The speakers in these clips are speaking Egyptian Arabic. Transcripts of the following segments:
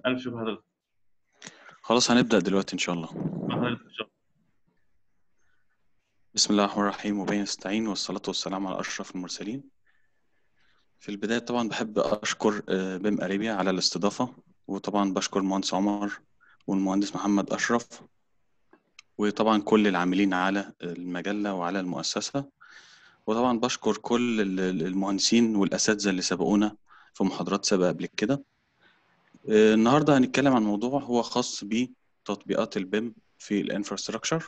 ألف شكر حضرتك خلاص هنبدأ دلوقتي إن شاء الله مع حضرتك إن شاء الله بسم الله الرحمن الرحيم وبين نستعين والصلاة والسلام على أشرف المرسلين في البداية طبعا بحب أشكر آه، بيم أريبيا على الاستضافة وطبعا بشكر المهندس عمر والمهندس محمد أشرف وطبعا كل العاملين على المجلة وعلى المؤسسة وطبعا بشكر كل ال- ال- المهندسين والأساتذة اللي سبقونا في محاضرات سابقة قبل كده آه، النهاردة هنتكلم عن موضوع هو خاص بتطبيقات البيم في الانفراستراكشر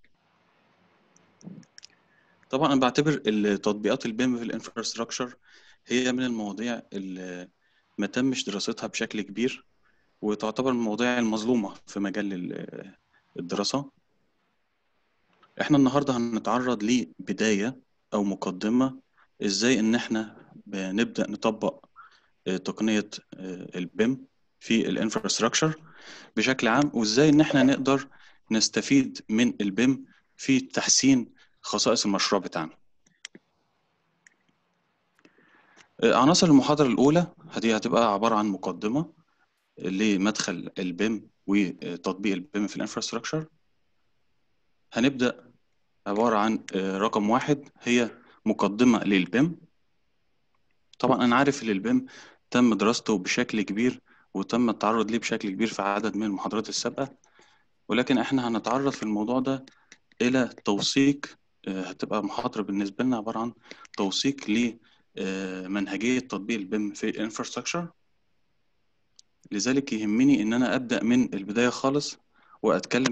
طبعا انا بعتبر التطبيقات البيم في الانفراستراكشر هي من المواضيع اللي ما تمش دراستها بشكل كبير وتعتبر من المواضيع المظلومة في مجال ال- الدراسة احنا النهاردة هنتعرض لبداية او مقدمة ازاي ان احنا بنبدأ نطبق آه، تقنية آه، البيم في الانفراستراكشر بشكل عام وازاي ان احنا نقدر نستفيد من البيم في تحسين خصائص المشروع بتاعنا آه، عناصر المحاضرة الأولى هذه هتبقى عبارة عن مقدمة لمدخل البيم وتطبيق البيم في الانفراستراكشر هنبدأ عبارة عن آه، رقم واحد هي مقدمة للبيم طبعا أنا عارف إن البيم تم دراسته بشكل كبير وتم التعرض ليه بشكل كبير في عدد من المحاضرات السابقة ولكن احنا هنتعرض في الموضوع ده إلى توثيق آه، هتبقى محاضرة بالنسبة لنا عبارة عن توثيق لمنهجية تطبيق البيم في الانفراستراكشر لذلك يهمني إن أنا أبدأ من البداية خالص وأتكلم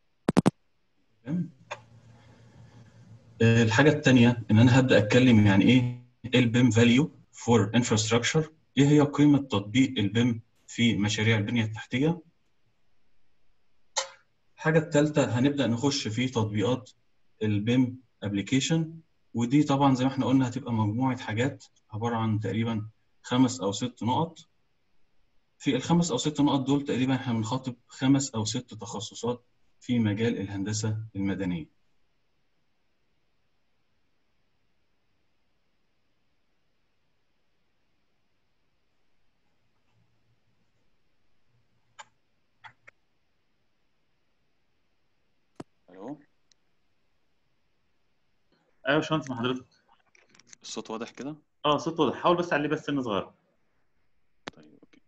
آه، الحاجة التانية إن أنا هبدأ أتكلم يعني إيه البيم فاليو فور انفراستراكشر إيه هي قيمة تطبيق البيم في مشاريع البنية التحتية الحاجة التالتة هنبدأ نخش في تطبيقات البيم ابلكيشن ودي طبعا زي ما احنا قلنا هتبقى مجموعة حاجات عبارة عن تقريبا خمس أو ست نقط في الخمس أو ست نقط دول تقريبا احنا بنخاطب خمس أو ست تخصصات في مجال الهندسة المدنية ألو أيوة يا باشمهندس مع حضرتك الصوت واضح كده؟ اه صوت واضح حاول بس عليه بس سنة صغيرة طيب أوكي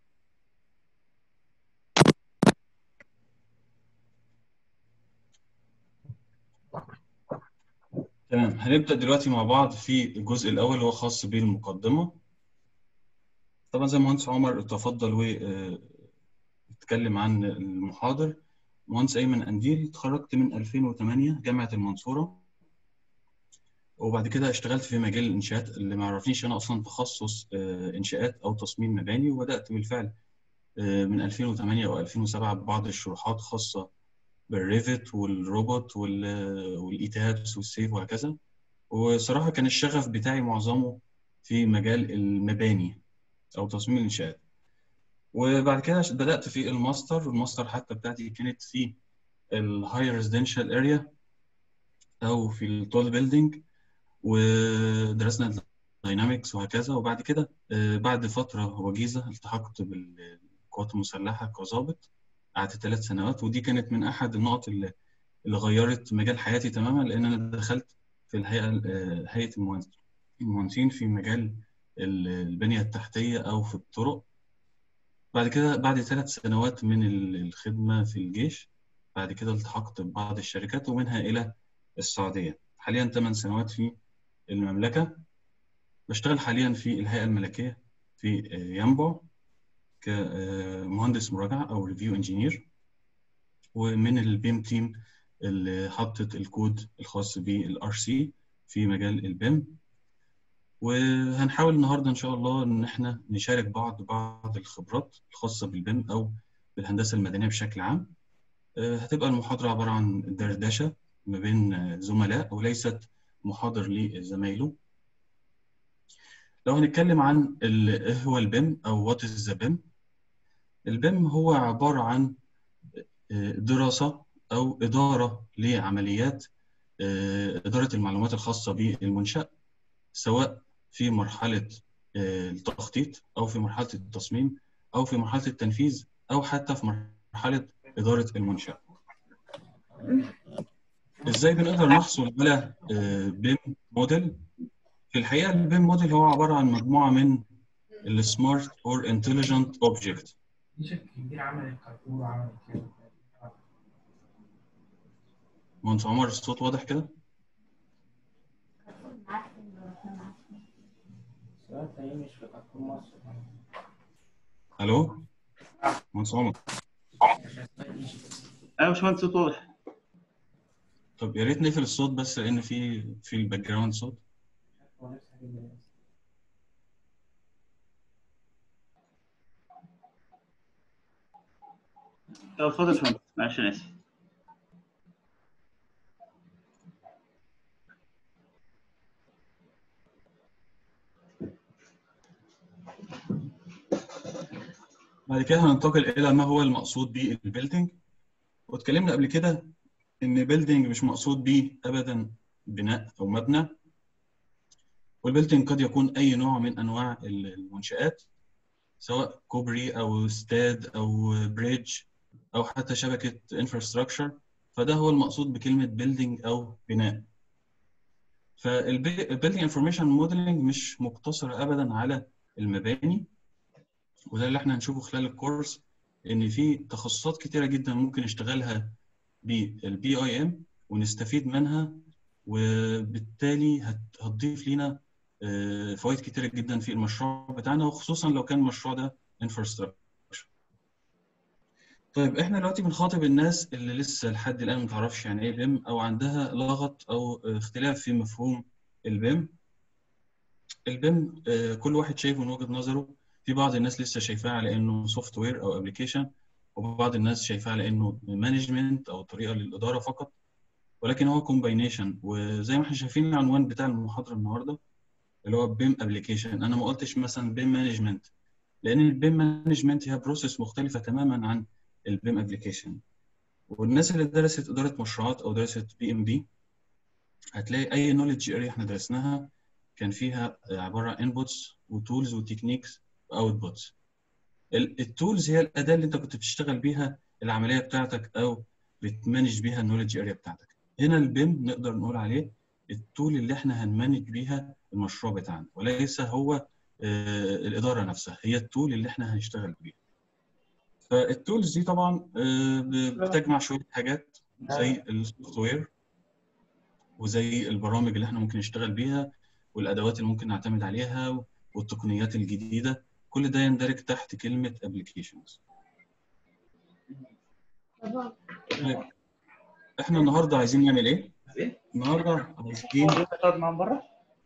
تمام هنبدأ دلوقتي مع بعض في الجزء الأول اللي هو خاص بالمقدمة طبعا زي ما مهندس عمر تفضل واتكلم عن المحاضر مهندس أيمن أنديل اتخرجت من 2008 جامعة المنصورة وبعد كده اشتغلت في مجال الإنشاءات اللي ما عرفنيش أنا أصلا تخصص آه، إنشاءات أو تصميم مباني وبدأت بالفعل آه، من 2008 أو 2007 ببعض الشروحات خاصة بالريفت والروبوت وال- والإيتابس والسيف وهكذا وصراحة كان الشغف بتاعي معظمه في مجال المباني أو تصميم الإنشاءات وبعد كده بدأت في الماستر والماستر حتى بتاعتي كانت في الهاي ريزيدنشال اريا أو في التول بيلدينج ودرسنا داينامكس وهكذا وبعد كده آه، بعد فترة وجيزة التحقت بالقوات المسلحة كظابط قعدت ثلاث سنوات ودي كانت من أحد النقط اللي اللي غيرت مجال حياتي تماما لأن أنا دخلت في الهيئة آه، هيئة المهندس- المهندسين في مجال ال- البنية التحتية أو في الطرق بعد كده بعد ثلاث سنوات من ال- الخدمة في الجيش بعد كده التحقت ببعض الشركات ومنها إلى السعودية حاليا ثمان سنوات في المملكة بشتغل حاليا في الهيئة الملكية في آه، ينبع كمهندس مراجعة أو ريفيو انجينير ومن البيم تيم اللي حطت الكود الخاص بالار سي في مجال البيم وهنحاول النهارده ان شاء الله ان احنا نشارك بعض بعض الخبرات الخاصه بالبيم او بالهندسه المدنيه بشكل عام آه، هتبقى المحاضره عباره عن دردشه ما بين آه، زملاء وليست محاضر لزمايله لو هنتكلم عن ال- ايه هو البيم او وات از ذا بيم البيم هو عباره عن آه، دراسه او اداره لعمليات آه، اداره المعلومات الخاصه بالمنشأ سواء في مرحله آه، التخطيط او في مرحله التصميم او في مرحله التنفيذ او حتى في مرحله اداره المنشاه ازاي بنقدر نحصل على بيم موديل في الحقيقه البيم موديل هو عباره عن مجموعه من السمارت اور انتليجنت اوبجكت في شركة كبيرة عملت كارفور وعملت كده مهندس عمر الصوت واضح كده السؤال تاني مش في كارفور مصر الو مهندس عمر ايوه يا باشمهندس صوت واضح طب يا ريت نقفل الصوت بس لان في في الباك جراوند صوت هو نفس الحاجة دي. طب اتفضل يا باشمهندس معلش انا اسف بعد كده هننتقل الى ما هو المقصود بالبيلدينج واتكلمنا قبل كده ان بيلدينج مش مقصود بيه ابدا بناء او مبنى والبيلدينج قد يكون اي نوع من انواع المنشآت سواء كوبري او استاد او بريدج او حتى شبكه انفراستراكشر فده هو المقصود بكلمه بيلدينج او بناء فالبيلدينج انفورميشن موديلنج مش مقتصر ابدا على المباني وده اللي احنا هنشوفه خلال الكورس ان في تخصصات كتيره جدا ممكن نشتغلها بالبي اي ام ونستفيد منها وبالتالي هت- هتضيف لينا آه، فوائد كتيره جدا في المشروع بتاعنا وخصوصا لو كان المشروع ده انفراستراكشر طيب احنا دلوقتي بنخاطب الناس اللي لسه لحد الان ما تعرفش يعني ايه بيم او عندها لغط او اختلاف في مفهوم البيم البيم آه، كل واحد شايفه من وجهة نظره في بعض الناس لسه شايفاه على انه سوفت وير او ابلكيشن وبعض الناس شايفاه على انه مانجمنت او طريقه للاداره فقط ولكن هو كومباينيشن وزي ما احنا شايفين العنوان بتاع المحاضره النهارده اللي هو بيم ابلكيشن انا ما قلتش مثلا بيم مانجمنت لان البيم مانجمنت هي بروسيس مختلفه تماما عن البيم ابلكيشن والناس اللي درست اداره مشروعات او درست بي ام بي هتلاقي اي نولج اريا احنا درسناها كان فيها عباره عن انبوتس وتولز وتكنيكس واوتبوتس التولز هي الاداه اللي انت كنت بتشتغل بيها العمليه بتاعتك او بتمانج بيها النولج اريا بتاعتك هنا البيم نقدر نقول عليه التول اللي احنا هنمانج بيها المشروع بتاعنا وليس هو آه، الاداره نفسها هي التول اللي احنا هنشتغل بيها فالتولز دي طبعا آه، ب- بتجمع شويه حاجات زي السوفت وير وزي البرامج اللي احنا ممكن نشتغل بيها والادوات اللي ممكن نعتمد عليها والتقنيات الجديده كل ده يندرج تحت كلمه applications طيب، احنا النهارده عايزين نعمل ايه؟ ايه؟ النهارده عايزين تقعد معاهم بره؟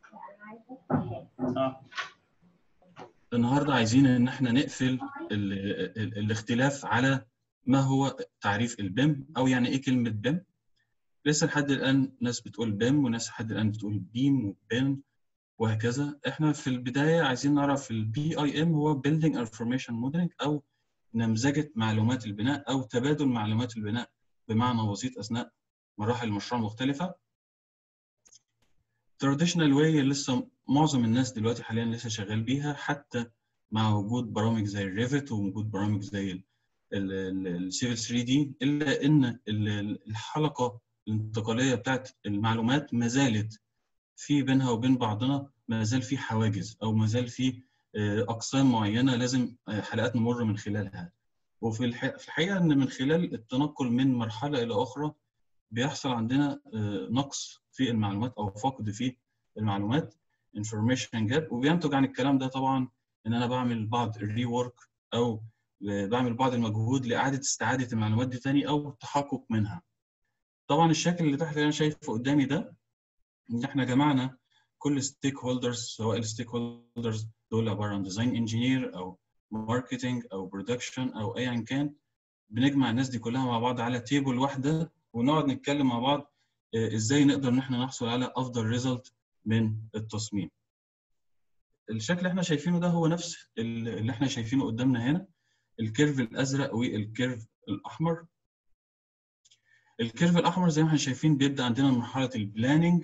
اه النهارده عايزين ان احنا نقفل ال ال الاختلاف على ما هو تعريف البيم او يعني ايه كلمه بيم لسه لحد الان ناس بتقول بيم وناس لحد الان بتقول بيم وبيم وهكذا احنا في البدايه عايزين نعرف البي اي ام هو بيلدينج انفورميشن موديلنج او نمذجه معلومات البناء او تبادل معلومات البناء بمعنى بسيط اثناء مراحل المشروع المختلفه traditional way لسه معظم الناس دلوقتي حاليا لسه شغال بيها حتى مع وجود برامج زي الريفت ووجود برامج زي السيفل 3 دي الا ان ال- الحلقه الانتقاليه بتاعت المعلومات ما زالت في بينها وبين بعضنا ما زال في حواجز او ما زال في آه، اقسام معينه لازم آه، حلقات نمر من خلالها وفي الح- في الحقيقه ان من خلال التنقل من مرحله الى اخرى بيحصل عندنا آه، نقص في المعلومات او فقد في المعلومات information gap وبينتج عن الكلام ده طبعا ان انا بعمل بعض الري ورك او بعمل بعض المجهود لاعاده استعاده المعلومات دي تاني او التحقق منها. طبعا الشكل اللي تحت اللي انا شايفه قدامي ده ان احنا جمعنا كل ستيك هولدرز سواء الستيك هولدرز دول عباره عن ديزاين انجينير او ماركتنج او برودكشن او ايا كان بنجمع الناس دي كلها مع بعض على تيبل واحده ونقعد نتكلم مع بعض آه، ازاي نقدر ان احنا نحصل على افضل ريزلت من التصميم. الشكل اللي احنا شايفينه ده هو نفس ال- اللي احنا شايفينه قدامنا هنا الكيرف الازرق والكيرف الاحمر. الكيرف الاحمر زي ما احنا شايفين بيبدا عندنا من مرحله البلاننج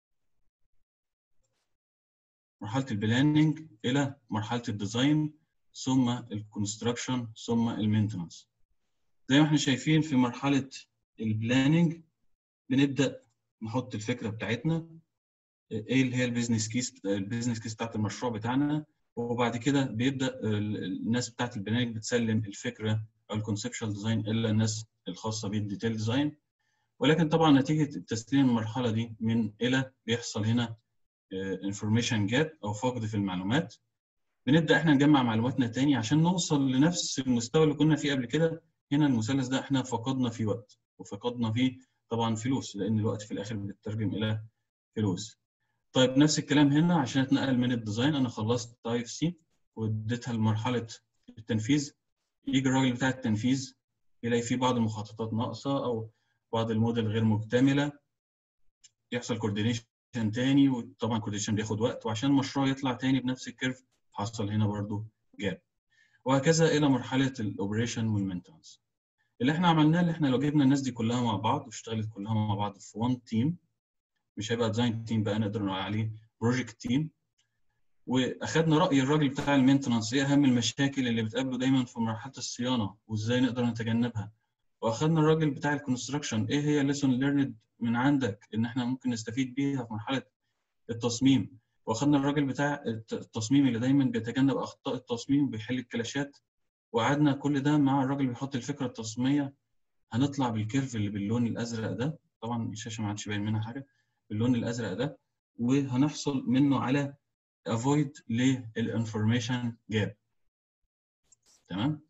مرحله البلاننج الى مرحله الديزاين ثم الكونستراكشن ثم المينتنس زي ما احنا شايفين في مرحله البلاننج بنبدا نحط الفكره بتاعتنا ايه اللي هي البيزنس كيس البيزنس كيس بتاعت المشروع بتاعنا وبعد كده بيبدا الناس بتاعت البلاننج بتسلم الفكره او الكونسبشوال ديزاين الا الناس الخاصه بالديتيل ديزاين ولكن طبعا نتيجه تسليم المرحله دي من الى بيحصل هنا انفورميشن جاب او فقد في المعلومات بنبدا احنا نجمع معلوماتنا تاني عشان نوصل لنفس المستوى اللي كنا فيه قبل كده هنا المثلث ده احنا فقدنا فيه وقت وفقدنا فيه طبعا فلوس لان الوقت في الاخر بيترجم الى فلوس طيب نفس الكلام هنا عشان اتنقل من الديزاين انا خلصت تايب سي واديتها لمرحله التنفيذ يجي الراجل بتاع التنفيذ يلاقي فيه بعض المخططات ناقصه او بعض الموديل غير مكتمله يحصل كوردينيشن تاني وطبعا الكوردينيشن بياخد وقت وعشان المشروع يطلع تاني بنفس الكيرف حصل هنا برضو جاب وهكذا الى مرحله الاوبريشن والمينتنس اللي احنا عملناه اللي احنا لو جبنا الناس دي كلها مع بعض واشتغلت كلها مع بعض في وان تيم مش هيبقى ديزاين تيم بقى نقدر نقول عليه بروجكت تيم واخدنا راي الراجل بتاع المينتنس ايه اهم المشاكل اللي بتقابله دايما في مرحله الصيانه وازاي نقدر نتجنبها واخدنا الراجل بتاع الكونستراكشن ايه هي الليسون ليرند من عندك ان احنا ممكن نستفيد بيها في مرحله التصميم واخدنا الراجل بتاع التصميم اللي دايما بيتجنب اخطاء التصميم وبيحل الكلاشات وقعدنا كل ده مع الراجل بيحط الفكره التصميميه هنطلع بالكيرف اللي باللون الازرق ده طبعا الشاشه ما عادش باين منها حاجه باللون الازرق ده وهنحصل منه على افويد للانفورميشن جاب تمام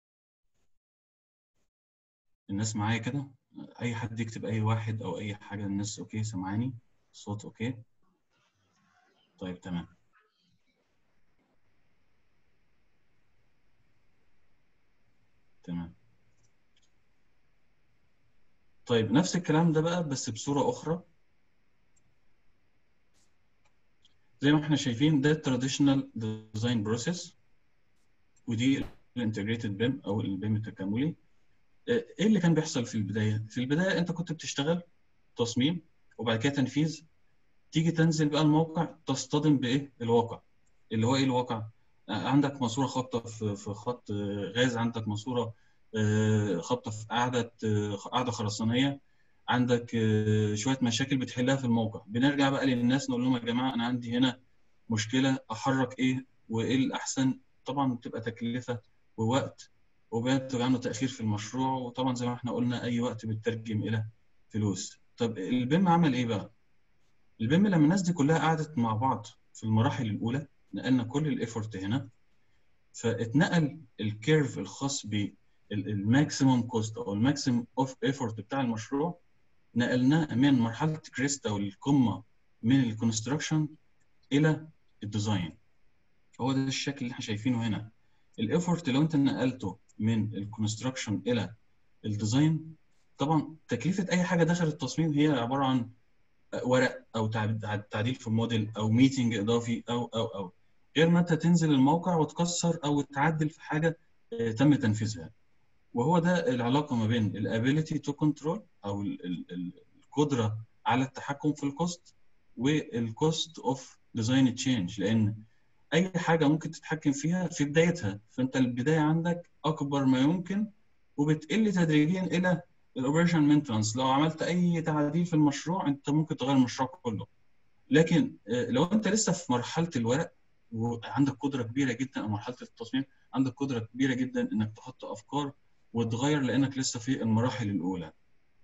الناس معايا كده اي حد يكتب اي واحد او اي حاجه الناس اوكي سامعاني الصوت اوكي طيب تمام تمام طيب نفس الكلام ده بقى بس بصورة أخرى زي ما احنا شايفين ده التراديشنال ديزاين بروسيس ودي الانتجريتد بيم او البيم التكاملي ايه اللي كان بيحصل في البدايه؟ في البدايه انت كنت بتشتغل تصميم وبعد كده تنفيذ تيجي تنزل بقى الموقع تصطدم بايه؟ الواقع اللي هو ايه الواقع؟ عندك ماسوره خابطه في خط غاز عندك ماسوره خابطه في قاعده قاعده خرسانيه عندك شويه مشاكل بتحلها في الموقع بنرجع بقى للناس نقول لهم يا جماعه انا عندي هنا مشكله احرك ايه وايه الاحسن طبعا بتبقى تكلفه ووقت وبينتج عنه تاخير في المشروع وطبعا زي ما احنا قلنا اي وقت بيترجم الى فلوس طب البيم عمل ايه بقى البيم لما الناس دي كلها قعدت مع بعض في المراحل الاولى نقلنا كل الايفورت هنا فاتنقل الكيرف الخاص بالماكسيموم كوست او الماكسيموم اوف ايفورت بتاع المشروع نقلناه من مرحله كريست او القمه من الكونستراكشن الى الديزاين هو ده الشكل اللي احنا شايفينه هنا الايفورت لو انت نقلته من الكونستراكشن الى الديزاين طبعا تكلفه اي حاجه داخل التصميم هي عباره عن ورق او تعديل في الموديل او ميتنج اضافي او او او غير ما انت تنزل الموقع وتكسر او تعدل في حاجه تم تنفيذها وهو ده العلاقه ما بين الابيليتي تو كنترول او القدره على التحكم في الكوست والكوست اوف ديزاين تشينج لان اي حاجه ممكن تتحكم فيها في بدايتها فانت البدايه عندك اكبر ما يمكن وبتقل تدريجيا الى الاوبريشن مينتنس لو عملت اي تعديل في المشروع انت ممكن تغير المشروع كله لكن لو انت لسه في مرحله الورق وعندك قدره كبيره جدا او مرحله التصميم عندك قدره كبيره جدا انك تحط افكار وتغير لانك لسه في المراحل الاولى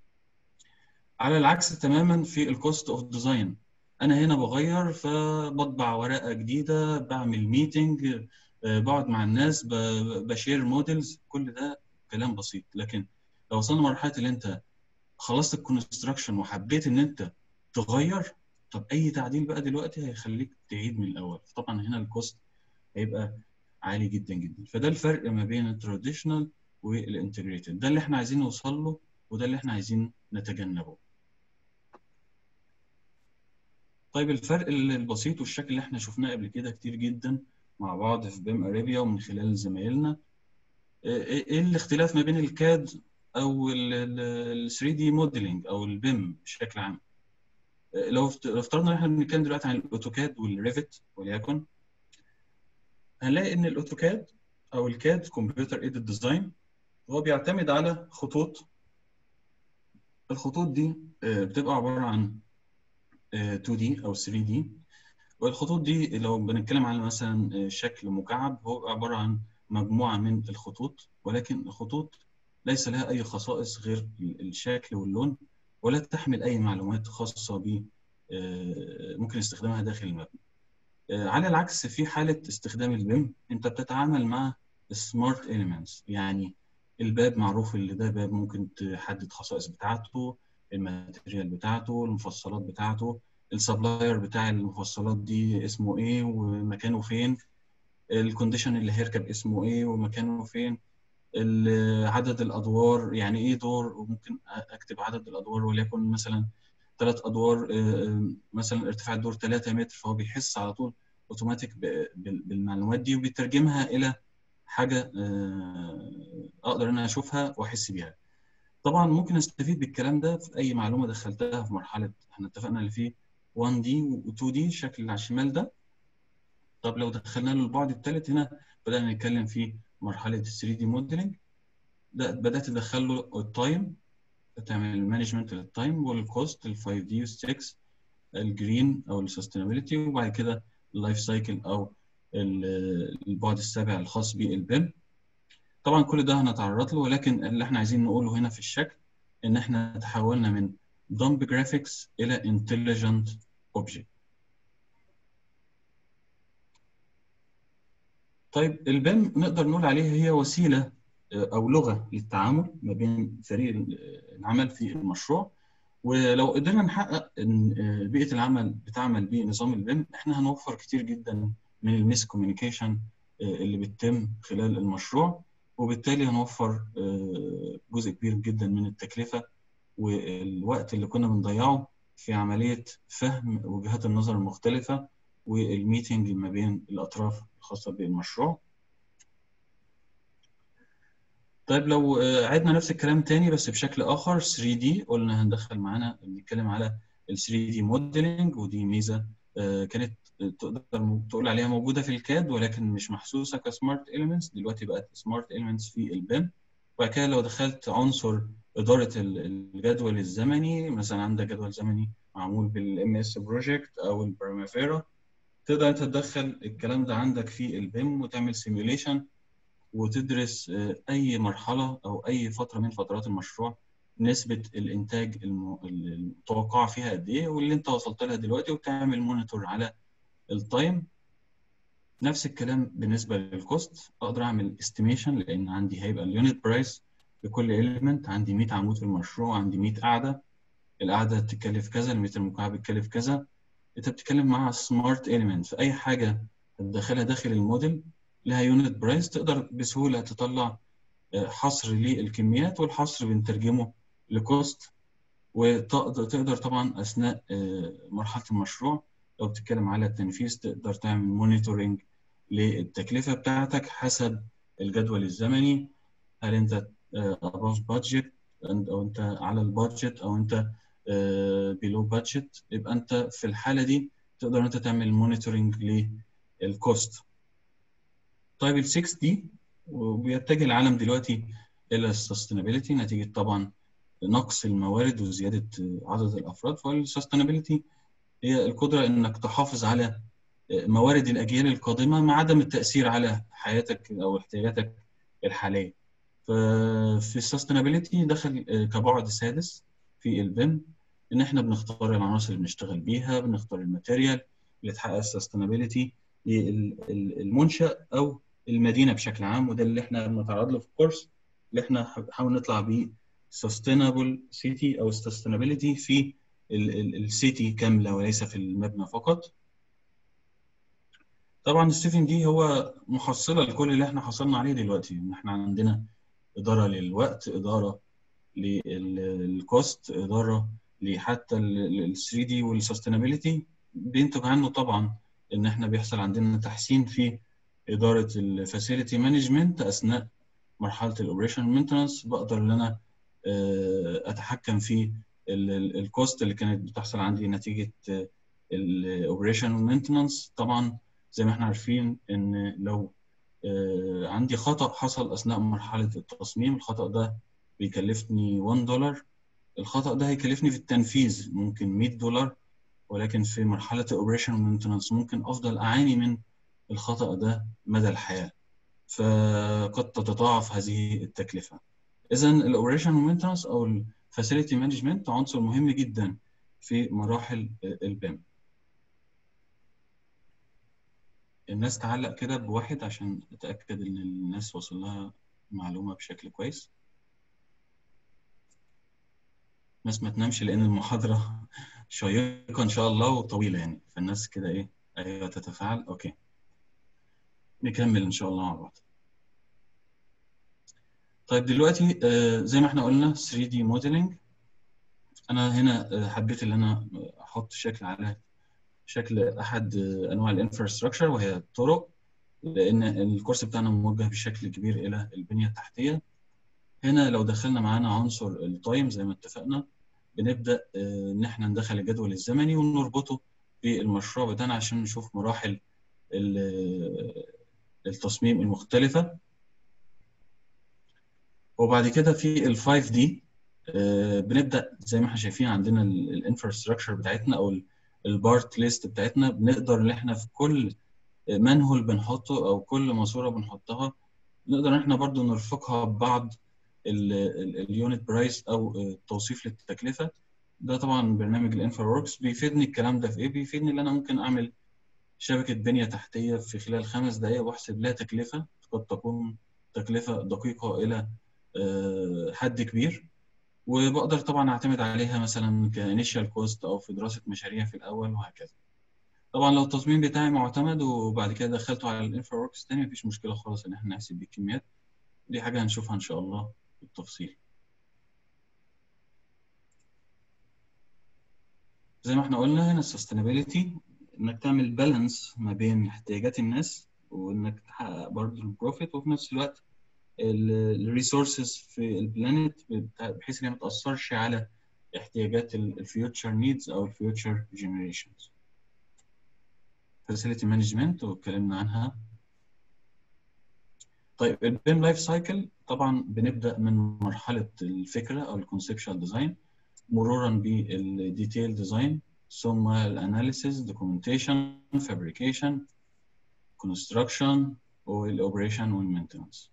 على العكس تماما في الكوست اوف ديزاين انا هنا بغير فبطبع ورقه جديده بعمل ميتنج بقعد مع الناس بشير موديلز كل ده كلام بسيط لكن لو وصلنا لمرحله اللي انت خلصت الكونستراكشن وحبيت ان انت تغير طب اي تعديل بقى دلوقتي هيخليك تعيد من الاول طبعا هنا الكوست هيبقى عالي جدا جدا فده الفرق ما بين التراديشنال والانتجريتد ده اللي احنا عايزين نوصل له وده اللي احنا عايزين نتجنبه طيب الفرق البسيط والشكل اللي احنا شفناه قبل كده كتير جدا مع بعض في بيم اريبيا ومن خلال زمايلنا ايه الاختلاف ما بين الكاد او ال 3 دي موديلنج او البيم بشكل عام لو افترضنا ان احنا بنتكلم دلوقتي عن الاوتوكاد والريفت وليكن هنلاقي ان الاوتوكاد او الكاد كمبيوتر ايدد ديزاين هو بيعتمد على خطوط الخطوط دي آه، بتبقى عباره عن آه، 2D او 3D والخطوط دي لو بنتكلم على مثلا آه، شكل مكعب هو عباره عن مجموعه من الخطوط ولكن الخطوط ليس لها اي خصائص غير الشكل واللون ولا تحمل اي معلومات خاصه ب آه، ممكن استخدامها داخل المبنى آه، على العكس في حاله استخدام البيم انت بتتعامل مع سمارت اليمنتس يعني الباب معروف اللي ده باب ممكن تحدد خصائص بتاعته الماتيريال بتاعته المفصلات بتاعته السبلاير بتاع المفصلات دي اسمه ايه ومكانه فين الكونديشن اللي هيركب اسمه ايه ومكانه فين ال- عدد الادوار يعني ايه دور وممكن اكتب عدد الادوار وليكن مثلا ثلاث ادوار آه، مثلا ارتفاع الدور 3 متر فهو بيحس على طول اوتوماتيك ب- بال- بالمعلومات دي وبيترجمها الى حاجه آه، اقدر ان انا اشوفها واحس بيها طبعا ممكن استفيد بالكلام ده في اي معلومه دخلتها في مرحله احنا اتفقنا اللي فيه 1 دي و 2 دي الشكل اللي على الشمال ده طب لو دخلنا له البعد الثالث هنا بدأنا نتكلم في مرحلة ال 3 دي موديلنج بدأت تدخل له التايم تعمل مانجمنت للتايم والكوست ال 5 دي وال 6 الجرين او السستينابيلتي وبعد كده اللايف سايكل او ال- البعد السابع الخاص بالبيم طبعا كل ده هنتعرض له ولكن اللي احنا عايزين نقوله هنا في الشكل ان احنا تحولنا من dumb graphics الى intelligent object طيب البيم نقدر نقول عليه هي وسيله آه، او لغه للتعامل ما بين فريق العمل في المشروع ولو قدرنا نحقق ان آه، بيئه العمل بتعمل بنظام البيم احنا هنوفر كتير جدا من الميس كوميونيكيشن اللي بتتم خلال المشروع وبالتالي هنوفر آه، جزء كبير جدا من التكلفه والوقت اللي كنا بنضيعه في عمليه فهم وجهات النظر المختلفه والميتنج ما بين الاطراف الخاصه بالمشروع طيب لو آه، عدنا نفس الكلام تاني بس بشكل اخر 3D قلنا هندخل معانا نتكلم على ال 3D موديلنج ودي ميزه آه، كانت تقدر تقول عليها موجوده في الكاد ولكن مش محسوسه كسمارت اليمنتس دلوقتي بقت سمارت اليمنتس في البيم وبعد كده لو دخلت عنصر اداره ال- الجدول الزمني مثلا عندك جدول زمني معمول بالام اس بروجكت او البريمافيرا تقدر انت تدخل الكلام ده عندك في البيم وتعمل سيميوليشن وتدرس آه، اي مرحله او اي فتره من فترات المشروع نسبه الانتاج الم- المتوقعه فيها قد ايه واللي انت وصلت لها دلوقتي وتعمل مونيتور على التايم نفس الكلام بالنسبه للكوست اقدر اعمل استيميشن لان عندي هيبقى اليونت برايس لكل اليمنت عندي 100 عمود في المشروع عندي 100 قاعده القعده تكلف كذا المتر المكعب يتكلف كذا انت بتتكلم مع سمارت اليمنت في اي حاجه تدخلها داخل الموديل لها يونت برايس تقدر بسهوله تطلع آه، حصر للكميات والحصر بنترجمه لكوست وتقدر تقدر طبعا اثناء آه، مرحله المشروع لو بتتكلم على التنفيذ تقدر تعمل مونيتورنج للتكلفه بتاعتك حسب الجدول الزمني هل انت above budget او انت على البادجت او انت بيلو بادجت يبقى انت في الحاله دي تقدر انت تعمل مونيتورنج للكوست طيب ال 6 دي وبيتجه العالم دلوقتي الى السستينابيلتي نتيجه طبعا نقص الموارد وزياده عدد الافراد فالسستينابيلتي هي القدره انك تحافظ على موارد الاجيال القادمه مع عدم التاثير على حياتك او احتياجاتك الحاليه ففي السستينابيلتي دخل كبعد سادس في البيم ان احنا بنختار العناصر اللي بنشتغل بيها بنختار الماتيريال اللي تحقق السستينابيلتي للمنشا او المدينه بشكل عام وده اللي احنا بنتعرض له في الكورس اللي احنا بنحاول نطلع بيه sustainable city او sustainability في السيتي كامله وليس في المبنى فقط طبعا ستيفن دي هو محصله لكل اللي احنا حصلنا عليه دلوقتي ان احنا عندنا اداره للوقت اداره للكوست اداره لحتى ال 3 دي والسستينابيلتي بينتج عنه طبعا ان احنا بيحصل عندنا تحسين في اداره الفاسيلتي مانجمنت اثناء مرحله الاوبريشن مينتنس بقدر ان انا اتحكم في الكوست اللي كانت بتحصل عندي نتيجه الاوبريشن مينتنس طبعا زي ما احنا عارفين ان لو آه، عندي خطأ حصل أثناء مرحلة التصميم الخطأ ده بيكلفني 1 دولار الخطأ ده هيكلفني في التنفيذ ممكن 100 دولار ولكن في مرحلة الأوبريشن مينتنانس ممكن أفضل أعاني من الخطأ ده مدى الحياة فقد تتضاعف هذه التكلفة إذا الأوبريشن مينتنانس أو الفاسيلتي مانجمنت عنصر مهم جدا في مراحل البيم الناس تعلق كده بواحد عشان اتاكد ان الناس وصل لها معلومه بشكل كويس الناس ما تنامش لان المحاضره شيقه ان شاء الله وطويله يعني فالناس كده ايه ايوه تتفاعل اوكي نكمل ان شاء الله مع بعض طيب دلوقتي آه، زي ما احنا قلنا 3 دي موديلنج انا هنا آه، حبيت ان انا احط شكل على شكل احد انواع الانفراستراكشر وهي الطرق لان الكورس بتاعنا موجه بشكل كبير الى البنيه التحتيه هنا لو دخلنا معانا عنصر التايم زي ما اتفقنا بنبدا آه، ان احنا ندخل الجدول الزمني ونربطه بالمشروع بتاعنا عشان نشوف مراحل ال- التصميم المختلفه وبعد كده في ال 5 دي بنبدا زي ما احنا شايفين عندنا الانفراستراكشر بتاعتنا او البارت ليست بتاعتنا بنقدر ان احنا في كل منهول بنحطه او كل ماسوره بنحطها نقدر ان احنا برضو نرفقها ببعض اليونت برايس او التوصيف للتكلفه ده طبعا برنامج الانفرا وركس بيفيدني الكلام ده في ايه بيفيدني ان انا ممكن اعمل شبكه بنيه تحتيه في خلال خمس دقائق واحسب لها تكلفه قد تكون تكلفه دقيقه الى آه، حد كبير وبقدر طبعا اعتمد عليها مثلا كانيشال كوست او في دراسه مشاريع في الاول وهكذا طبعا لو التصميم بتاعي معتمد وبعد كده دخلته على الانفرا وركس تاني مفيش مشكله خالص ان احنا نحسب بالكميات دي حاجه هنشوفها ان شاء الله بالتفصيل زي ما احنا قلنا هنا السستينابيلتي انك تعمل بالانس ما بين احتياجات الناس وانك تحقق برضه البروفيت وفي نفس الوقت الريسورسز في البلانيت بحيث انها ما تاثرش على احتياجات الفيوتشر نيدز او الفيوتشر جنريشنز فاسيلتي مانجمنت واتكلمنا عنها طيب البيم لايف سايكل طبعا بنبدا من مرحله الفكره او الكونسبشوال ديزاين مرورا بالديتيل ديزاين ثم الاناليسيس دوكيومنتيشن فابريكيشن كونستراكشن والاوبريشن والمينتنس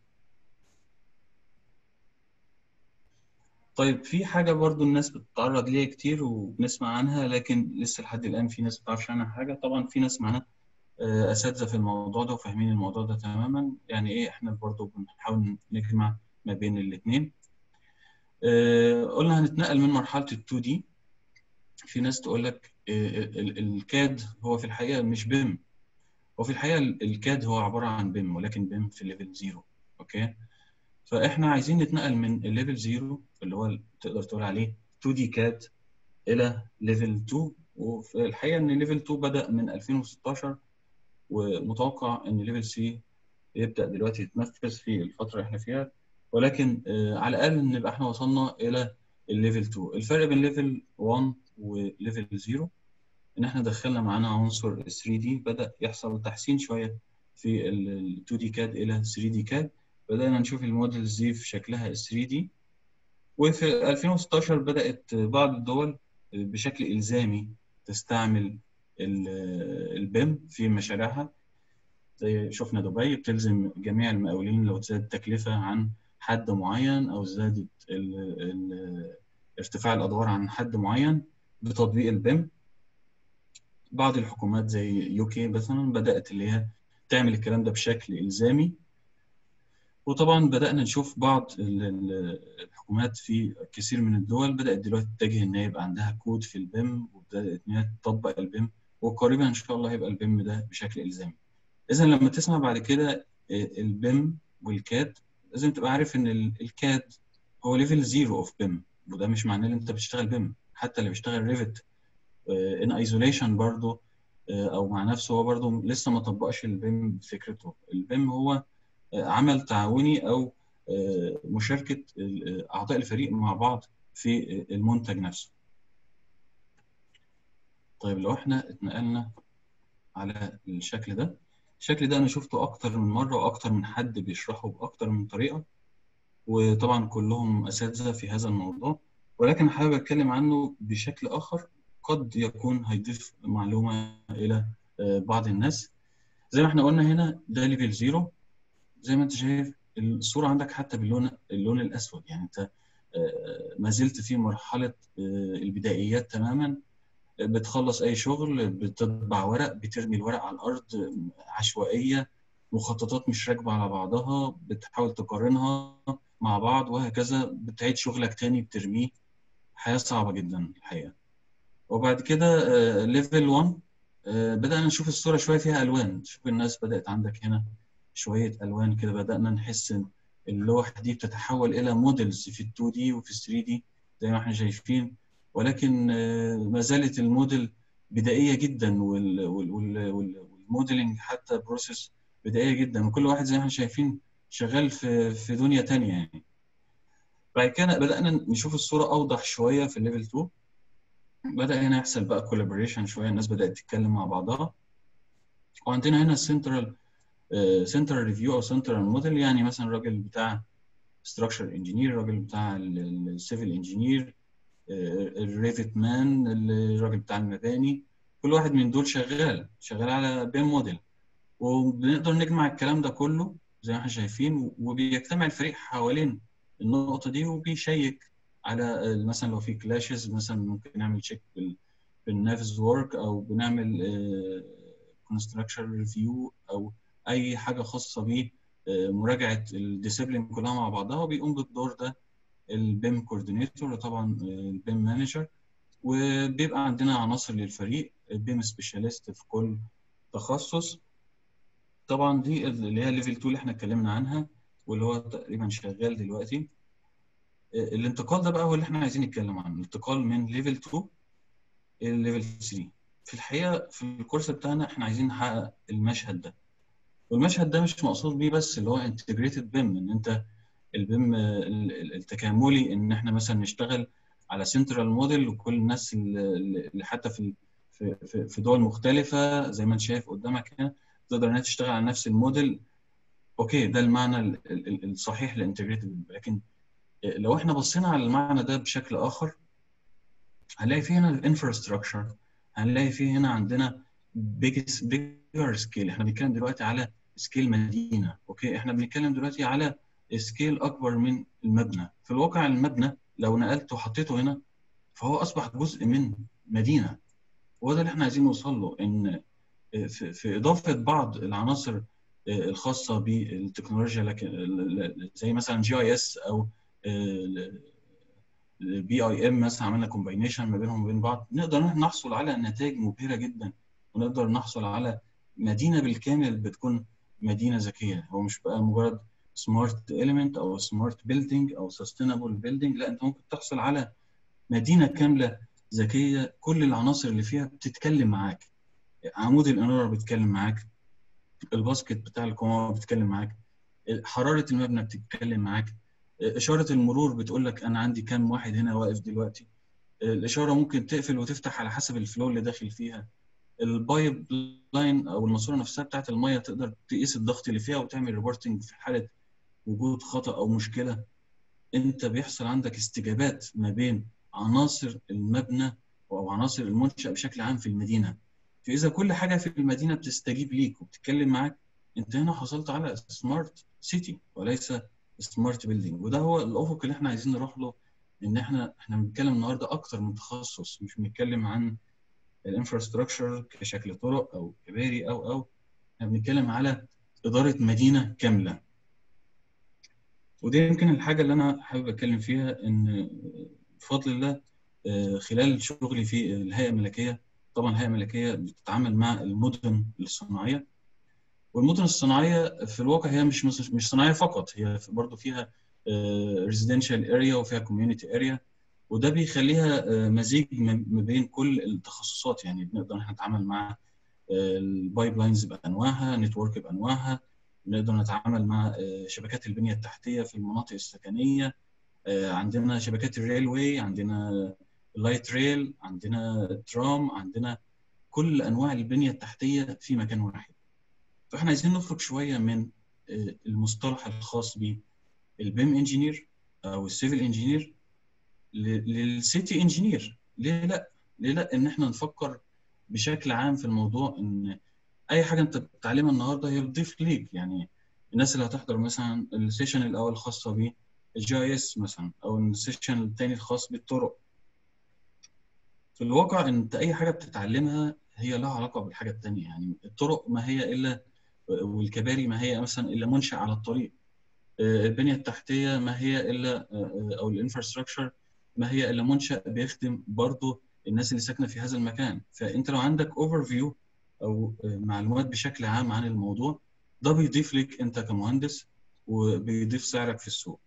طيب في حاجة برضو الناس بتتعرض ليها كتير وبنسمع عنها لكن لسه لحد الآن في ناس ما بتعرفش عنها حاجة طبعا في ناس معانا آه، أساتذة في الموضوع ده وفاهمين الموضوع ده تماما يعني إيه إحنا برضو بنحاول نجمع ما بين الاتنين آه، قلنا هنتنقل من مرحلة ال 2 دي في ناس تقول لك آه، ال- الكاد هو في الحقيقة مش بيم هو في الحقيقة ال- الكاد هو عبارة عن بيم ولكن بيم في ليفل زيرو أوكي فاحنا عايزين نتنقل من الليفل 0 اللي هو تقدر تقول عليه 2 دي كاد الى ليفل 2 وفي الحقيقه ان ليفل 2 بدا من 2016 ومتوقع ان ليفل 3 يبدا دلوقتي يتنفذ في الفتره اللي احنا فيها ولكن آه، على الاقل نبقى احنا وصلنا الى الليفل 2 الفرق بين ليفل 1 وليفل 0 ان احنا دخلنا معانا عنصر 3 دي بدا يحصل تحسين شويه في ال 2 دي كاد الى 3 دي كاد بدأنا نشوف الموديلز دي في شكلها 3 دي وفي 2016 بدأت بعض الدول بشكل إلزامي تستعمل البيم في مشاريعها زي شفنا دبي بتلزم جميع المقاولين لو زاد التكلفة عن حد معين أو زادت ال- ال- ارتفاع الأدوار عن حد معين بتطبيق البيم بعض الحكومات زي يوكي مثلا بدأت اللي هي تعمل الكلام ده بشكل إلزامي وطبعا بدأنا نشوف بعض ال- ال- الحكومات في كثير من الدول بدأت دلوقتي تتجه إن هي يبقى عندها كود في البيم وبدأت إن هي تطبق البيم وقريبا إن شاء الله هيبقى البيم ده بشكل إلزامي. إذا لما تسمع بعد كده البيم والكاد لازم تبقى عارف إن ال- الكاد هو ليفل زيرو أوف بيم وده مش معناه إن أنت بتشتغل بيم حتى اللي بيشتغل ريفت ان ايزوليشن برضه او مع نفسه هو برضه لسه ما طبقش البيم بفكرته البيم هو عمل تعاوني او مشاركه اعضاء الفريق مع بعض في المنتج نفسه طيب لو احنا اتنقلنا على الشكل ده الشكل ده انا شفته اكتر من مره واكتر من حد بيشرحه باكتر من طريقه وطبعا كلهم اساتذه في هذا الموضوع ولكن حابب اتكلم عنه بشكل اخر قد يكون هيضيف معلومه الى آه، بعض الناس زي ما احنا قلنا هنا ده ليفل زيرو زي ما انت شايف الصوره عندك حتى باللون اللون الاسود يعني انت آه، ما زلت في مرحله آه، البدائيات تماما بتخلص اي شغل بتطبع ورق بترمي الورق على الارض عشوائيه مخططات مش راكبه على بعضها بتحاول تقارنها مع بعض وهكذا بتعيد شغلك تاني بترميه حياه صعبه جدا الحقيقه وبعد كده ليفل 1 آه، بدأنا نشوف الصورة شوية فيها ألوان شوف الناس بدأت عندك هنا شوية ألوان كده بدأنا نحس إن اللوحة دي بتتحول إلى موديلز في ال 2 دي وفي ال 3 دي زي ما احنا شايفين ولكن آه، ما زالت الموديل بدائية جدا وال- وال- وال- وال- والموديلنج حتى بروسيس بدائية جدا وكل واحد زي ما احنا شايفين شغال في في دنيا تانية يعني بعد كده بدأنا نشوف الصورة أوضح شوية في الليفل 2 بدأ هنا يحصل بقى كولابوريشن شوية الناس بدأت تتكلم مع بعضها وعندنا هنا سنترال سنترال ريفيو او سنترال موديل يعني مثلا الراجل بتاع ستراكشر انجينير الراجل بتاع السيفل انجينير الريفت مان الراجل بتاع المباني كل واحد من دول شغال شغال على بيم موديل وبنقدر نجمع الكلام ده كله زي ما احنا شايفين وبيجتمع الفريق حوالين النقطة دي وبيشيك على مثلا لو في كلاشز مثلا ممكن نعمل تشيك بالنافس وورك او بنعمل كونستراكشن ريفيو او اي حاجه خاصه بمراجعه الديسيبلين كلها مع بعضها وبيقوم بالدور ده البيم كوردينيتور وطبعا البيم مانجر وبيبقى عندنا عناصر للفريق بيم سبيشاليست في كل تخصص طبعا دي اللي هي ليفل 2 اللي احنا اتكلمنا عنها واللي هو تقريبا شغال دلوقتي الانتقال ده بقى هو اللي احنا عايزين نتكلم عنه الانتقال من ليفل 2 لليفل 3 في الحقيقه في الكورس بتاعنا احنا عايزين نحقق المشهد ده والمشهد ده مش مقصود بيه بس اللي هو انتجريتد بيم ان انت البيم التكاملي ان احنا مثلا نشتغل على سنترال موديل وكل الناس اللي حتى في في في دول مختلفه زي ما انت شايف قدامك هنا تقدر انها تشتغل على نفس الموديل اوكي ده المعنى الصحيح للانتجريتد لكن لو احنا بصينا على المعنى ده بشكل اخر هنلاقي في هنا الانفراستراكشر هنلاقي في هنا عندنا بيجر سكيل احنا بنتكلم دلوقتي على سكيل مدينه اوكي احنا بنتكلم دلوقتي على سكيل اكبر من المبنى في الواقع المبنى لو نقلته وحطيته هنا فهو اصبح جزء من مدينه وده اللي احنا عايزين نوصل له ان في, في اضافه بعض العناصر الخاصه بالتكنولوجيا لكن زي مثلا جي اي اس او البي اي ام مثلا عملنا كومباينيشن ما بينهم وبين بعض نقدر نحصل على نتائج مبهره جدا ونقدر نحصل على مدينه بالكامل بتكون مدينه ذكيه هو مش بقى مجرد سمارت اليمنت او سمارت بيلدينج او سستينابل بيلدينج لا انت ممكن تحصل على مدينه كامله ذكيه كل العناصر اللي فيها بتتكلم معاك عمود الاناره بيتكلم معاك الباسكت بتاع الكومه بيتكلم معاك حراره المبنى بتتكلم معاك اشاره المرور بتقول لك انا عندي كام واحد هنا واقف دلوقتي الاشاره ممكن تقفل وتفتح على حسب الفلو اللي داخل فيها البايب لاين او الماسوره نفسها بتاعت الميه تقدر تقيس الضغط اللي فيها وتعمل ريبورتنج في حاله وجود خطا او مشكله انت بيحصل عندك استجابات ما بين عناصر المبنى او عناصر المنشا بشكل عام في المدينه فاذا كل حاجه في المدينه بتستجيب ليك وبتتكلم معاك انت هنا حصلت على سمارت سيتي وليس سمارت بيلدينج وده هو الافق اللي احنا عايزين نروح له ان احنا احنا بنتكلم النهارده اكتر من تخصص مش بنتكلم عن الانفراستراكشر كشكل طرق او كباري او او احنا بنتكلم على اداره مدينه كامله ودي يمكن الحاجه اللي انا حابب اتكلم فيها ان بفضل الله خلال شغلي في الهيئه الملكيه طبعا الهيئه الملكيه بتتعامل مع المدن الصناعيه والمدن الصناعيه في الواقع هي مش مش صناعيه فقط هي برضو فيها ريزيدنشال اريا وفيها كوميونتي اريا وده بيخليها مزيج ما بين كل التخصصات يعني بنقدر نتعامل مع البايب لاينز بانواعها نتورك بانواعها نقدر نتعامل مع شبكات البنيه التحتيه في المناطق السكنيه عندنا شبكات الريلوي عندنا اللايت ريل عندنا ترام عندنا كل انواع البنيه التحتيه في مكان واحد فاحنا عايزين نخرج شويه من آه، المصطلح الخاص بالبيم انجينير او السيفل انجينير للسيتي انجينير ليه لا ليه لا ان احنا نفكر بشكل عام في الموضوع ان اي حاجه انت بتتعلمها النهارده هي بتضيف ليك يعني الناس اللي هتحضر مثلا السيشن الاول الخاصه بالجي اي اس مثلا او السيشن الثاني الخاص بالطرق في الواقع انت اي حاجه بتتعلمها هي لها علاقه بالحاجه الثانيه يعني الطرق ما هي الا والكباري ما هي مثلا الا منشا على الطريق آه، البنيه التحتيه ما هي الا آه، آه، او الانفراستراكشر ما هي الا منشا بيخدم برضه الناس اللي ساكنه في هذا المكان فانت لو عندك اوفر فيو او آه، معلومات بشكل عام عن الموضوع ده بيضيف لك انت كمهندس وبيضيف سعرك في السوق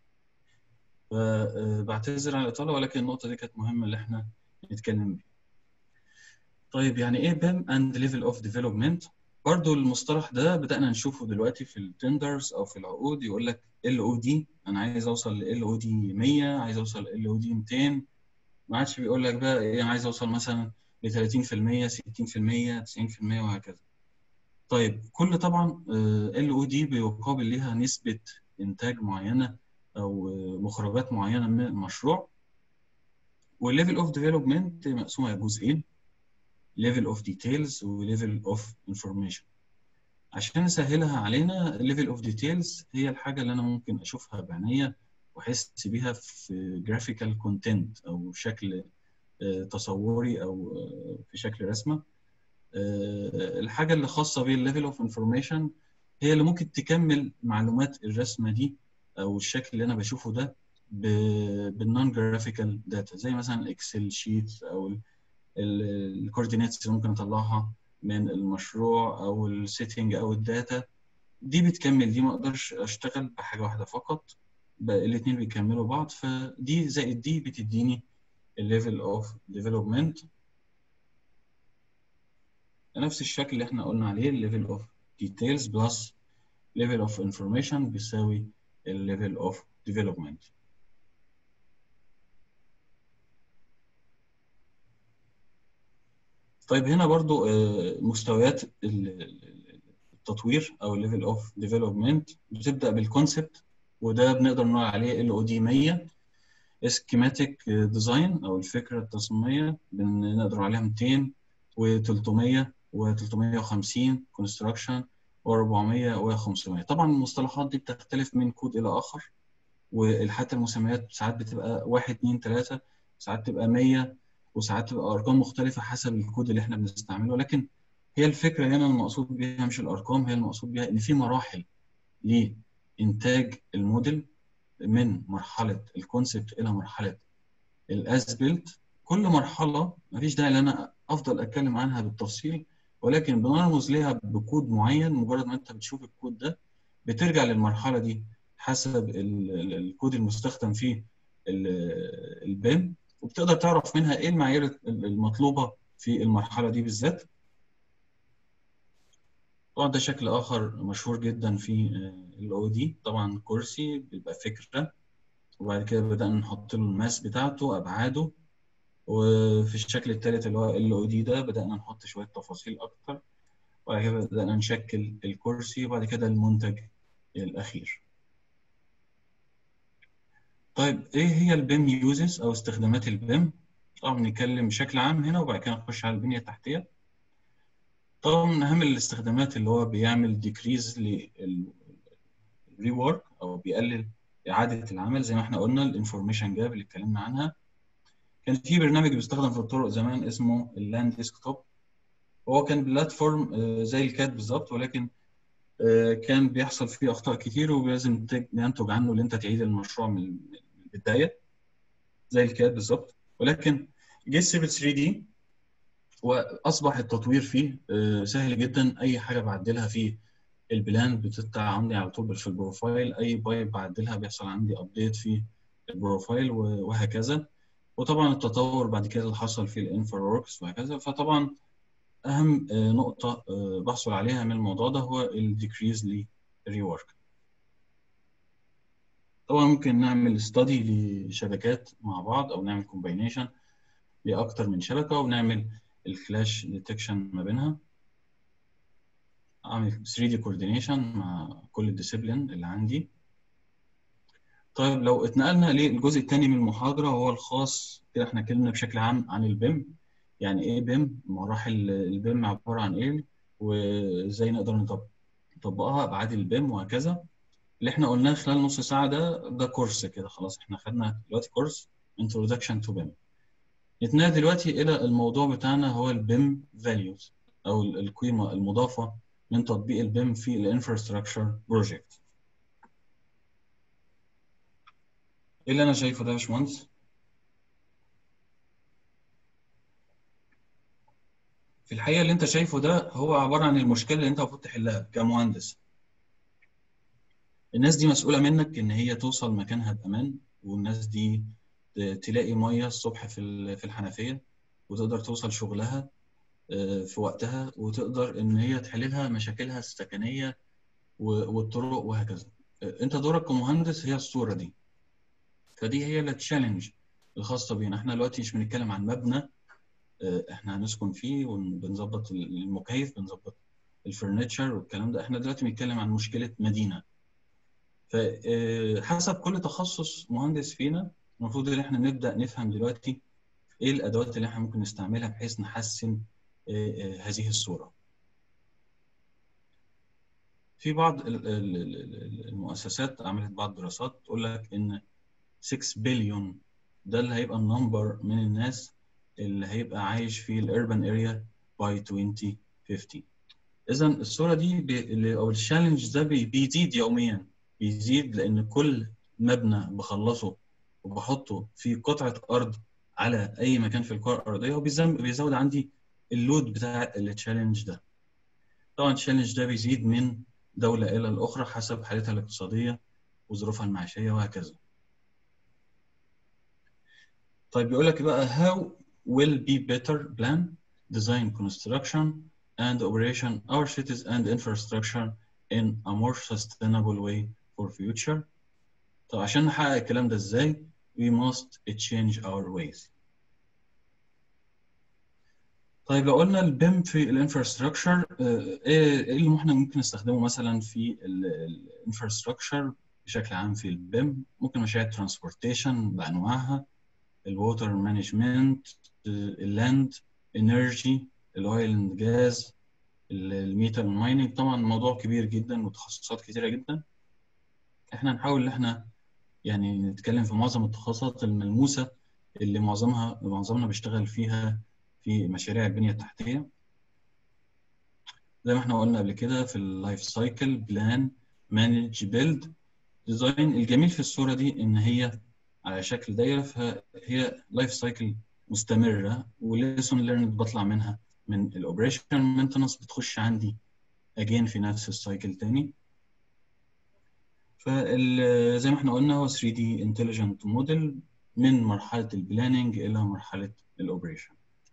فبعتذر عن الاطاله ولكن النقطه دي كانت مهمه اللي احنا نتكلم بيها طيب يعني ايه BIM and level of development برضو المصطلح ده بدأنا نشوفه دلوقتي في التندرز او في العقود يقول لك ال او دي انا عايز اوصل ل ال او دي 100 عايز اوصل ل ال او دي 200 ما عادش بيقول لك بقى ايه انا عايز اوصل مثلا ل 30% 60% 90% وهكذا طيب كل طبعا ال او دي بيقابل ليها نسبة انتاج معينة او آه، مخرجات معينة من المشروع والليفل اوف ديفلوبمنت مقسومة جزئين level of details و level of information عشان اسهلها علينا level of details هي الحاجه اللي انا ممكن اشوفها بعينيا واحس بيها في graphical content او شكل آه، تصوري او آه، في شكل رسمه آه، الحاجه اللي خاصه بالlevel of information هي اللي ممكن تكمل معلومات الرسمه دي او الشكل اللي انا بشوفه ده بالنون جرافيكال داتا زي مثلا اكسل شيت او الكوردينيتس اللي ممكن اطلعها من المشروع او السيتنج او الداتا دي بتكمل دي ما اقدرش اشتغل بحاجه واحده فقط الاثنين بيكملوا بعض فدي زائد دي بتديني الليفل اوف ديفلوبمنت نفس الشكل اللي احنا قلنا عليه الليفل اوف ديتيلز بلس ليفل اوف انفورميشن بيساوي الليفل اوف ديفلوبمنت طيب هنا برضو آه، مستويات ال- ال- التطوير او الليفل اوف ديفلوبمنت بتبدا بالكونسبت وده بنقدر نقول عليه ال او دي 100 سكيماتيك ديزاين او الفكره التصميميه بنقدر عليها 200 و300 و350 كونستراكشن و400 و500 طبعا المصطلحات دي بتختلف من كود الى اخر وحتى المسميات ساعات بتبقى 1 2 3 ساعات تبقى 100 وساعات تبقى ارقام مختلفه حسب الكود اللي احنا بنستعمله لكن هي الفكره هنا المقصود بيها مش الارقام هي المقصود بيها ان في مراحل لانتاج الموديل من مرحله الكونسبت الى مرحله الاز بيلت كل مرحله مفيش داعي ان انا افضل اتكلم عنها بالتفصيل ولكن بنرمز ليها بكود معين مجرد ما انت بتشوف الكود ده بترجع للمرحله دي حسب ال- ال- الكود المستخدم فيه البيم وبتقدر تعرف منها ايه المعايير المطلوبه في المرحله دي بالذات طبعا ده شكل اخر مشهور جدا في ال او دي طبعا كرسي بيبقى فكره وبعد كده بدانا نحط له الماس بتاعته ابعاده وفي الشكل الثالث اللي هو ال او دي ده بدانا نحط شويه تفاصيل اكتر وبعد كده بدانا نشكل الكرسي وبعد كده المنتج الاخير طيب ايه هي البيم يوزز او استخدامات البيم طبعا بنتكلم بشكل عام هنا وبعد كده نخش على البنيه التحتيه طبعا من اهم الاستخدامات اللي هو بيعمل ديكريز للريورك او بيقلل اعاده العمل زي ما احنا قلنا الانفورميشن جاب اللي اتكلمنا عنها كان في برنامج بيستخدم في الطرق زمان اسمه اللاند ديسكتوب هو كان بلاتفورم آه، زي الكاد بالظبط ولكن آه، كان بيحصل فيه اخطاء كتير ولازم تج- ينتج عنه ان انت تعيد المشروع من من البدايه زي الكاد بالظبط ولكن جه السيفل 3 دي واصبح التطوير فيه آه، سهل جدا اي حاجه بعدلها في البلان بتطلع عندي على طول في البروفايل اي بايب بعدلها بيحصل عندي ابديت في البروفايل و- وهكذا وطبعا التطور بعد كده اللي حصل في الانفر وركس وهكذا فطبعا اهم آه، نقطه آه، بحصل عليها من الموضوع ده هو الديكريز للريورك طبعا ممكن نعمل ستادي لشبكات مع بعض او نعمل كومباينيشن لاكتر من شبكه ونعمل الكلاش ديتكشن ما بينها اعمل 3 دي كوردينيشن مع كل الديسيبلين اللي عندي طيب لو اتنقلنا للجزء الثاني من المحاضره وهو الخاص كده احنا اتكلمنا بشكل عام عن البيم يعني ايه بيم مراحل البيم عباره عن ايه وازاي نقدر نطبق نطبقها ابعاد البيم وهكذا اللي احنا قلناه خلال نص ساعه ده ده كورس كده خلاص احنا خدنا دلوقتي كورس Introduction to BIM نتنقل دلوقتي الى الموضوع بتاعنا هو البيم فاليوز او القيمه المضافه من تطبيق البيم في الانفراستراكشر بروجكت ايه اللي انا شايفه ده يا باشمهندس في الحقيقه اللي انت شايفه ده هو عباره عن المشكله اللي انت المفروض تحلها كمهندس الناس دي مسؤوله منك ان هي توصل مكانها بامان والناس دي تلاقي ميه الصبح في في الحنفيه وتقدر توصل شغلها في وقتها وتقدر ان هي تحل لها مشاكلها السكنيه والطرق وهكذا انت دورك كمهندس هي الصوره دي فدي هي التشالنج الخاصه بينا احنا دلوقتي مش بنتكلم عن مبنى احنا هنسكن فيه وبنظبط المكيف بنظبط الفرنتشر والكلام ده احنا دلوقتي بنتكلم عن مشكله مدينه فحسب كل تخصص مهندس فينا المفروض ان احنا نبدا نفهم دلوقتي ايه الادوات اللي احنا ممكن نستعملها بحيث نحسن هذه الصوره في بعض المؤسسات عملت بعض الدراسات تقول لك ان 6 بليون ده اللي هيبقى النمبر من الناس اللي هيبقى عايش في الاربن اريا باي 2050 اذا الصوره دي بي او التشالنج ده بي بيزيد يوميا بيزيد لان كل مبنى بخلصه وبحطه في قطعه ارض على اي مكان في الكره الارضيه وبيزود عندي اللود بتاع التشالنج ده طبعا التشالنج ده بيزيد من دوله الى الاخرى حسب حالتها الاقتصاديه وظروفها المعيشيه وهكذا طيب بيقول لك بقى how will be better plan design construction and operation our cities and infrastructure in a more sustainable way for future طب عشان نحقق الكلام ده ازاي we must change our ways طيب لو قلنا البيم في الانفراستراكشر ايه اللي احنا ممكن نستخدمه مثلا في الانفراستراكشر بشكل عام في البيم ممكن مشاريع ترانسبورتيشن بانواعها الووتر مانجمنت اللاند انرجي الاويل اند جاز الميتال مايننج طبعا موضوع كبير جدا وتخصصات كتيره جدا احنا نحاول ان احنا يعني نتكلم في معظم التخصصات الملموسه اللي معظمها معظمنا بيشتغل فيها في مشاريع البنيه التحتيه زي ما احنا قلنا قبل كده في اللايف سايكل بلان مانج بيلد ديزاين الجميل في الصوره دي ان هي على شكل دايره فهي لايف سايكل مستمره وليسون ليرند بطلع منها من الاوبريشن مينتنس بتخش عندي اجين في نفس السايكل تاني فزي ما احنا قلنا هو 3 دي انتليجنت موديل من مرحله البلاننج الى مرحله الاوبريشن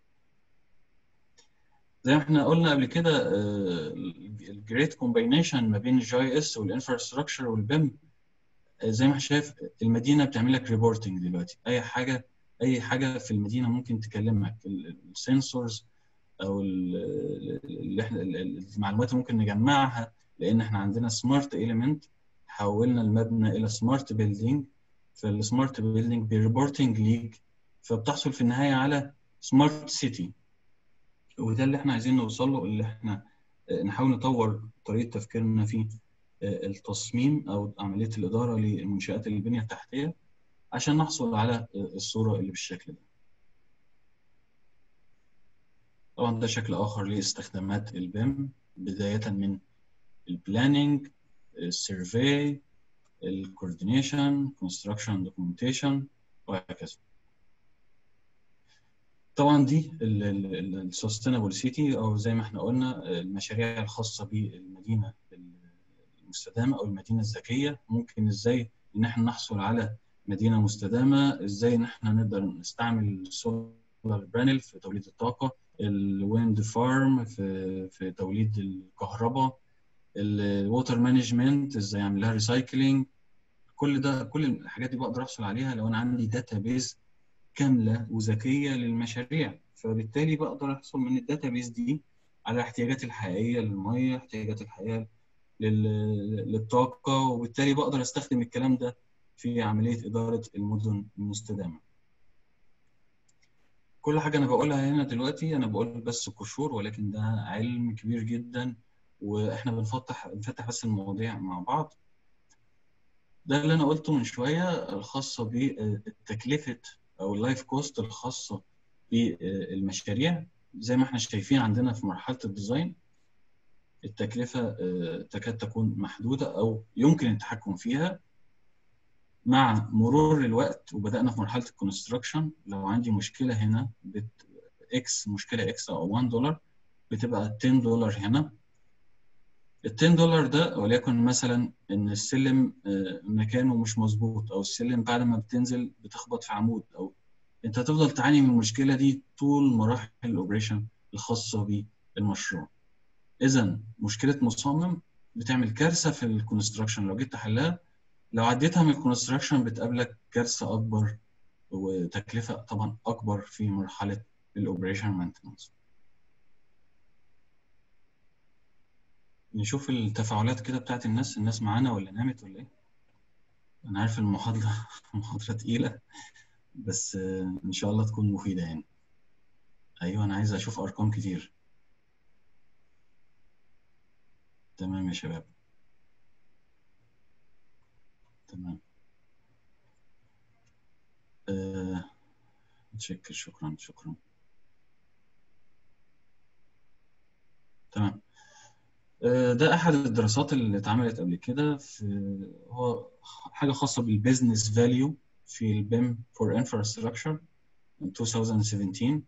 زي ما احنا قلنا قبل كده الجريت كومباينيشن ما بين الجي اس والانفراستراكشر والبيم زي ما احنا شايف المدينه بتعمل لك ريبورتنج دلوقتي اي حاجه اي حاجه في المدينه ممكن تكلمك السنسورز او اللي احنا المعلومات اللي ممكن نجمعها لان احنا عندنا سمارت اليمنت حولنا المبنى الى سمارت بيلدينج فالسمارت بيلدينج بريبورتنج ليك فبتحصل في النهايه على سمارت سيتي وده اللي احنا عايزين نوصل له اللي احنا نحاول نطور طريقه تفكيرنا في التصميم او عمليه الاداره للمنشات البنيه التحتيه عشان نحصل على الصوره اللي بالشكل ده. طبعا ده شكل اخر لاستخدامات البيم بدايه من البلاننج السيرفي الكوردينيشن كونستراكشن دوكيومنتيشن وهكذا. طبعا دي السستينابل سيتي او زي ما احنا قلنا المشاريع الخاصه بالمدينه المستدامه او المدينه الذكيه ممكن ازاي ان احنا نحصل على مدينه مستدامه ازاي ان احنا نقدر نستعمل السولار بانل في توليد الطاقه الويند فارم في في توليد الكهرباء الووتر مانجمنت ازاي اعمل لها ريسايكلينج كل ده كل الحاجات دي بقدر احصل عليها لو انا عندي داتا بيز كامله وذكيه للمشاريع فبالتالي بقدر احصل من الداتا بيز دي على الاحتياجات الحقيقيه للميه الاحتياجات الحقيقيه لل- للطاقه وبالتالي بقدر استخدم الكلام ده في عمليه اداره المدن المستدامه كل حاجه انا بقولها هنا دلوقتي انا بقول بس قشور ولكن ده علم كبير جدا واحنا بنفتح بنفتح بس المواضيع مع بعض ده اللي انا قلته من شويه الخاصه بتكلفه او اللايف كوست الخاصه بالمشاريع زي ما احنا شايفين عندنا في مرحله الديزاين التكلفه آه، تكاد تكون محدوده او يمكن التحكم فيها مع مرور الوقت وبدانا في مرحله الكونستراكشن لو عندي مشكله هنا بت اكس مشكله اكس او 1 دولار بتبقى 10 دولار هنا ال 10 دولار ده وليكن مثلا ان السلم آه، مكانه مش مظبوط او السلم بعد ما بتنزل بتخبط في عمود او انت هتفضل تعاني من المشكله دي طول مراحل الاوبريشن الخاصه بالمشروع اذا مشكله مصمم بتعمل كارثه في الكونستراكشن لو جيت تحلها لو عديتها من الكونستراكشن بتقابلك كارثه اكبر وتكلفه طبعا اكبر في مرحله الاوبريشن مانتنس نشوف التفاعلات كده بتاعت الناس الناس معانا ولا نامت ولا ايه انا عارف المحاضره محاضره تقيله بس آه، ان شاء الله تكون مفيده يعني ايوه انا عايز اشوف ارقام كتير تمام يا شباب تمام آه، متشكر شكرا شكرا تمام آه، ده احد الدراسات اللي اتعملت قبل كده في هو حاجه خاصه بالبيزنس فاليو في البيم فور انفراستراكشر من 2017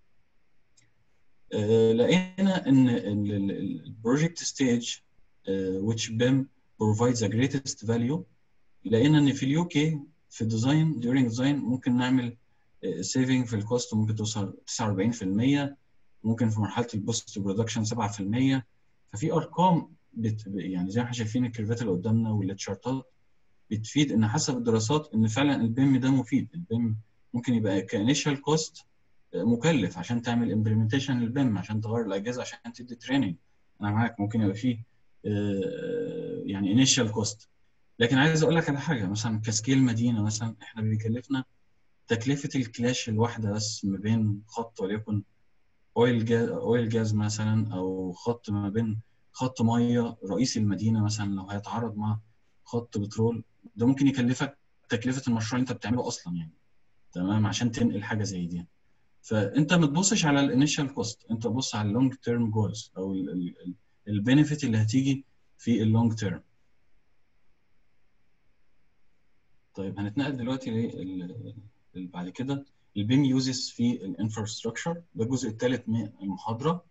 آه، لقينا ان البروجكت ستيج which BIM provides the greatest value لقينا ان في اليو كي في الديزاين during design ممكن نعمل سيفنج في الكوست ممكن توصل 49% ممكن في مرحله البوست برودكشن 7% ففي ارقام بت... يعني زي ما احنا شايفين الكيرفات اللي قدامنا والتشارتات بتفيد ان حسب الدراسات ان فعلا البيم ده مفيد البيم ممكن يبقى كانيشال كوست مكلف عشان تعمل امبلمنتيشن للبيم عشان تغير الاجهزه عشان تدي تريننج انا معاك ممكن يبقى فيه آه، يعني انيشال كوست لكن عايز اقول لك على حاجه مثلا كسكيل مدينه مثلا احنا بيكلفنا تكلفه الكلاش الواحده بس ما بين خط وليكن اويل جاز اويل جاز مثلا او خط ما بين خط ميه رئيس المدينه مثلا لو هيتعارض مع خط بترول ده ممكن يكلفك تكلفه المشروع اللي انت بتعمله اصلا يعني تمام عشان تنقل حاجه زي دي فانت ما تبصش على الانيشال كوست انت بص على اللونج تيرم جولز او البينيفيت اللي هتيجي في اللونج تيرم طيب هنتنقل دلوقتي لل- لل- بعد كده البيم يوزز في الانفراستراكشر ده الجزء الثالث من المحاضره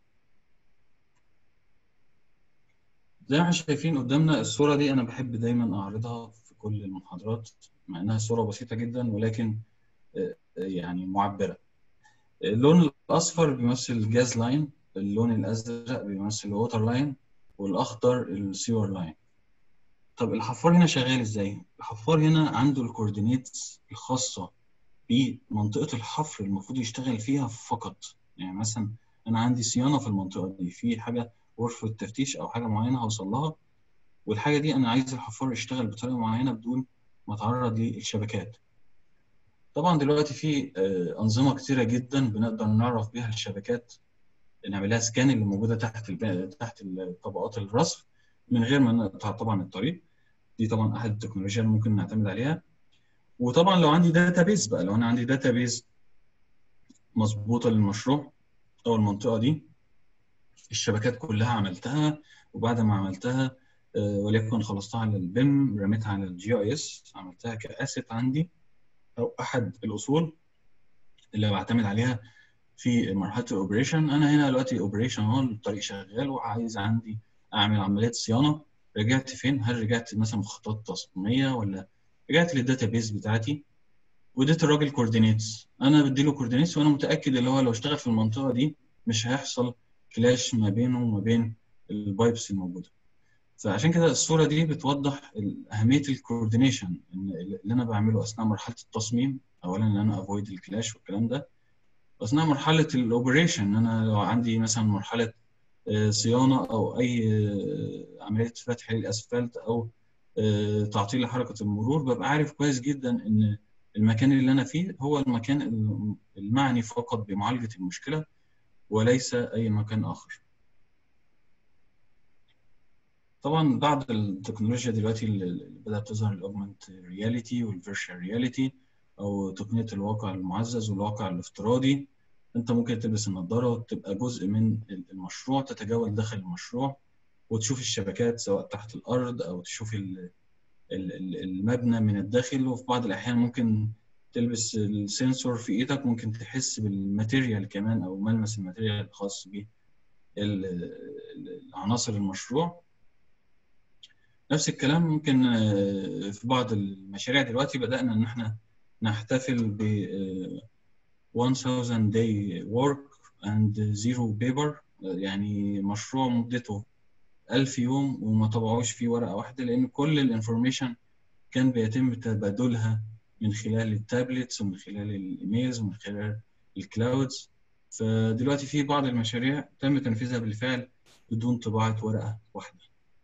زي ما احنا شايفين قدامنا الصوره دي انا بحب دايما اعرضها في كل المحاضرات مع انها صوره بسيطه جدا ولكن آه، يعني معبره اللون الاصفر بيمثل الجاز لاين اللون الازرق بيمثل الووتر لاين والاخضر السيور لاين طب الحفار هنا شغال ازاي الحفار هنا عنده الكوردينيتس الخاصه بمنطقه الحفر المفروض يشتغل فيها فقط يعني مثلا انا عندي صيانه في المنطقه دي في حاجه غرفه تفتيش او حاجه معينه هوصل لها والحاجه دي انا عايز الحفار يشتغل بطريقه معينه بدون ما اتعرض للشبكات طبعا دلوقتي في آه، انظمه كتيره جدا بنقدر نعرف بيها الشبكات نعملها سكان اللي موجوده تحت الب... تحت طبقات الرصف من غير ما نقطع طبعا الطريق دي طبعا احد التكنولوجيا اللي ممكن نعتمد عليها وطبعا لو عندي داتابيز بقى لو انا عندي داتابيز مظبوطه للمشروع او المنطقه دي الشبكات كلها عملتها وبعد ما عملتها آه، وليكن خلصتها على البيم رميتها على الجي اي اس عملتها كاسيت عندي او احد الاصول اللي بعتمد عليها في مرحله الاوبريشن انا هنا دلوقتي اوبريشن اهو الطريق شغال وعايز عندي اعمل عمليه صيانه رجعت فين هل رجعت مثلا خطوات تصميميه ولا رجعت للداتابيز بتاعتي واديت الراجل كوردينيتس انا بديله كوردينيتس وانا متاكد اللي هو لو اشتغل في المنطقه دي مش هيحصل كلاش ما بينه وما بين البايبس الموجوده فعشان كده الصوره دي بتوضح اهميه الكوردينيشن اللي انا بعمله اثناء مرحله التصميم اولا ان انا افويد الكلاش والكلام ده اثناء مرحله الاوبريشن ان انا لو عندي مثلا مرحله آه، صيانه او اي آه، عمليه فتح للاسفلت او آه، تعطيل لحركه المرور ببقى عارف كويس جدا ان المكان اللي انا فيه هو المكان المعني فقط بمعالجه المشكله وليس اي مكان اخر. طبعا بعض التكنولوجيا دلوقتي اللي بدات تظهر الاوجمنت رياليتي والفيرشوال رياليتي او تقنيه الواقع المعزز والواقع الافتراضي انت ممكن تلبس النظاره وتبقى جزء من المشروع تتجول داخل المشروع وتشوف الشبكات سواء تحت الارض او تشوف ال- ال- ال- المبنى من الداخل وفي بعض الاحيان ممكن تلبس السنسور في ايدك ممكن تحس بالماتيريال كمان او ملمس الماتيريال الخاص ب عناصر المشروع نفس الكلام ممكن آه، في بعض المشاريع دلوقتي بدأنا ان احنا نحتفل ب آه، 1000 day work and zero paper آه، يعني مشروع مدته 1000 يوم وما طبعوش فيه ورقة واحدة لأن كل الانفورميشن كان بيتم تبادلها من خلال التابلتس ومن خلال الايميلز ومن خلال الكلاودز فدلوقتي في بعض المشاريع تم تنفيذها بالفعل بدون طباعة ورقة واحدة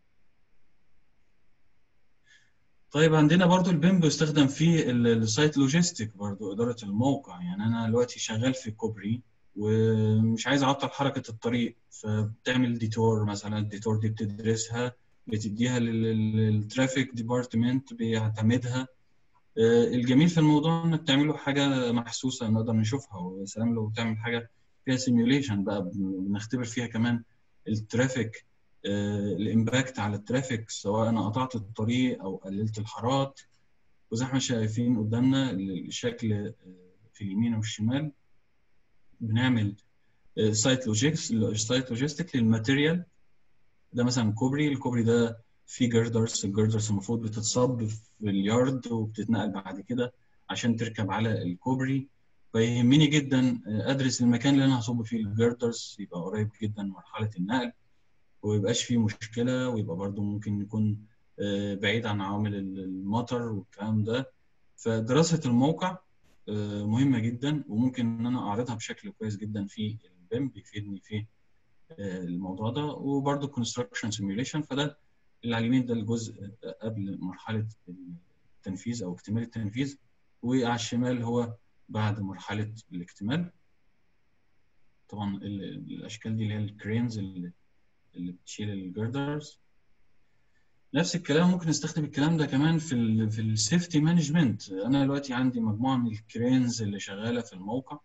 طيب عندنا برضو البيم بيستخدم في ال- السايت لوجيستيك برضو إدارة الموقع يعني أنا دلوقتي شغال في كوبري ومش عايز أعطل حركة الطريق فبتعمل ديتور مثلا الديتور دي بتدرسها بتديها للترافيك ديبارتمنت بيعتمدها آه، الجميل في الموضوع انك تعمله حاجه محسوسه نقدر نشوفها ويا سلام لو تعمل حاجه فيها سيميوليشن بقى بن- بنختبر فيها كمان الترافيك آه، الامباكت على الترافيك سواء انا قطعت الطريق او قللت الحارات وزي ما احنا شايفين قدامنا الشكل آه، في اليمين والشمال بنعمل سايت لوجيكس سايت لوجيستيك للماتيريال ده مثلا كوبري الكوبري ده فيه جردرز الجردرز المفروض بتتصب في اليارد وبتتنقل بعد كده عشان تركب على الكوبري فيهمني جدا ادرس المكان اللي انا هصب فيه الجردرز يبقى قريب جدا من مرحله النقل ويبقاش فيه مشكله ويبقى برضو ممكن يكون آه، بعيد عن عوامل المطر والكلام ده فدراسه الموقع آه، مهمه جدا وممكن ان انا اعرضها بشكل كويس جدا في البيم بيفيدني في آه، الموضوع ده وبرضه كونستراكشن سيميوليشن فده اللي على اليمين ده الجزء قبل مرحله التنفيذ او اكتمال التنفيذ وعلى الشمال هو بعد مرحله الاكتمال طبعا ال- الاشكال دي اللي هي الكرينز اللي اللي بتشيل الجردرز نفس الكلام ممكن نستخدم الكلام ده كمان في ال في السيفتي مانجمنت انا دلوقتي عندي مجموعه من الكرينز اللي شغاله في الموقع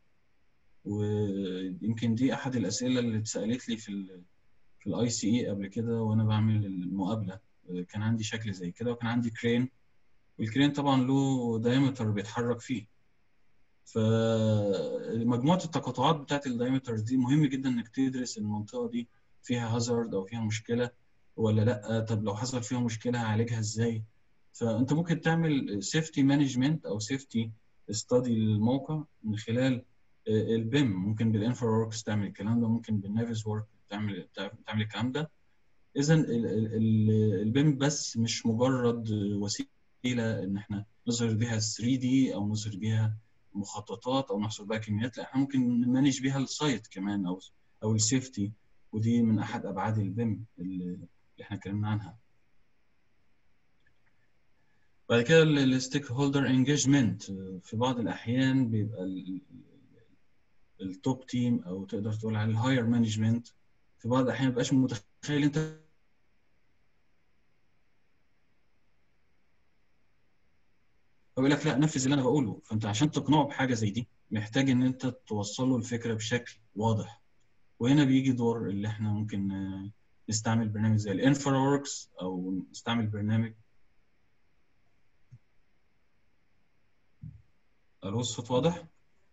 ويمكن دي احد الاسئله اللي اتسالت لي في ال في الاي سي اي قبل كده وانا بعمل المقابله كان عندي شكل زي كده وكان عندي كرين والكرين طبعا له دايمتر بيتحرك فيه فمجموعه التقاطعات بتاعت الدايمتر دي مهم جدا انك تدرس المنطقه دي فيها هازارد او فيها مشكله ولا لا طب لو حصل فيها مشكله هعالجها ازاي فانت ممكن تعمل سيفتي مانجمنت او سيفتي ستادي للموقع من خلال البيم ممكن بالانفرا وركس تعمل الكلام ده ممكن بالنافيس ورك تعمل تعمل الكلام ده اذا البيم بس مش مجرد وسيله ان احنا نظهر بيها 3 دي او نظهر بيها مخططات او نحصل بيها كميات لا احنا ممكن نمانج بيها السايت كمان او او السيفتي ودي من احد ابعاد البيم اللي احنا اتكلمنا عنها بعد كده الستيك هولدر انجيجمنت في بعض الاحيان بيبقى التوب تيم او تقدر تقول على الهاير مانجمنت في بعض الاحيان ما بقاش متخيل انت فبيقول لك لا نفذ اللي انا بقوله فانت عشان تقنعه بحاجه زي دي محتاج ان انت توصل له الفكره بشكل واضح وهنا بيجي دور اللي احنا ممكن نستعمل برنامج زي الانفرا وركس او نستعمل برنامج الو الصوت واضح؟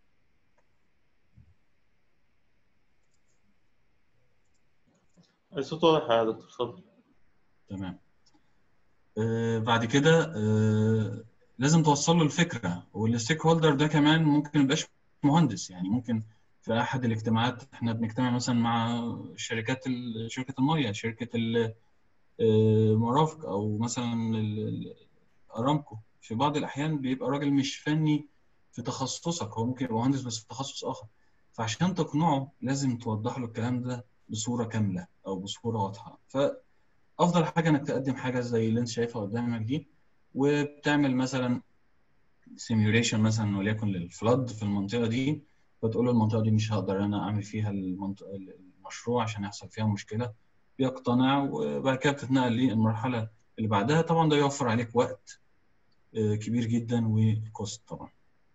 الصوت واضح يا دكتور اتفضل تمام آه بعد كده آه لازم توصل له الفكره والستيك هولدر ده كمان ممكن ما يبقاش مهندس يعني ممكن في احد الاجتماعات احنا بنجتمع مثلا مع شركات شركه الميه شركه المرافق او مثلا ارامكو في بعض الاحيان بيبقى راجل مش فني في تخصصك هو ممكن يبقى مهندس بس في تخصص اخر فعشان تقنعه لازم توضح له الكلام ده بصوره كامله او بصوره واضحه فافضل حاجه انك تقدم حاجه زي اللي انت شايفها قدامك دي وبتعمل مثلا سيميوليشن مثلا وليكن للفلد في المنطقه دي فتقول له المنطقه دي مش هقدر انا اعمل فيها المنطقة المشروع عشان يحصل فيها مشكله بيقتنع وبعد كده بتتنقل للمرحله اللي بعدها طبعا ده يوفر عليك وقت آه، كبير جدا وكوست طبعا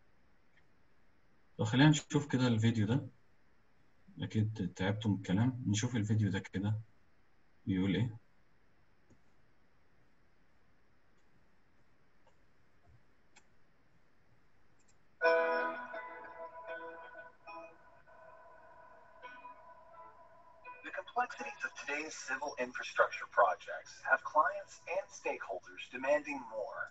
طب خلينا نشوف كده الفيديو ده اكيد تعبتوا من الكلام نشوف الفيديو ده كده بيقول ايه The complexities of today's civil infrastructure projects have clients and stakeholders demanding more.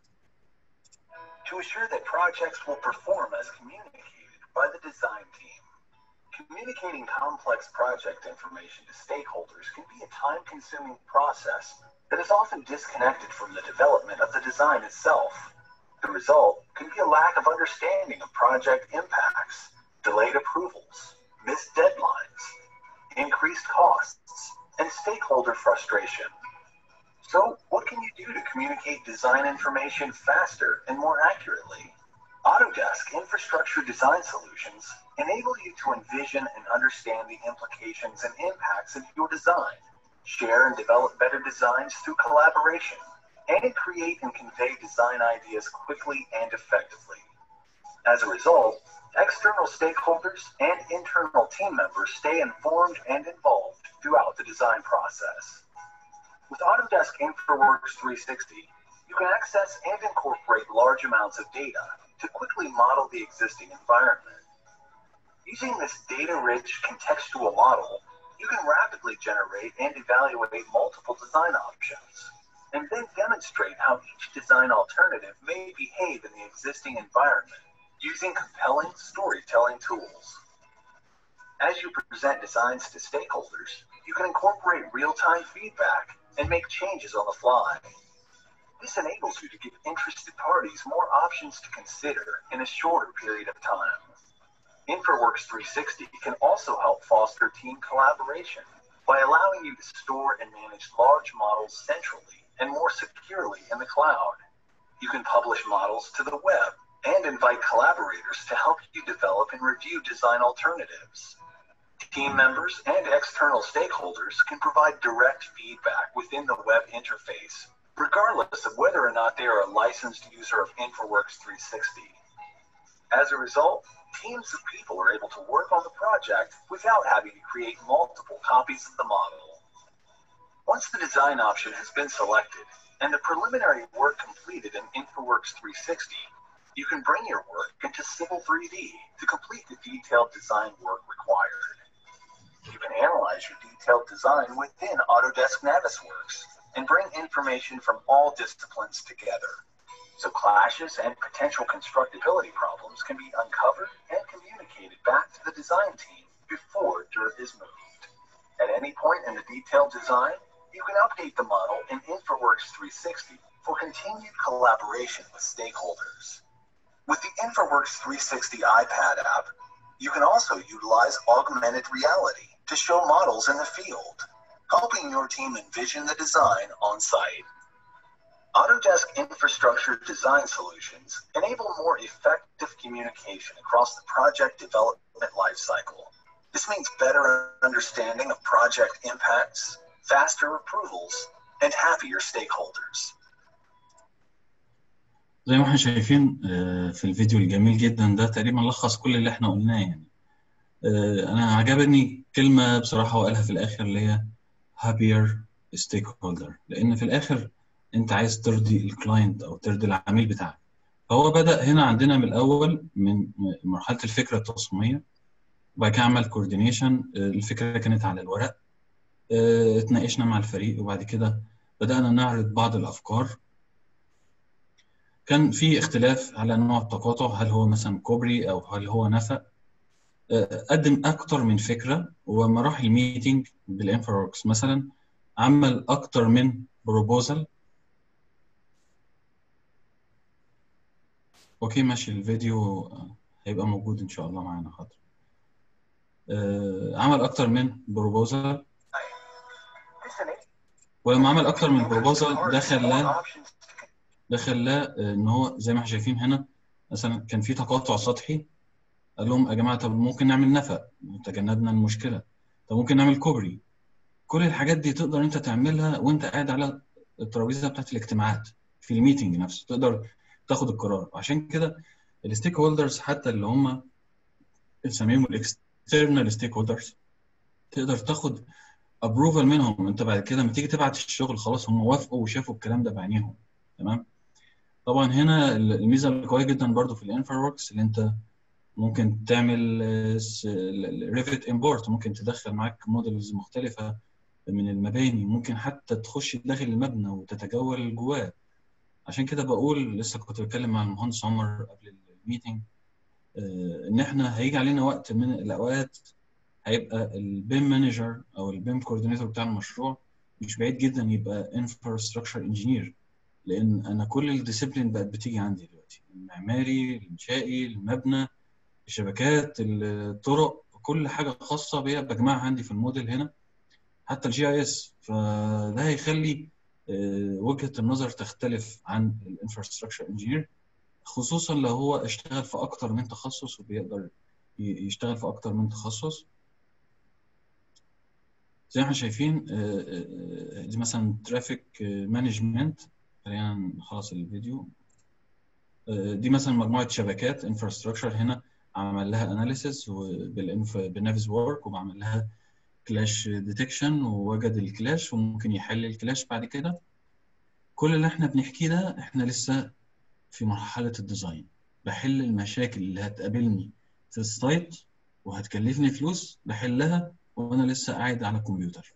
To assure that projects will perform as communicated by the design team, communicating complex project information to stakeholders can be a time consuming process that is often disconnected from the development of the design itself. The result can be a lack of understanding of project impacts, delayed approvals, missed deadlines, increased costs, and stakeholder frustration. So, what can you do to communicate design information faster and more accurately? Autodesk Infrastructure Design Solutions enable you to envision and understand the implications and impacts of your design, share and develop better designs through collaboration, and create and convey design ideas quickly and effectively. As a result, external stakeholders and internal team members stay informed and involved throughout the design process. With Autodesk InfraWorks 360, you can access and incorporate large amounts of data to quickly model the existing environment. Using this data-rich contextual model, you can rapidly generate and evaluate multiple design options, and then demonstrate how each design alternative may behave in the existing environment using compelling storytelling tools. As you present designs to stakeholders, you can incorporate real-time feedback and make changes on the fly. This enables you to give interested parties more options to consider in a shorter period of time. InfraWorks 360 can also help foster team collaboration by allowing you to store and manage large models centrally and more securely in the cloud. You can publish models to the web and invite collaborators to help you develop and review design alternatives. Team members and external stakeholders can provide direct feedback within the web interface, regardless of whether or not they are a licensed user of InfraWorks 360. As a result, teams of people are able to work on the project without having to create multiple copies of the model. Once the design option has been selected and the preliminary work completed in InfraWorks 360, you can bring your work into Civil 3D to complete the detailed design work required. You can analyze your detailed design within Autodesk Navisworks and bring information from all disciplines together. So clashes and potential constructability problems can be uncovered and communicated back to the design team before dirt is moved. At any point in the detailed design, you can update the model in InfraWorks 360 for continued collaboration with stakeholders. With the InfraWorks 360 iPad app, you can also utilize augmented reality to show models in the field, helping your team envision the design on site. Autodesk Infrastructure Design Solutions enable more effective communication across the project development lifecycle. This means better understanding of project impacts, faster approvals, and happier stakeholders. زي ما احنا شايفين آه، في الفيديو الجميل جدا ده تقريبا لخص كل اللي احنا قلناه يعني آه، انا عجبني كلمة بصراحة وقالها في الاخر اللي هي happier stakeholder لان في الاخر انت عايز ترضي الكلاينت او ترضي العميل بتاعك فهو بدأ هنا عندنا من الاول من مرحلة الفكرة التصميمية وبعد كده عمل كوردينيشن الفكرة كانت على الورق آه، اتناقشنا مع الفريق وبعد كده بدأنا نعرض بعض الأفكار كان في اختلاف على نوع التقاطع هل هو مثلا كوبري أو هل هو نفق آه، قدم أكتر من فكرة وما راح الميتنج بالانفراوركس مثلا عمل أكتر من بروبوزل اوكي ماشي الفيديو آه، هيبقى موجود ان شاء الله معانا حاضر آه، عمل اكتر من بروبوزال ولما عمل اكتر من بروبوزال ده More خلاه options to ده خلاه آه، ان هو زي ما احنا شايفين هنا مثلا كان في تقاطع سطحي قال لهم يا جماعه طب ممكن نعمل نفق وتجنبنا المشكله طب ممكن نعمل كوبري كل الحاجات دي تقدر انت تعملها وانت قاعد على الترابيزه بتاعت الاجتماعات في الميتنج نفسه تقدر تاخد القرار عشان كده الستيك هولدرز حتى اللي هم بنسميهم الاكسترنال ستيك هولدرز تقدر تاخد ابروفال منهم انت بعد كده لما تيجي تبعت الشغل خلاص هم وافقوا وشافوا الكلام ده بعينيهم تمام طبعا هنا الميزه القويه جدا برضو في الانفر وركس اللي انت ممكن تعمل ريفت امبورت ممكن تدخل معاك موديلز مختلفه من المباني ممكن حتى تخش داخل المبنى وتتجول جواه عشان كده بقول لسه كنت بتكلم مع المهندس عمر قبل الميتنج آه، ان احنا هيجي علينا وقت من الاوقات هيبقى البيم مانجر او البيم كوردينيتور بتاع المشروع مش بعيد جدا يبقى انفراستراكشر انجينير لان انا كل الديسيبلين بقت بتيجي عندي دلوقتي المعماري الانشائي المبنى الشبكات الطرق كل حاجه خاصه بيها بجمعها عندي في الموديل هنا حتى الجي اي اس فده هيخلي آه، وجهه النظر تختلف عن الانفراستراكشر انجينير خصوصا لو هو اشتغل في اكتر من تخصص وبيقدر ي- يشتغل في اكتر من تخصص زي ما احنا شايفين آه، آه، دي مثلا ترافيك مانجمنت خلينا نخلص الفيديو آه، دي مثلا مجموعه شبكات انفراستراكشر هنا عمل لها اناليسيس بالنافس وورك وبعمل لها كلاش ديتكشن ووجد الكلاش وممكن يحل الكلاش بعد كده كل اللي احنا بنحكيه ده احنا لسه في مرحله الديزاين بحل المشاكل اللي هتقابلني في السايت وهتكلفني فلوس بحلها وانا لسه قاعد على الكمبيوتر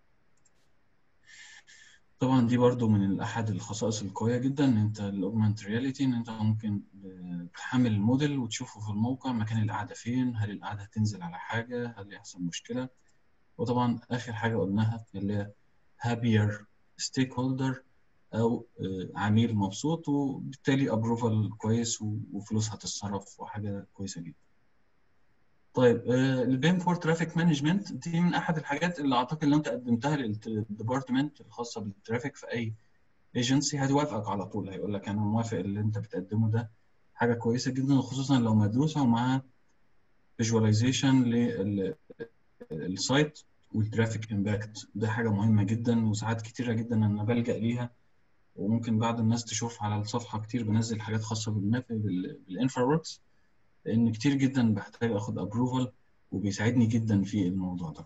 طبعا دي برضو من احد الخصائص القويه جدا ان انت الاوجمانت رياليتي ان انت ممكن آه، تحمل الموديل وتشوفه في الموقع مكان القعده فين هل القعده هتنزل على حاجه هل يحصل مشكله وطبعا اخر حاجه قلناها اللي هي هابير ستيك هولدر او آه، عميل مبسوط وبالتالي ابروفال كويس و- وفلوس هتتصرف وحاجه كويسه جدا طيب البيم فور ترافيك مانجمنت دي من احد الحاجات اللي اعتقد لو انت قدمتها للديبارتمنت الخاصه بالترافيك في اي ايجنسي هتوافقك على طول هيقول لك انا موافق اللي انت بتقدمه ده حاجه كويسه جدا وخصوصا لو مدروسه ومعاها فيجواليزيشن للسايت والترافيك امباكت ده حاجه مهمه جدا وساعات كتيره جدا انا بلجأ ليها وممكن بعض الناس تشوف على الصفحه كتير بنزل حاجات خاصه بالانفرا وركس لان كتير جدا بحتاج اخد ابروفال وبيساعدني جدا في الموضوع ده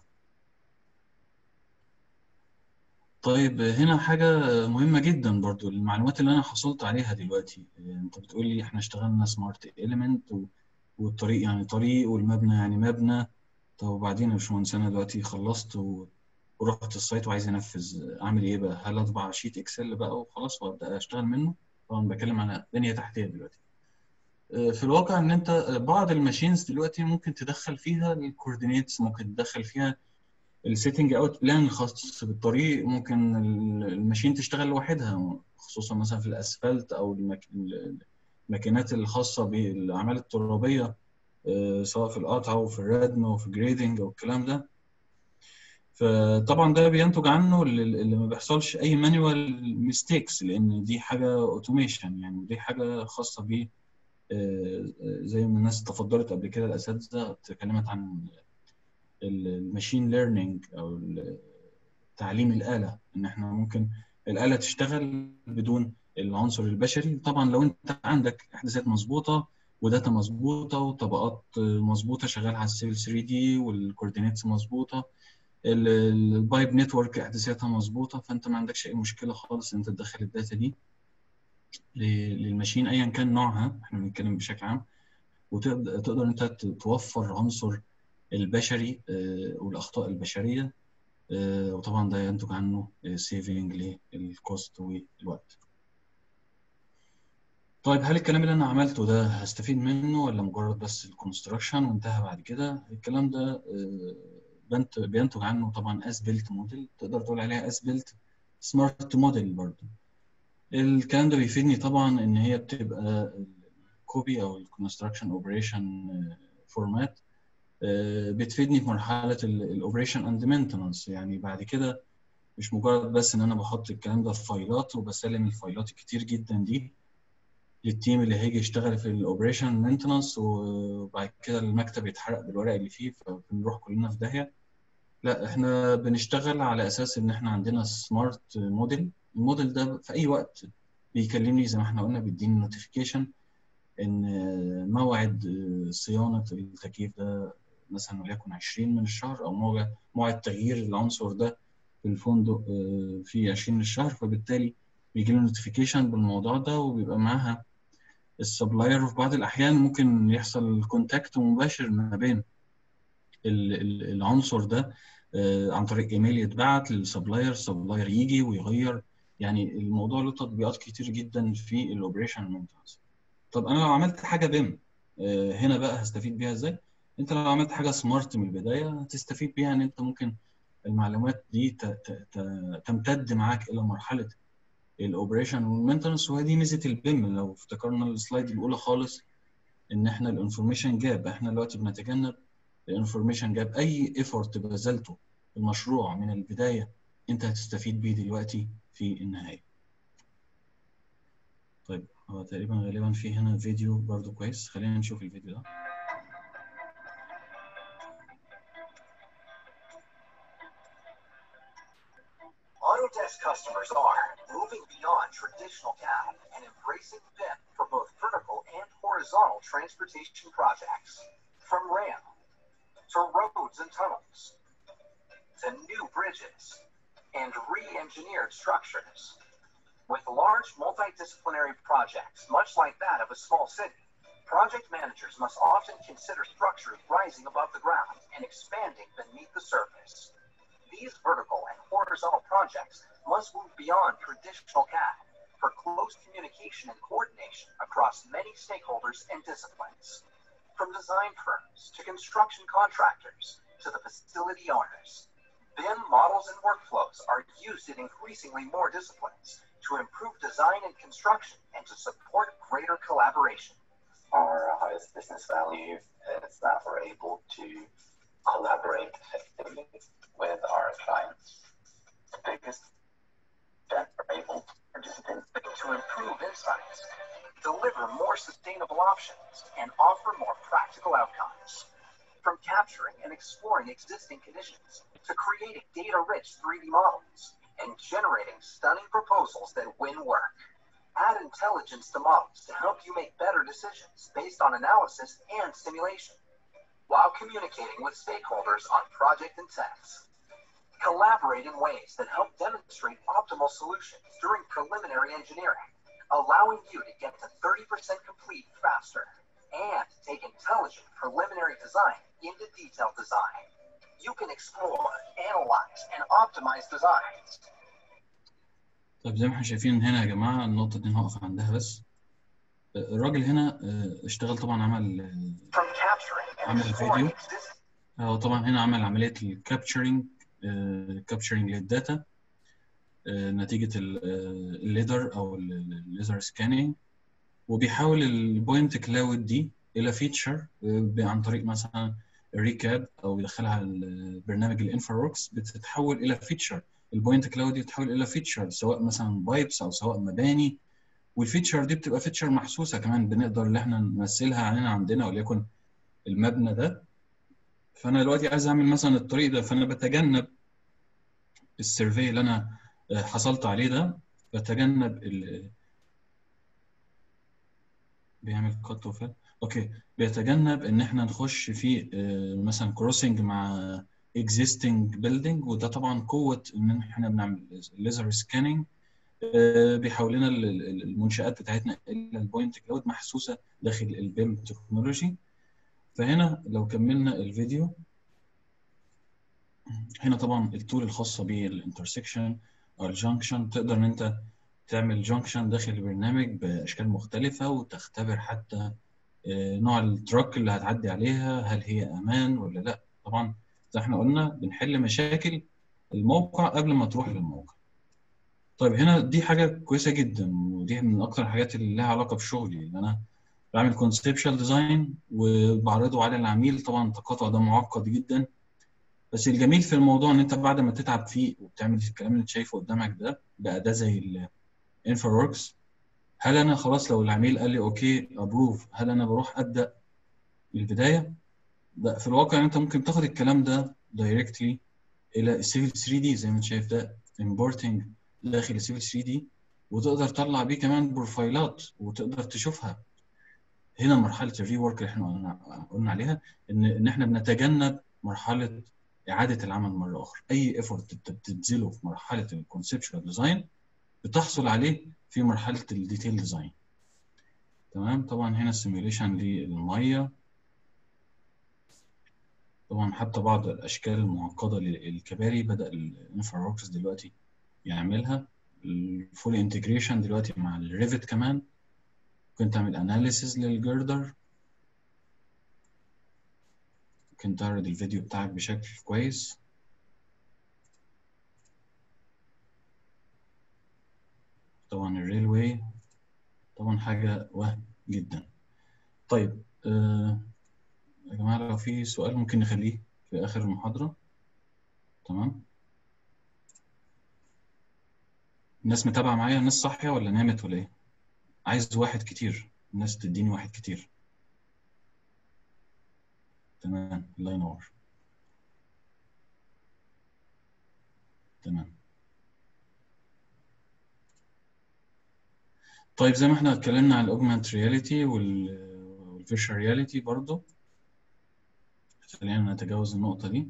طيب هنا حاجة مهمة جدا برضو المعلومات اللي أنا حصلت عليها دلوقتي أنت بتقول لي إحنا اشتغلنا سمارت إيليمنت والطريق يعني طريق والمبنى يعني مبنى طب وبعدين يا باشمهندس أنا دلوقتي خلصت و... ورحت السايت وعايز أنفذ أعمل إيه بقى؟ هل أطبع شيت إكسل بقى وخلاص وأبدأ أشتغل منه؟ طبعا بتكلم على بنية تحتية دلوقتي. في الواقع ان انت بعض الماشينز دلوقتي ممكن تدخل فيها الكوردينيتس ممكن تدخل فيها السيتنج اوت بلان الخاص بالطريق ممكن الماشين تشتغل لوحدها خصوصا مثلا في الاسفلت او المك... الماكينات الخاصه بالاعمال الترابيه سواء في القطع وفي الردم وفي الجريدنج او الكلام ده فطبعا ده بينتج عنه اللي ما بيحصلش اي مانوال ميستيكس لان دي حاجه اوتوميشن يعني دي حاجه خاصه ب زي ما الناس تفضلت قبل كده الاساتذه اتكلمت عن الماشين ليرنينج او تعليم الاله ان احنا ممكن الاله تشتغل بدون العنصر البشري طبعا لو انت عندك احداثات مظبوطه وداتا مظبوطه وطبقات مظبوطه شغاله على السيل 3 دي والكوردينيتس مظبوطه البايب نتورك احداثياتها مظبوطه فانت ما عندكش اي مشكله خالص ان انت تدخل الداتا دي للماشين ايا كان نوعها احنا بنتكلم بشكل عام وتقدر انت توفر عنصر البشري والاخطاء البشريه وطبعا ده ينتج عنه سيفنج للكوست والوقت طيب هل الكلام اللي انا عملته ده هستفيد منه ولا مجرد بس الكونستراكشن وانتهى بعد كده الكلام ده بينتج عنه طبعا اس بيلت موديل تقدر تقول عليها اس بيلت سمارت موديل برضه الكلام ده بيفيدني طبعا ان هي بتبقى الكوبي او الكونستراكشن اوبريشن فورمات بتفيدني في مرحله الاوبريشن اند مينتنانس يعني بعد كده مش مجرد بس ان انا بحط الكلام ده في فايلات وبسلم الفايلات الكتير جدا دي للتيم اللي هيجي يشتغل في الاوبريشن مينتنس وبعد كده المكتب يتحرق بالورق اللي فيه فبنروح كلنا في داهيه لا احنا بنشتغل على اساس ان احنا عندنا سمارت موديل الموديل ده في اي وقت بيكلمني زي ما احنا قلنا بيديني نوتيفيكيشن ان موعد صيانه التكييف ده مثلا وليكن 20 من الشهر او موعد موعد تغيير العنصر ده في الفندق في 20 الشهر فبالتالي بيجي له نوتيفيكيشن بالموضوع ده وبيبقى معاها السبلاير وفي بعض الاحيان ممكن يحصل كونتاكت مباشر ما بين العنصر ده عن طريق ايميل يتبعت للسبلاير السبلاير يجي ويغير يعني الموضوع له تطبيقات كتير جدا في الاوبريشن مينتنس طب انا لو عملت حاجه بيم هنا بقى هستفيد بيها ازاي انت لو عملت حاجه سمارت من البدايه هتستفيد بيها ان انت ممكن المعلومات دي تمتد معاك الى مرحله الاوبريشن والمينتنس وهي ميزه البيم لو افتكرنا السلايد الاولى خالص ان احنا الانفورميشن جاب احنا دلوقتي بنتجنب الانفورميشن جاب اي ايفورت بذلته في المشروع من البدايه انت هتستفيد بيه دلوقتي في النهايه طيب هو تقريبا غالبا في هنا فيديو برضو كويس خلينا نشوف الفيديو ده Autodesk customers are moving beyond traditional CAD and embracing BIM for both vertical and horizontal transportation projects. From rail to roads and tunnels to new bridges and re-engineered structures. With large multidisciplinary projects, much like that of a small city, project managers must often consider structures rising above the ground and expanding beneath the surface. These vertical and horizontal projects must move beyond traditional CAD for close communication and coordination across many stakeholders and disciplines. From design firms to construction contractors to the facility owners, BIM models and workflows are used in increasingly more disciplines to improve design and construction and to support greater collaboration. Our highest business value is that we're able to collaborate effectively with our clients. The biggest that we're able to participate to improve insights, deliver more sustainable options, and offer more practical outcomes. From capturing and exploring existing conditions to creating data rich 3D models and generating stunning proposals that win work. Add intelligence to models to help you make better decisions based on analysis and simulation while communicating with stakeholders on project intents. Collaborate in ways that help demonstrate optimal solutions during preliminary engineering, allowing you to get to 30% complete faster and take intelligent preliminary design into detailed design. You can explore, analyze, and optimize designs. طيب زي ما احنا شايفين هنا يا جماعه النقطه دي هنقف عندها بس الراجل هنا اشتغل طبعا عمل From capturing and عمل exploring فيديو. existing هو طبعا هنا عمل عمليه الكابتشرنج كابتشرنج للداتا نتيجه الليدر او الليزر سكاننج وبيحول البوينت كلاود دي الى فيتشر عن طريق مثلا الريكاب او يدخلها على البرنامج الانفراروكس بتتحول الى فيتشر البوينت كلاود دي بتتحول الى فيتشر سواء مثلا بايبس او سواء مباني والفيتشر دي بتبقى فيتشر محسوسه كمان بنقدر ان احنا نمثلها علينا عندنا وليكن المبنى ده فانا دلوقتي عايز اعمل مثلا الطريق ده فانا بتجنب السيرفي اللي انا حصلت عليه ده بتجنب ال بيعمل كات وفات اوكي بيتجنب ان احنا نخش في مثلا كروسنج مع existing building وده طبعا قوه ان احنا بنعمل ليزر سكاننج بيحول لنا المنشات بتاعتنا الى البوينت كلاود محسوسه داخل البيم تكنولوجي فهنا لو كملنا الفيديو هنا طبعا التول الخاصه بالانترسكشن او الجنكشن تقدر ان انت تعمل جنكشن داخل البرنامج باشكال مختلفه وتختبر حتى نوع التراك اللي هتعدي عليها هل هي امان ولا لا طبعا زي احنا قلنا بنحل مشاكل الموقع قبل ما تروح للموقع طيب هنا دي حاجه كويسه جدا ودي من اكتر الحاجات اللي لها علاقه بشغلي ان انا بعمل كونسبشوال ديزاين وبعرضه على العميل طبعا التقاطع ده معقد جدا بس الجميل في الموضوع ان انت بعد ما تتعب فيه وبتعمل الكلام اللي انت شايفه قدامك ده بأداة زي الانفراوركس هل انا خلاص لو العميل قال لي اوكي ابروف هل انا بروح ابدا من البدايه لا في الواقع انت ممكن تاخد الكلام ده دايركتلي الى السيفل 3 دي زي ما انت شايف ده امبورتنج داخل السيفل 3 دي وتقدر تطلع بيه كمان بروفايلات وتقدر تشوفها هنا مرحله الري ورك اللي احنا قلنا قلنا عليها ان ان احنا بنتجنب مرحله اعاده العمل مره اخرى اي ايفورت بتبذله في مرحله الكونسبشوال ديزاين بتحصل عليه في مرحله الديتيل ديزاين تمام طبعا هنا السيميوليشن للميه طبعا حتى بعض الاشكال المعقده للكباري بدا الانفراروكس دلوقتي يعملها الفول انتجريشن دلوقتي مع الريفت كمان ممكن تعمل اناليسيز للجردر ممكن تعرض الفيديو بتاعك بشكل كويس طبعا الريلوي طبعا حاجة وهم جدا طيب آه يا جماعة لو في سؤال ممكن نخليه في آخر المحاضرة تمام الناس متابعة معايا الناس صاحية ولا نامت ولا ايه عايز واحد كتير الناس تديني واحد كتير تمام الله ينور تمام طيب زي ما احنا اتكلمنا عن الاوجمانت رياليتي والفيرشوال رياليتي برضو خلينا نتجاوز النقطة دي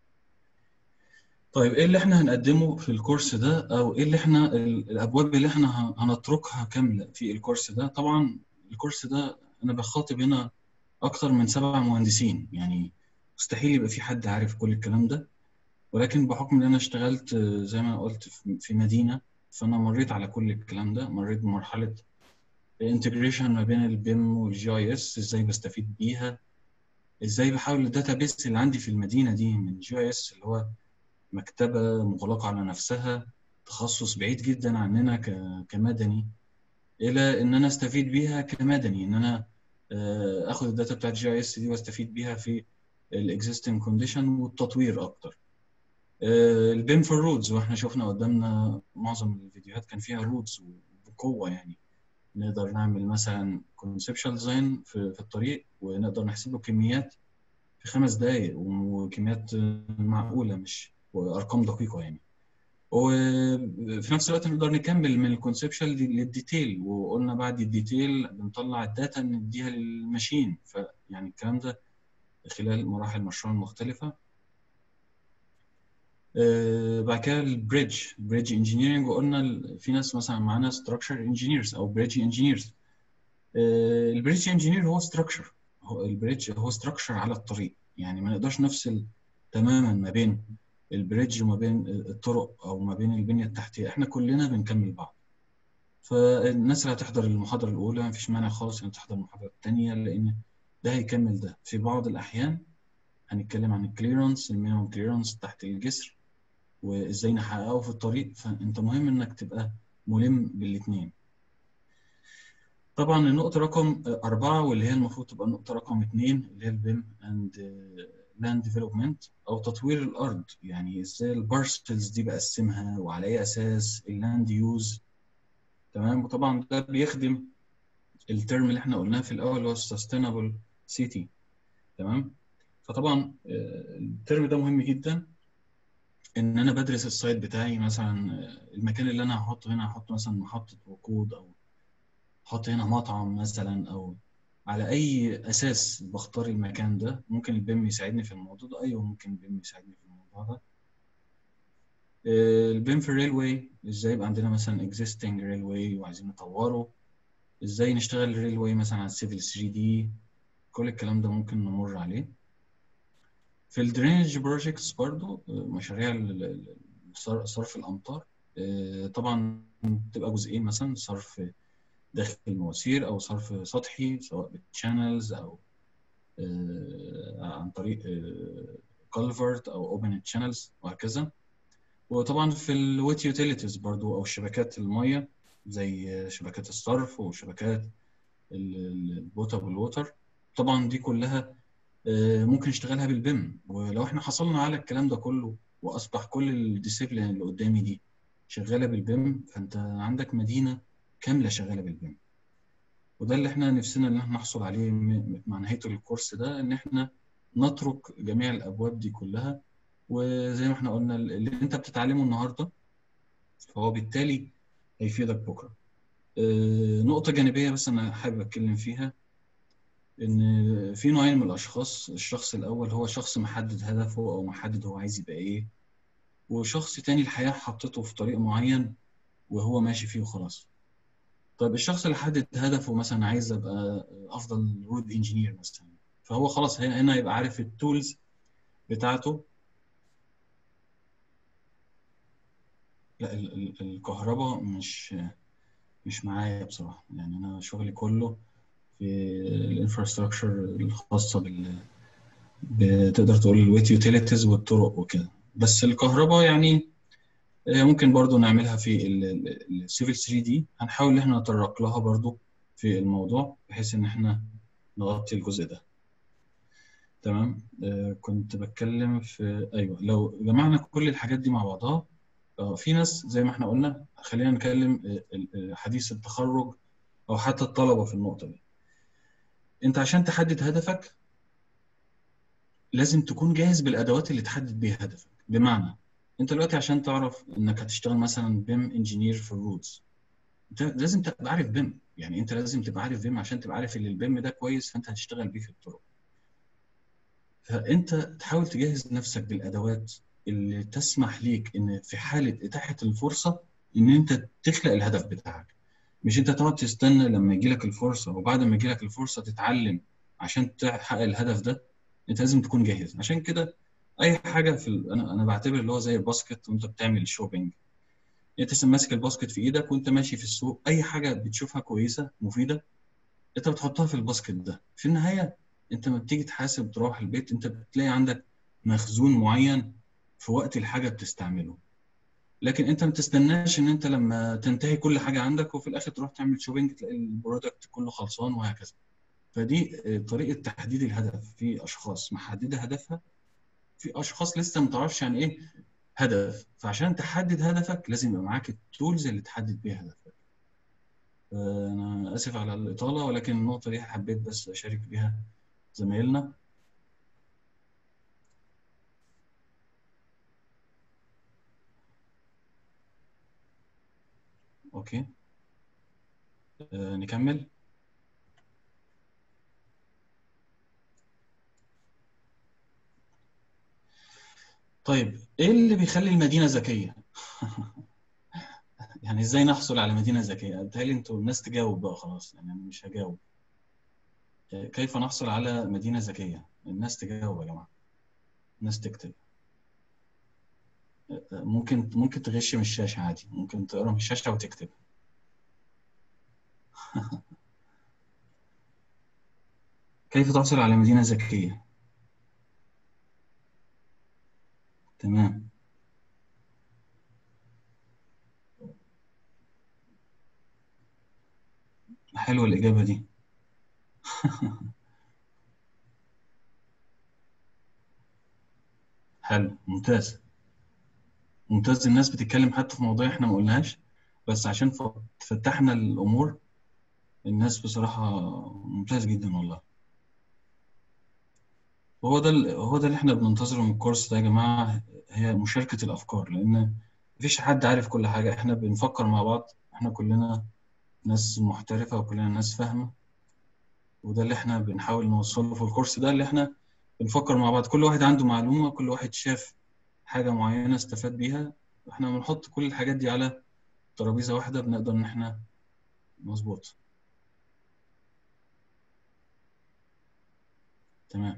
طيب ايه اللي احنا هنقدمه في الكورس ده او ايه اللي احنا الابواب اللي احنا هنطرقها كاملة في الكورس ده طبعا الكورس ده انا بخاطب هنا اكتر من سبع مهندسين يعني مستحيل يبقى في حد عارف كل الكلام ده ولكن بحكم ان انا اشتغلت زي ما قلت في مدينة فانا مريت على كل الكلام ده مريت بمرحلة الانتجريشن ما بين البيم والجي اي اس ازاي بستفيد بيها ازاي بحاول الداتابيس اللي عندي في المدينة دي من جي اي اس اللي هو مكتبة مغلقة على نفسها تخصص بعيد جدا عننا كمدني إلى إن أنا أستفيد بيها كمدني إن أنا آخد الداتا بتاعت جي اس دي واستفيد بيها في الاكزيستنج كونديشن والتطوير أكتر. البيم في الرودز واحنا شفنا قدامنا معظم الفيديوهات كان فيها رودز بقوة يعني نقدر نعمل مثلا conceptual ديزاين في, في الطريق ونقدر نحسب له كميات في خمس دقايق وكميات معقولة مش وارقام دقيقه يعني وفي نفس الوقت نقدر نكمل من الكونسبشن للديتيل وقلنا بعد الديتيل بنطلع الداتا نديها للماشين فيعني الكلام ده خلال مراحل المشروع المختلفه آه بعد كده البريدج بريدج انجينيرنج وقلنا في ناس مثلا معانا ستراكشر انجينيرز او بريدج انجينيرز آه البريدج انجينير هو ستراكشر هو البريدج هو ستراكشر على الطريق يعني ما نقدرش نفصل تماما ما بين البريدج وما بين الطرق او ما بين البنيه التحتيه احنا كلنا بنكمل بعض فالناس اللي هتحضر المحاضره الاولى مفيش مانع خالص ان تحضر المحاضره الثانيه لان ده هيكمل ده في بعض الاحيان هنتكلم عن الكليرنس المينيمم كليرنس تحت الجسر وازاي نحققه في الطريق فانت مهم انك تبقى ملم بالاثنين طبعا النقطة رقم أربعة واللي هي المفروض تبقى النقطة رقم اثنين اللي هي البيم اند لاند ديفلوبمنت او تطوير الارض يعني ازاي البارسلز دي بقسمها وعلى اي اساس اللاند يوز تمام وطبعا ده بيخدم الترم اللي احنا قلناه في الاول اللي هو السستينابل سيتي تمام فطبعا الترم ده مهم جدا ان انا بدرس السايت بتاعي مثلا المكان اللي انا هحطه هنا هحط مثلا محطه وقود او احط هنا مطعم مثلا او على اي اساس بختار المكان ده ممكن البيم يساعدني في الموضوع ده ايوه ممكن البيم يساعدني في الموضوع ده البيم في الريلوي ازاي يبقى عندنا مثلا اكزيستنج ريلوي وعايزين نطوره ازاي نشتغل الريلوي مثلا على السيفل 3 دي كل الكلام ده ممكن نمر عليه في الدرينج بروجيكتس برضو مشاريع صرف الامطار طبعا بتبقى جزئين مثلا صرف داخل المواسير او صرف سطحي سواء بالشانلز او عن طريق كالفرت او اوبن تشانلز وهكذا وطبعا في الويت يوتيليتيز برضو او شبكات الميه زي شبكات الصرف وشبكات البوتابل ووتر طبعا دي كلها آه، ممكن نشتغلها بالبيم ولو احنا حصلنا على الكلام ده كله واصبح كل الديسيبلين اللي قدامي دي شغاله بالبيم فانت عندك مدينه كامله شغاله بالبيم وده اللي احنا نفسنا ان احنا نحصل عليه م- مع نهايه الكورس ده ان احنا نترك جميع الابواب دي كلها وزي ما احنا قلنا اللي انت بتتعلمه النهارده فهو بالتالي هيفيدك بكره آه، نقطه جانبيه بس انا حابب اتكلم فيها ان في نوعين من الاشخاص الشخص الاول هو شخص محدد هدفه او محدد هو عايز يبقى ايه وشخص تاني الحياه حطته في طريق معين وهو ماشي فيه وخلاص طيب الشخص اللي حدد هدفه مثلا عايز ابقى افضل رود انجينير مثلا فهو خلاص هنا هنا يبقى عارف التولز بتاعته لا ال- ال- الكهرباء مش مش معايا بصراحة يعني أنا شغلي كله في الانفراستراكشر الخاصة بال بتقدر تقول الويت يوتيليتيز والطرق وكده بس الكهرباء يعني آه، ممكن برضو نعملها في السيفل 3 دي هنحاول ان احنا نتطرق لها برضو في الموضوع بحيث ان احنا نغطي الجزء ده تمام آه، كنت بتكلم في ايوه لو جمعنا كل الحاجات دي مع بعضها آه، في ناس زي ما احنا قلنا خلينا نتكلم آه، ال- آه، حديث التخرج او حتى الطلبه في النقطه دي انت عشان تحدد هدفك لازم تكون جاهز بالادوات اللي تحدد بيها هدفك بمعنى انت دلوقتي عشان تعرف انك هتشتغل مثلا بيم انجينير في الرودز انت لازم تبقى عارف بيم يعني انت لازم تبقى عارف بيم عشان تبقى عارف ان البيم ده كويس فانت هتشتغل بيه في الطرق فانت تحاول تجهز نفسك بالادوات اللي تسمح ليك ان في حاله اتاحه الفرصه ان انت تخلق الهدف بتاعك مش انت تقعد تستنى لما يجي لك الفرصه وبعد ما يجي لك الفرصه تتعلم عشان تحقق الهدف ده انت لازم تكون جاهز عشان كده اي حاجه في ال... انا انا بعتبر اللي هو زي الباسكت وانت بتعمل شوبينج انت ماسك الباسكت في ايدك وانت ماشي في السوق اي حاجه بتشوفها كويسه مفيده انت بتحطها في الباسكت ده في النهايه انت لما بتيجي تحاسب تروح البيت انت بتلاقي عندك مخزون معين في وقت الحاجه بتستعمله لكن انت ما تستناش ان انت لما تنتهي كل حاجه عندك وفي الاخر تروح تعمل شوبينج تلاقي البرودكت كله خلصان وهكذا فدي آه، طريقه تحديد الهدف في اشخاص محدده هدفها في اشخاص لسه ما تعرفش يعني ايه هدف فعشان تحدد هدفك لازم يبقى معاك التولز اللي تحدد بيها هدفك آه، انا اسف على الاطاله ولكن النقطه دي حبيت بس اشارك بيها زمايلنا اوكي آه، نكمل طيب ايه اللي بيخلي المدينه ذكيه يعني ازاي نحصل على مدينه ذكيه بتهيألي انتوا الناس تجاوب بقى خلاص يعني انا مش هجاوب آه، كيف نحصل على مدينه ذكيه الناس تجاوب يا جماعه الناس تكتب آه، آه، ممكن ممكن تغش من الشاشه عادي ممكن تقرا من الشاشه وتكتب كيف تحصل على مدينه ذكيه تمام حلوه الاجابه دي حلو ممتاز ممتاز الناس بتتكلم حتى في مواضيع احنا ما قلناهاش بس عشان ف- فتحنا الامور الناس بصراحه ممتاز جدا والله هو ده ال- هو ده اللي احنا بننتظره من الكورس ده يا جماعه هي مشاركه الافكار لان مفيش حد عارف كل حاجه احنا بنفكر مع بعض احنا كلنا ناس محترفه وكلنا ناس فاهمه وده اللي احنا بنحاول نوصله في الكورس ده اللي احنا بنفكر مع بعض كل واحد عنده معلومه كل واحد شاف حاجه معينه استفاد بيها احنا بنحط كل الحاجات دي على ترابيزه واحده بنقدر ان احنا مظبوط تمام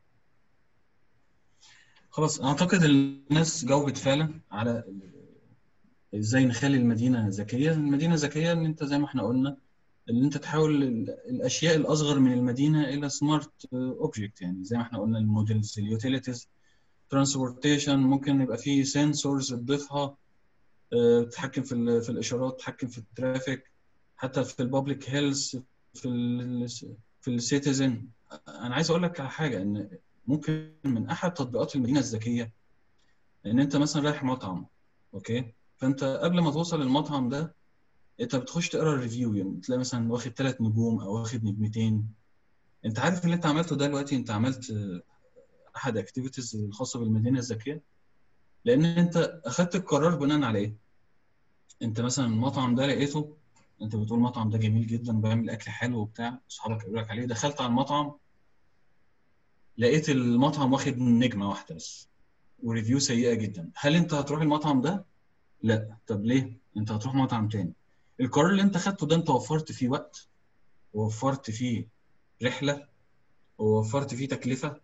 خلاص اعتقد الناس جاوبت فعلا على ازاي نخلي المدينه ذكيه المدينه ذكيه ان انت زي ما احنا قلنا ان انت تحول ال- الاشياء الاصغر من المدينه الى سمارت اوبجكت يعني زي ما احنا قلنا المودلز اليوتيليتيز ترانسبورتيشن ممكن يبقى فيه سنسورز تضيفها آه، تتحكم في ال- في الاشارات تتحكم في الترافيك حتى في البابليك هيلث في ال في السيتيزن انا عايز اقول لك على حاجه ان ممكن من احد تطبيقات المدينه الذكيه ان انت مثلا رايح مطعم اوكي فانت قبل ما توصل المطعم ده انت بتخش تقرا الريفيو يعني تلاقي مثلا واخد ثلاث نجوم او واخد نجمتين انت عارف اللي انت عملته ده دلوقتي انت عملت آه، احد اكتيفيتيز الخاصه بالمدينه الذكيه لان انت اخدت القرار بناء على ايه؟ انت مثلا المطعم ده لقيته انت بتقول المطعم ده جميل جدا وبيعمل اكل حلو وبتاع اصحابك قالوا لك عليه دخلت على المطعم لقيت المطعم واخد نجمه واحده بس وريفيو سيئه جدا هل انت هتروح المطعم ده؟ لا طب ليه؟ انت هتروح مطعم تاني القرار اللي انت خدته ده انت وفرت فيه وقت ووفرت فيه رحله ووفرت فيه تكلفه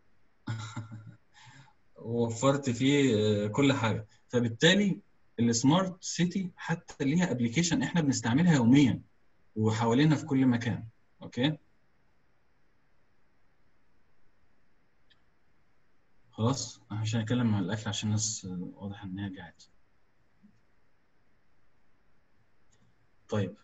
ووفرت فيه آه، كل حاجه فبالتالي السمارت سيتي حتى ليها ابلكيشن احنا بنستعملها يوميا وحوالينا في كل مكان اوكي خلاص أنا عشان اتكلم عن الاكل عشان الناس آه، واضح ان هي جعت طيب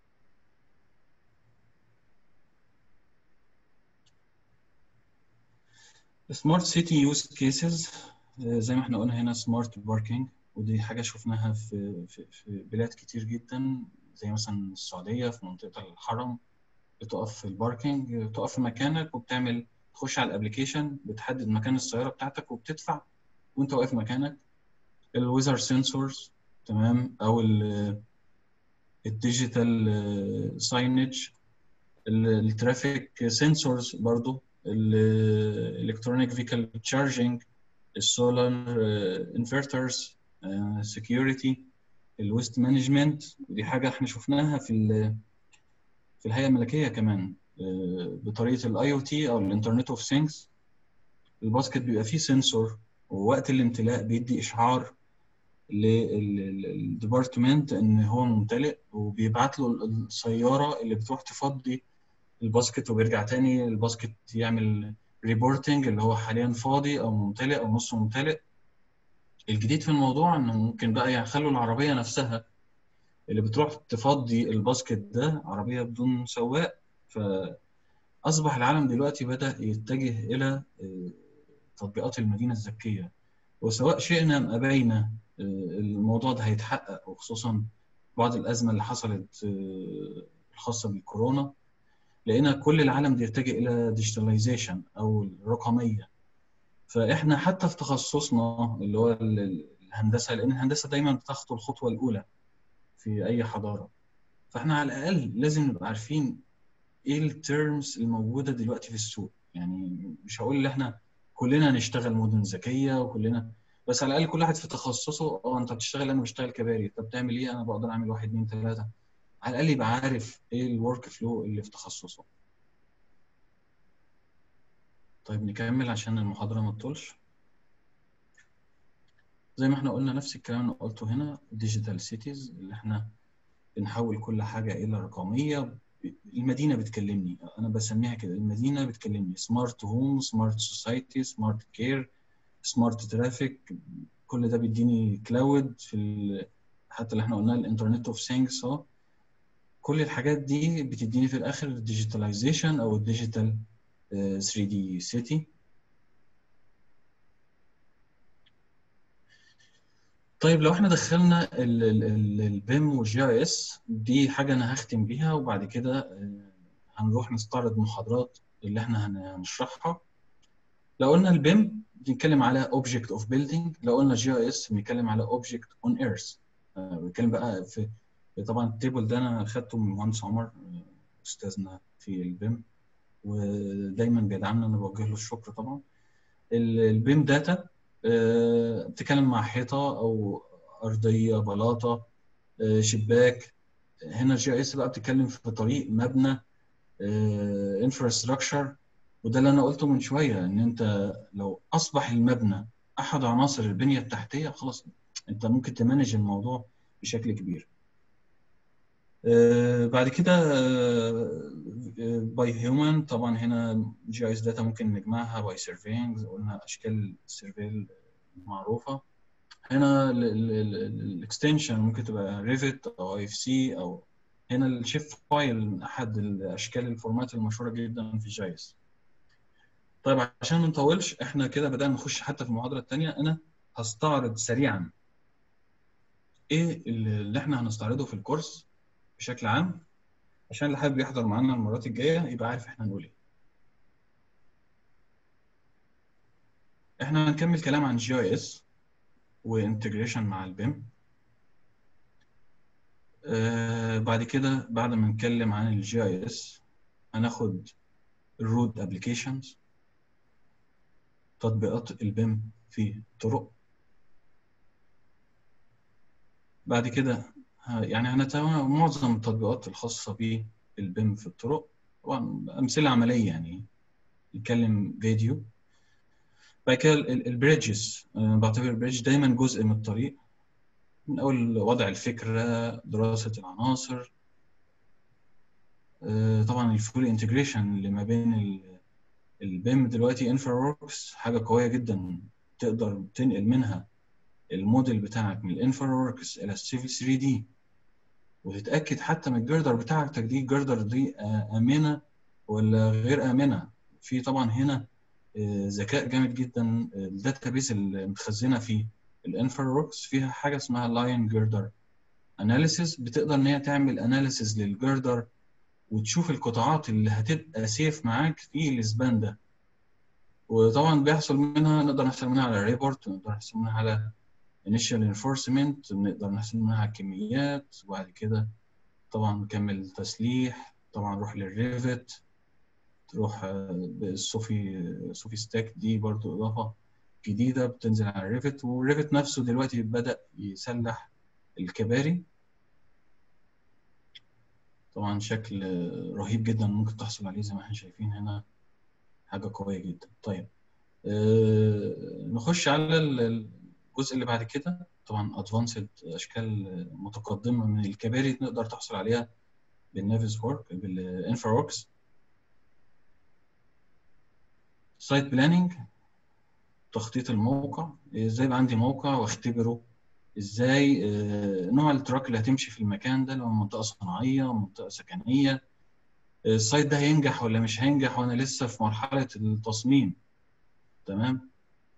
سمارت سيتي يوز كيسز زي ما احنا قلنا هنا سمارت باركينج ودي حاجه شفناها في في في بلاد كتير جدا زي مثلا السعوديه في منطقه الحرم بتقف في الباركينج تقف في مكانك وبتعمل تخش على الابلكيشن بتحدد مكان السياره بتاعتك وبتدفع وانت واقف مكانك الويزر سنسورز تمام او ال الديجيتال ساينج الترافيك سنسورز برضو الالكترونيك فيكال تشارجنج السولار انفرترز سكيورتي الويست مانجمنت ودي حاجه احنا شفناها في ال- في الهيئه الملكيه كمان آه، بطريقه الاي او تي او الانترنت اوف ثينجز الباسكت بيبقى فيه سنسور ووقت الامتلاء بيدي اشعار للديبارتمنت ان هو ممتلئ وبيبعت له السياره اللي بتروح تفضي الباسكت وبيرجع تاني الباسكت يعمل ريبورتنج اللي هو حاليا فاضي او ممتلئ او نص ممتلئ الجديد في الموضوع انه ممكن بقى يخلوا العربيه نفسها اللي بتروح تفضي الباسكت ده عربيه بدون سواق فاصبح العالم دلوقتي بدا يتجه الى آه، تطبيقات المدينه الذكيه وسواء شئنا ام ابينا آه، الموضوع ده هيتحقق وخصوصا بعد الازمه اللي حصلت آه، الخاصه بالكورونا لقينا كل العالم بيتجه الى ديجيتاليزيشن او الرقميه فاحنا حتى في تخصصنا اللي هو ال- ال- الهندسه لان الهندسه دايما بتخطو الخطوه الاولى في اي حضاره فاحنا على الاقل لازم نبقى عارفين ايه التيرمز الموجوده دلوقتي في السوق يعني مش هقول ان احنا كلنا نشتغل مدن ذكيه وكلنا بس على الاقل كل واحد في تخصصه اه انت بتشتغل انا بشتغل كباري طب بتعمل ايه انا بقدر اعمل واحد اتنين تلاته على الاقل يبقى عارف ايه الورك فلو اللي في تخصصه طيب نكمل عشان المحاضره ما تطولش زي ما احنا قلنا نفس الكلام اللي قلته هنا ديجيتال سيتيز اللي احنا بنحول كل حاجه الى رقميه المدينه بتكلمني انا بسميها كده المدينه بتكلمني سمارت هوم سمارت سوسايتي سمارت كير سمارت ترافيك كل ده بيديني كلاود في ال... حتى اللي احنا قلناه الانترنت اوف ثينجز اهو كل الحاجات دي بتديني في الاخر الديجيتاليزيشن او الديجيتال 3 دي سيتي طيب لو احنا دخلنا البيم والجي اي اس دي حاجه انا هختم بيها وبعد كده آه، هنروح نستعرض محاضرات اللي احنا هن- هنشرحها لو قلنا البيم بنتكلم على اوبجكت اوف بيلدينج لو قلنا جي اي اس بنتكلم على اوبجكت اون ايرث بنتكلم بقى في طبعا التيبل ده انا خدته من المهندس عمر آه، استاذنا في البيم ودايما بيدعمنا انا بوجه له الشكر طبعا ال- البيم داتا آه، بتتكلم مع حيطه او ارضيه بلاطه آه، شباك هنا الجي اس بقى بتتكلم في طريق مبنى انفراستراكشر وده اللي انا قلته من شويه ان انت لو اصبح المبنى احد عناصر البنيه التحتيه خلاص انت ممكن تمانج الموضوع بشكل كبير آه، بعد كده باي هيومن طبعا هنا جي اي اس داتا ممكن نجمعها باي سيرفينج قلنا اشكال السيرفي المعروفه هنا الاكستنشن ممكن تبقى ريفت او اي اف سي او هنا الشيف فايل احد الاشكال الفورمات المشهوره جدا في جي اس طيب عشان ما نطولش احنا كده بدأنا نخش حتى في المحاضرة التانية انا هستعرض سريعا ايه اللي اللي احنا هنستعرضه في الكورس بشكل عام عشان اللي حابب يحضر معانا المرات الجاية يبقى عارف احنا هنقول ايه احنا هنكمل كلام عن جي اي اس وانتجريشن مع البيم آه بعد كده بعد ما نتكلم عن الجي اي اس هناخد الرود ابلكيشنز تطبيقات البيم في الطرق بعد كده ه- يعني هنتابع معظم التطبيقات الخاصة بالبيم في الطرق طبعا أمثلة عملية يعني نتكلم فيديو بعد كده البريدجز بعتبر البريدج دايما جزء من الطريق من أول وضع الفكرة دراسة العناصر آه، طبعا الفول انتجريشن اللي ما بين ال- البيم دلوقتي انفراوركس حاجة قوية جدا تقدر تنقل منها الموديل بتاعك من الانفراوركس إلى السيفل 3 دي وتتأكد حتى من الجردر بتاعتك دي الجردر دي آه، آمنة ولا غير آمنة في طبعا هنا آه، ذكاء جامد جدا الداتابيس اللي متخزنة في الانفراوركس فيها حاجة اسمها لاين جردر اناليسيس بتقدر ان هي تعمل اناليسيس للجردر وتشوف القطاعات اللي هتبقى سيف معاك في السبان ده وطبعا بيحصل منها نقدر نحصل منها على ريبورت نقدر نحصل منها على initial enforcement نقدر نحصل منها على الكميات وبعد كده طبعا نكمل تسليح طبعا نروح للريفت تروح آه، بالصوفي صوفي ستاك دي برضو إضافة جديدة بتنزل على الريفت والريفت نفسه دلوقتي بدأ يسلح الكباري طبعا شكل آه، رهيب جدا ممكن تحصل عليه زي ما احنا شايفين هنا حاجة قوية جدا طيب آه، نخش على ال- الجزء اللي بعد كده طبعا ادفانسد اشكال متقدمة من الكباري نقدر تحصل عليها بالنافيس وورك بالانفراوركس سايت بلاننج تخطيط الموقع ازاي يبقى عندي موقع واختبره ازاي آه، نوع التراك اللي هتمشي في المكان ده لو منطقة صناعية منطقة سكنية السايت ده هينجح ولا مش هينجح وانا لسه في مرحلة التصميم تمام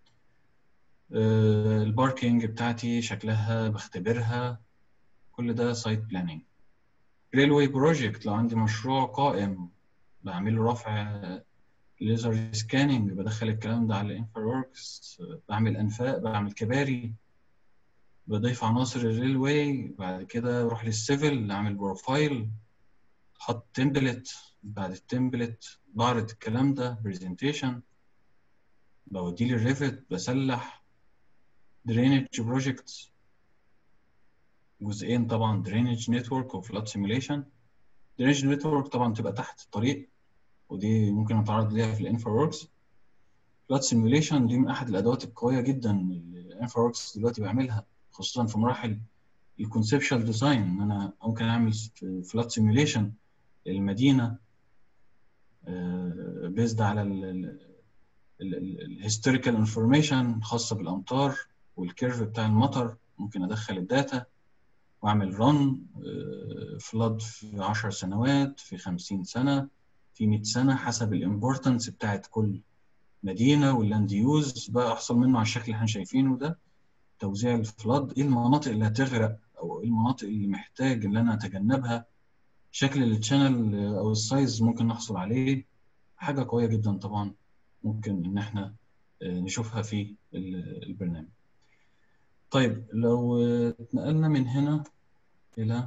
آه، الباركينج بتاعتي شكلها بختبرها كل ده سايت بلاننج ريلوي بروجكت لو عندي مشروع قائم بعمل له رفع ليزر سكاننج بدخل الكلام ده على انفراوركس بعمل انفاق بعمل كباري بضيف عناصر الريلوي بعد كده اروح للسيفل اعمل بروفايل احط تمبلت بعد التمبلت بعرض الكلام ده برزنتيشن بوديه للريفت بسلح درينج بروجكتس جزئين طبعا درينج نتورك وفلات سيميوليشن درينج نتورك طبعا تبقى تحت الطريق ودي ممكن اتعرض ليها في الانفراوركس فلات سيميوليشن دي من احد الادوات القويه جدا اللي الانفراوركس دلوقتي بيعملها خصوصا في مراحل الكونسبشوال ديزاين ان انا ممكن اعمل فلات سيميوليشن للمدينه بيزد على الهيستوريكال انفورميشن خاصه بالامطار والكيرف بتاع المطر ممكن ادخل الداتا واعمل رن فلاد في 10 سنوات في 50 سنه في 100 سنه حسب الامبورتنس بتاعت كل مدينه واللاند يوز بقى احصل منه على الشكل اللي احنا شايفينه ده توزيع الفلاد ايه المناطق اللي هتغرق او ايه المناطق اللي محتاج ان انا اتجنبها شكل التشانل او السايز ممكن نحصل عليه حاجه قويه جدا طبعا ممكن ان احنا نشوفها في البرنامج طيب لو اتنقلنا من هنا الى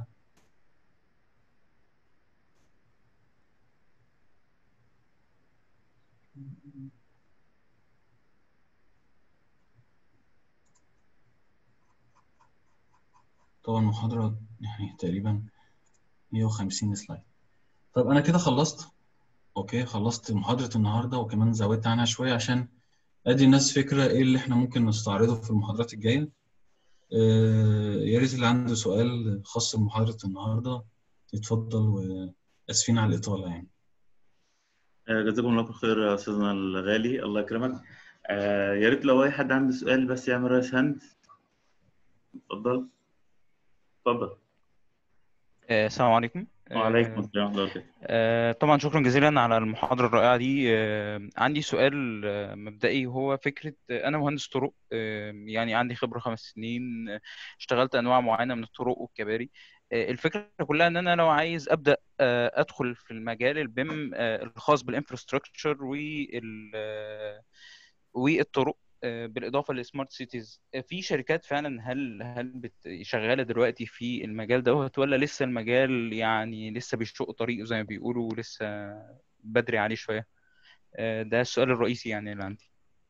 طبعا محاضرة يعني تقريبا 150 سلايد طب أنا كده خلصت أوكي خلصت محاضرة النهاردة وكمان زودت عنها شوية عشان أدي الناس فكرة إيه اللي إحنا ممكن نستعرضه في المحاضرات الجاية آه يا ريت اللي عنده سؤال خاص بمحاضرة النهاردة يتفضل وآسفين على الإطالة يعني جزاكم الله خير يا استاذنا الغالي الله يكرمك آه يا ريت لو اي حد عنده سؤال بس يعمل رايس هاند اتفضل اتفضل السلام عليكم وعليكم السلام ورحمة الله وبركاته آه، طبعا شكرا جزيلا على المحاضرة الرائعة دي آه، عندي سؤال آه، مبدئي هو فكرة آه، أنا مهندس طرق آه، يعني عندي خبرة خمس سنين آه، اشتغلت أنواع معينة من الطرق والكباري آه، الفكرة كلها إن أنا لو عايز أبدأ آه، أدخل في المجال البيم آه، الخاص بالانفراستراكشر وال آه، والطرق آه، بالإضافة لسمارت سيتيز في شركات فعلا هل هل بت- شغالة دلوقتي في المجال دوت ولا لسه المجال يعني لسه بيشق طريقه زي ما بيقولوا لسه بدري عليه شوية آه، ده السؤال الرئيسي يعني اللي عندي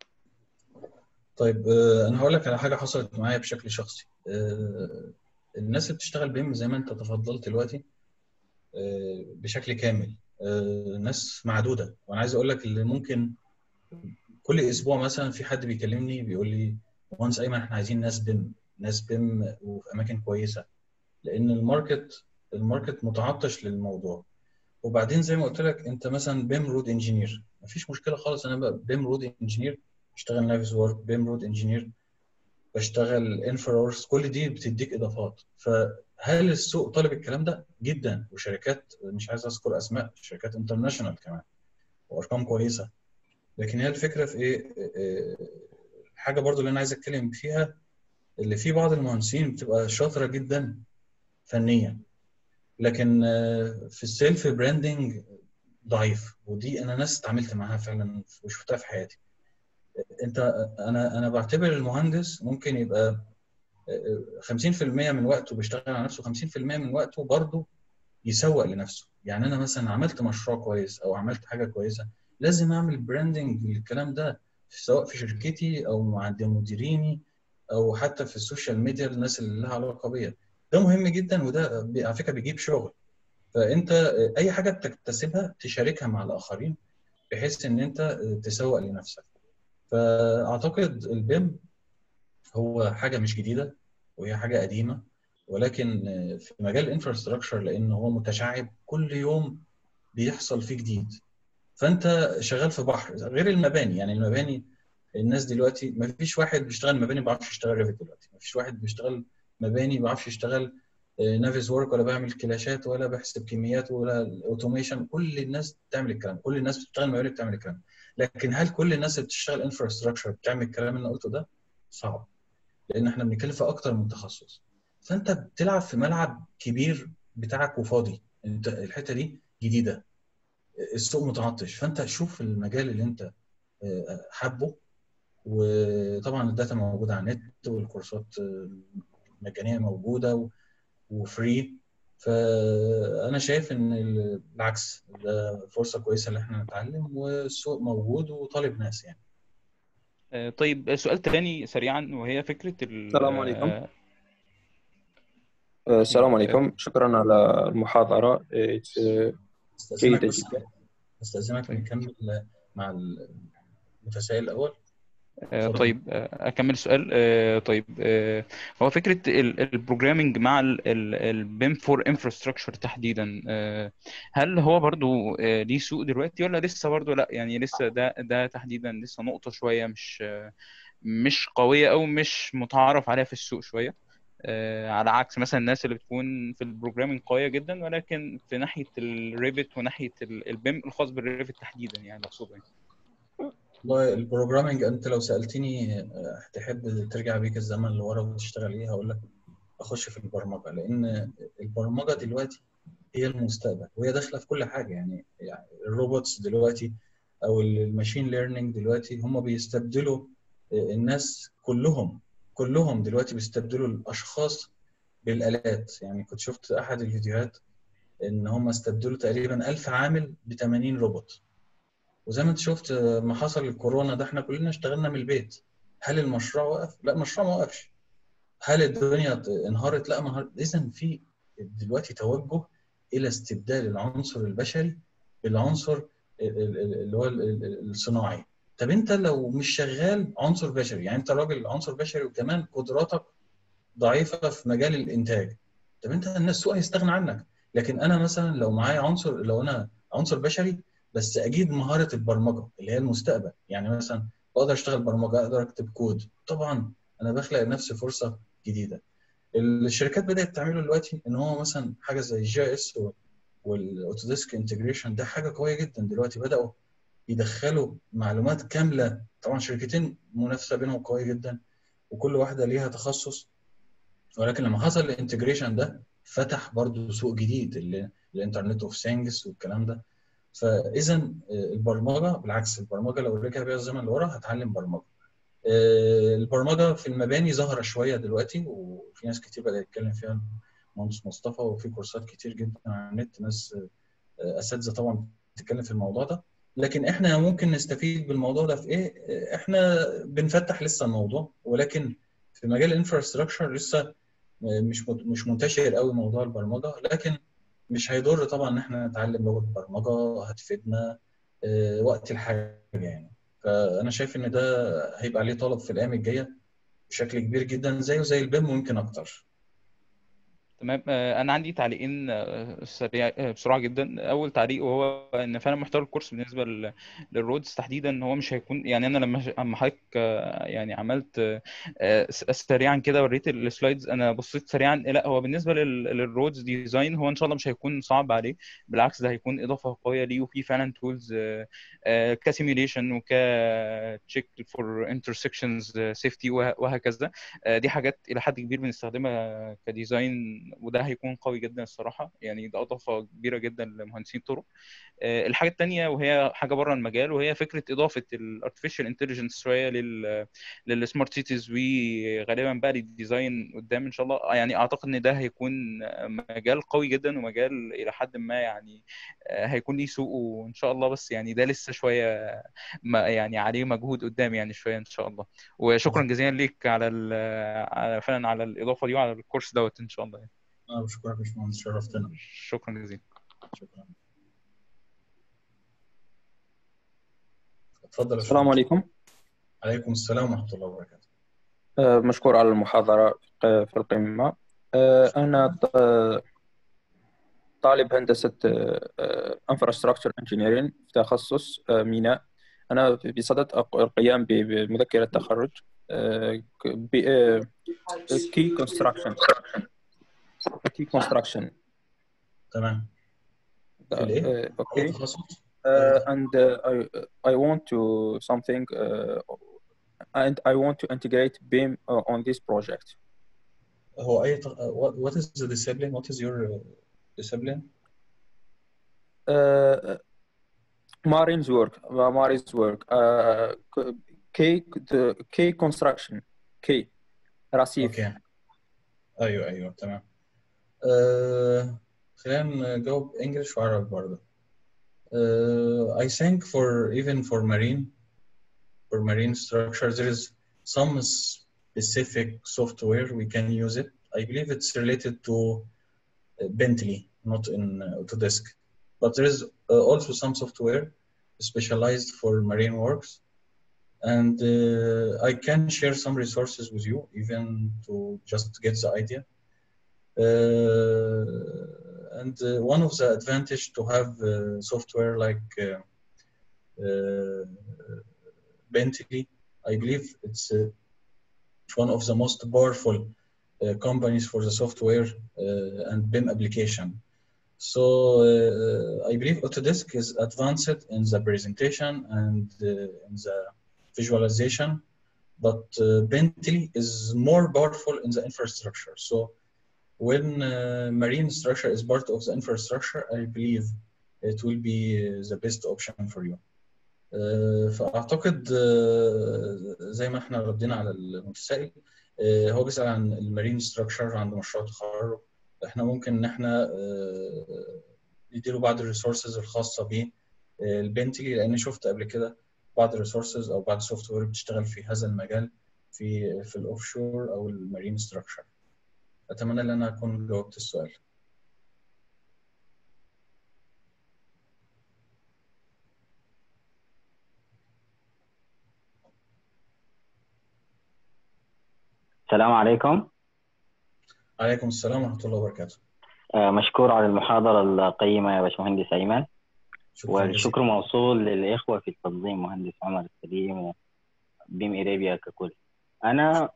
طيب آه، انا هقول لك على حاجه حصلت معايا بشكل شخصي آه، الناس اللي بتشتغل بيم زي ما انت تفضلت دلوقتي آه، بشكل كامل آه، ناس معدوده وانا عايز اقول لك اللي ممكن كل اسبوع مثلا في حد بيكلمني بيقول لي مهندس ايمن احنا عايزين ناس بيم ناس بيم وفي اماكن كويسه لان الماركت الماركت متعطش للموضوع وبعدين زي ما قلت لك انت مثلا بيم رود انجينير مفيش مشكله خالص انا بقى بيم رود انجينير بشتغل نافيس وورك بيم رود انجينير بشتغل انفرورس كل دي بتديك اضافات فهل السوق طالب الكلام ده جدا وشركات مش عايز اذكر اسماء شركات انترناشونال كمان وارقام كويسه لكن هي الفكره في ايه إيه، حاجه برضو اللي انا عايز اتكلم فيها اللي في بعض المهندسين بتبقى شاطره جدا فنيا لكن آه، في السيلف براندنج ضعيف ودي انا ناس اتعاملت معاها فعلا وشفتها في حياتي انت انا انا بعتبر المهندس ممكن يبقى 50% من وقته بيشتغل على نفسه 50% من وقته برضه يسوق لنفسه يعني انا مثلا عملت مشروع كويس او عملت حاجه كويسه لازم اعمل براندنج للكلام ده سواء في شركتي او مع مديريني او حتى في السوشيال ميديا الناس اللي لها علاقه بيا ده مهم جدا وده بي- على فكره بيجيب شغل فانت اي حاجه بتكتسبها تشاركها مع الاخرين بحيث ان انت تسوق لنفسك فاعتقد البيم هو حاجه مش جديده وهي حاجه قديمه ولكن في مجال الانفراستراكشر لان هو متشعب كل يوم بيحصل فيه جديد فانت شغال في بحر غير المباني يعني المباني الناس دلوقتي ما فيش واحد بيشتغل مباني ما بيعرفش يشتغل ريفت دلوقتي ما فيش واحد بيشتغل مباني ما بيعرفش يشتغل نافيس وورك ولا بيعمل كلاشات ولا بيحسب كميات ولا اوتوميشن كل الناس بتعمل الكلام كل الناس بتشتغل مباني بتعمل الكلام لكن هل كل الناس اللي بتشتغل انفراستراكشر بتعمل الكلام اللي انا قلته ده صعب لان احنا بنتكلم في اكتر من تخصص فانت بتلعب في ملعب كبير بتاعك وفاضي انت الحته دي جديده السوق متعطش فانت شوف المجال اللي انت آه، حابه وطبعا الداتا موجوده على النت والكورسات آه، مجانيه موجوده و- وفري فانا شايف ان ال- بالعكس ده فرصه كويسه ان احنا نتعلم والسوق موجود وطالب ناس يعني آه، طيب سؤال تاني سريعا وهي فكرة ال السلام عليكم. آه، السلام أيوة. عليكم شكرا على المحاضرة It's, uh, استاذنك جيدة بس جدا استاذنك طيب. نكمل مع المتسائل الاول آه، اتفضل. طيب آه، أكمل السؤال آه، طيب آه، هو فكرة البروجرامينج مع البيم فور انفراستراكشر تحديدا آه، هل هو برضو آه، ليه سوق دلوقتي ولا لسه برضو لا يعني لسه ده ده تحديدا لسه نقطة شوية مش آه، مش قوية أو مش متعارف عليها في السوق شوية آه، على عكس مثلا الناس اللي بتكون في البروجرامينج قوية جدا ولكن في ناحية الريفت وناحية البيم الخاص بالريفت تحديدا يعني مقصود يعني والله البروجرامينج انت لو سالتني آه، تحب ترجع بيك الزمن لورا وتشتغل ايه هقول لك اخش في البرمجه لان البرمجه دلوقتي هي المستقبل وهي داخله في كل حاجه يعني يعني الروبوتس دلوقتي او الماشين ليرنينج دلوقتي هم بيستبدلوا الناس كلهم كلهم دلوقتي بيستبدلوا الاشخاص بالالات يعني كنت شفت احد الفيديوهات ان هم استبدلوا تقريبا 1000 عامل ب 80 روبوت وزي ما انت شفت ما حصل الكورونا ده احنا كلنا اشتغلنا من البيت هل المشروع وقف؟ لا المشروع ما وقفش هل الدنيا انهارت؟ لا ما انهارت اذا في دلوقتي توجه الى استبدال العنصر البشري بالعنصر اللي هو الصناعي طب انت لو مش شغال عنصر بشري يعني انت راجل عنصر بشري وكمان قدراتك ضعيفه في مجال الانتاج طب انت الناس السوق هيستغنى عنك لكن انا مثلا لو معايا عنصر لو انا عنصر بشري بس اجيد مهاره البرمجه اللي هي المستقبل يعني مثلا بقدر اشتغل برمجه اقدر اكتب كود طبعا انا بخلق لنفسي فرصه جديده الشركات بدات تعمله دلوقتي ان هو مثلا حاجه زي جي اس والاوتوديسك انتجريشن ده حاجه قويه جدا دلوقتي بداوا يدخلوا معلومات كامله طبعا شركتين منافسه بينهم قويه جدا وكل واحده ليها تخصص ولكن لما حصل الانتجريشن ده فتح برضو سوق جديد اللي الانترنت اوف ثينجز والكلام ده فاذا البرمجه بالعكس البرمجه لو رجع بيها الزمن لورا هتعلم برمجه البرمجه في المباني ظاهره شويه دلوقتي وفي ناس كتير بدات تتكلم فيها مهندس مصطفى وفي كورسات كتير جدا على النت ناس اساتذه طبعا بتتكلم في الموضوع ده لكن احنا ممكن نستفيد بالموضوع ده في ايه؟ احنا بنفتح لسه الموضوع ولكن في مجال الانفراستراكشر لسه مش مش منتشر قوي موضوع البرمجه لكن مش هيضر طبعا ان احنا نتعلم لغه برمجه هتفيدنا وقت الحاجه يعني فانا شايف ان ده هيبقى عليه طلب في الايام الجايه بشكل كبير جدا زيه زي البيم ويمكن اكتر تمام انا عندي تعليقين سريع بسرعه جدا اول تعليق وهو ان فعلا محتوى الكورس بالنسبه للرودز تحديدا هو مش هيكون يعني انا لما لما حضرتك يعني عملت سريعا كده وريت السلايدز انا بصيت سريعا لا هو بالنسبه للرودز ديزاين هو ان شاء الله مش هيكون صعب عليه بالعكس ده هيكون اضافه قويه ليه وفي فعلا تولز كسيميوليشن وكتشيك فور انترسكشنز سيفتي وهكذا دي حاجات الى حد كبير بنستخدمها كديزاين وده هيكون قوي جدا الصراحه يعني ده اضافه كبيره جدا لمهندسين الطرق الحاجه الثانيه وهي حاجه بره المجال وهي فكره اضافه الارتفيشال انتليجنس شويه لل للسمارت سيتيز وغالبا بقى للديزاين قدام ان شاء الله يعني اعتقد ان ده هيكون مجال قوي جدا ومجال الى حد ما يعني هيكون ليه سوقه ان شاء الله بس يعني ده لسه شويه يعني عليه مجهود قدام يعني شويه ان شاء الله وشكرا جزيلا ليك على فعلا على الاضافه دي وعلى الكورس دوت ان شاء الله يعني. اه بشكرك يا باشمهندس شرفتنا شكرا جزيلا شكرا اتفضل السلام عليكم عليكم السلام ورحمه الله وبركاته آه، مشكور على المحاضرة في القمة آه، أنا طالب هندسة انفراستراكشر انجينيرين في تخصص ميناء أنا بصدد القيام بمذكرة تخرج كي كونستراكشن كي كونستراكشن تمام في الايه؟ اوكي تخصص uh, and uh, I I want to something uh, and I want to integrate BIM uh, on this project. هو اي تخ... what, what is the discipline what is your uh, discipline Uh, Marin's work, uh, Marin's work. Uh, K the K construction K رصيف. اوكي ايوه ايوه تمام آه... خلينا نجاوب انجلش وعربي برضه uh, I think for even for marine for marine structures there is some specific software we can use it I believe it's related to Bentley not in Autodesk but there is uh, also some software specialized for marine works and uh, I can share some resources with you even to just get the idea uh, and uh, one of the advantage to have uh, software like uh, uh, Bentley, I believe it's uh, one of the most powerful uh, companies for the software uh, and BIM application. So uh, I believe Autodesk is advanced in the presentation and uh, in the visualization, but uh, Bentley is more powerful in the infrastructure. So when uh, marine structure is part of the infrastructure, I believe it will be uh, the best option for you. Uh, فأعتقد uh, زي ما احنا ردينا على المتسائل uh, هو بيسأل عن المارين ستراكشر عنده مشروع تخرج احنا ممكن ان احنا uh, نديله بعض الريسورسز الخاصة ب البنتلي لأن شفت قبل كده بعض الريسورسز أو بعض السوفت وير بتشتغل في هذا المجال في في الأوف شور أو المارين ستراكشر. اتمنى ان انا اكون جاوبت السؤال السلام عليكم عليكم السلام ورحمه الله وبركاته آه، مشكور على المحاضرة القيمة يا باشمهندس أيمن شكرا والشكر موصول للإخوة في التنظيم مهندس عمر السليم وبيم إيريبيا ككل أنا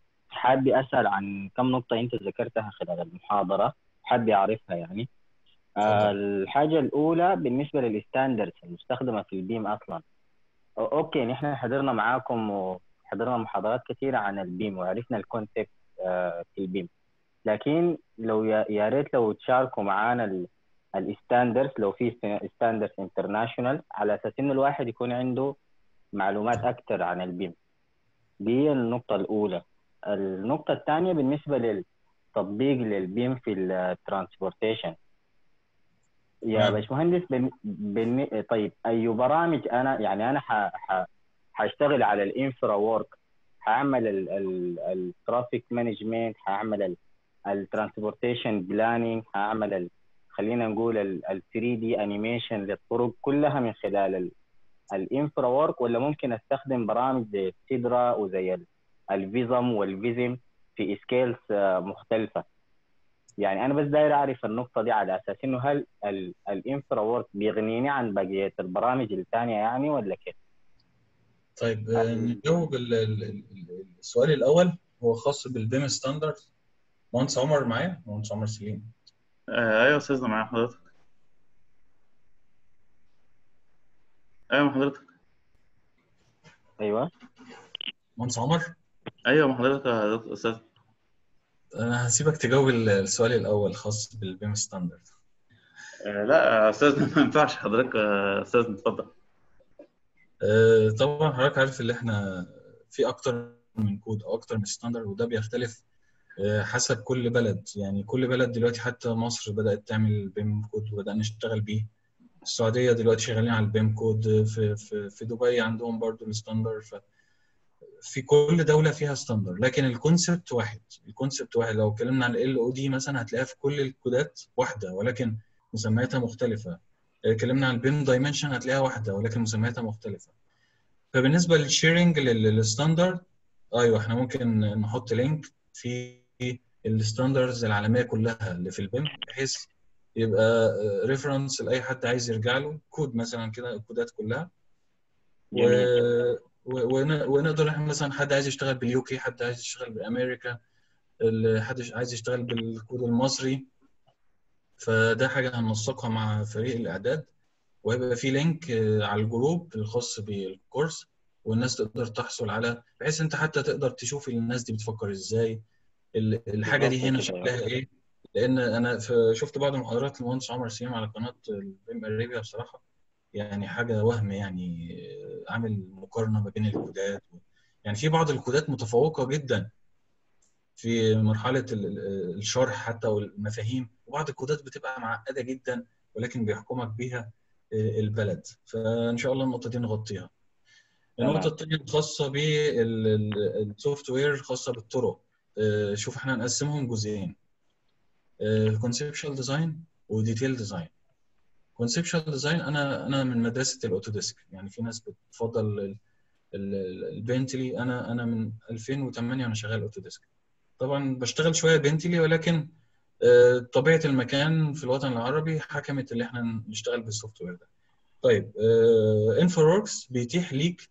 حابب أسأل عن كم نقطة أنت ذكرتها خلال المحاضرة حابب أعرفها يعني آه، الحاجة الأولى بالنسبة للستاندردز المستخدمة في البيم أصلا أو- أوكي نحن حضرنا معاكم وحضرنا محاضرات كثيرة عن البيم وعرفنا الكونسيبت آه، في البيم لكن لو يا يا ريت لو تشاركوا معانا الستاندردز لو في ستاندردز انترناشونال على أساس إنه الواحد يكون عنده معلومات أكثر عن البيم دي النقطة الأولى النقطة الثانية بالنسبة للتطبيق للبيم في الترانسبورتيشن يا نعم. باشمهندس بن... بن... طيب اي برامج انا يعني انا ح... ح... حاشتغل على الانفرا وورك هعمل الترافيك مانجمنت هعمل الترانسبورتيشن بلاننج هعمل ال... خلينا نقول ال 3 دي انيميشن للطرق كلها من خلال الانفرا وورك ولا ممكن استخدم برامج زي السيدرا وزي ال- الفيزم والفيزم في سكيلز مختلفه يعني انا بس داير اعرف النقطه دي على اساس انه هل الانفرا وورك بيغنيني عن بقيه البرامج الثانيه يعني ولا كيف؟ طيب آه، نجاوب ال- ال- ال- السؤال الاول هو خاص بالبيم ستاندرد مهندس عمر معايا مهندس عمر سليم آه، ايوه يا استاذنا معايا حضرتك ايوه مع حضرتك ايوه مهندس عمر ايوه مع حضرتك يا دكتور- استاذ انا هسيبك تجاوب ال- السؤال الاول خاص بالبيم ستاندرد آه، لا يا استاذنا ما ينفعش حضرتك آه، استاذنا اتفضل آه، طبعا حضرتك عارف اللي احنا في اكتر من كود او اكتر من ستاندرد وده بيختلف آه، حسب كل بلد يعني كل بلد دلوقتي حتى مصر بدأت تعمل بيم كود وبدأنا نشتغل بيه السعودية دلوقتي شغالين على البيم كود في في في دبي عندهم برضو الستاندرد ف في كل دولة فيها ستاندرد لكن الكونسبت واحد الكونسبت واحد لو اتكلمنا عن ال او دي مثلا هتلاقيها في كل الكودات واحدة ولكن مسمياتها مختلفة اتكلمنا عن البيم دايمنشن هتلاقيها واحدة ولكن مسمياتها مختلفة فبالنسبة للشيرنج للستاندرد ايوه احنا ممكن نحط لينك في الستاندردز العالمية كلها اللي في البيم بحيث يبقى ريفرنس لاي حد عايز يرجع له كود مثلا كده الكودات كلها و... جميل. و... ون... ونقدر احنا مثلا حد عايز يشتغل باليو كي حد عايز يشتغل بامريكا ال- حد عايز يشتغل بالكود المصري فده حاجه هننسقها مع فريق الاعداد وهيبقى في لينك آه، على الجروب الخاص بالكورس والناس تقدر تحصل على بحيث انت حتى تقدر تشوف الناس دي بتفكر ازاي ال- الحاجه دي هنا بالظبط كده. شكلها ايه لان انا ف- شفت بعض المحاضرات المهندس عمر سليم على قناه البيم اريبيا بصراحه يعني حاجه وهم يعني آه، عامل مقارنه ما بين الكودات يعني في بعض الكودات متفوقه جدا في مرحله ال- ال- الشرح حتى والمفاهيم وبعض الكودات بتبقى معقده جدا ولكن بيحكمك بيها آه، البلد فان شاء الله النقطه دي نغطيها النقطه تمام. الثانيه الخاصه بالسوفت وير خاصه بالطرق آه، شوف احنا هنقسمهم جزئين كونسبشوال ديزاين وديتيل ديزاين كونسبشوال ديزاين انا انا من مدرسه الاوتوديسك يعني في ناس بتفضل ال- ال- البنتلي انا انا من 2008 وانا شغال اوتوديسك طبعا بشتغل شويه بنتلي ولكن آه، طبيعه المكان في الوطن العربي حكمت اللي احنا نشتغل بالسوفت وير ده طيب انفوروركس بيتيح ليك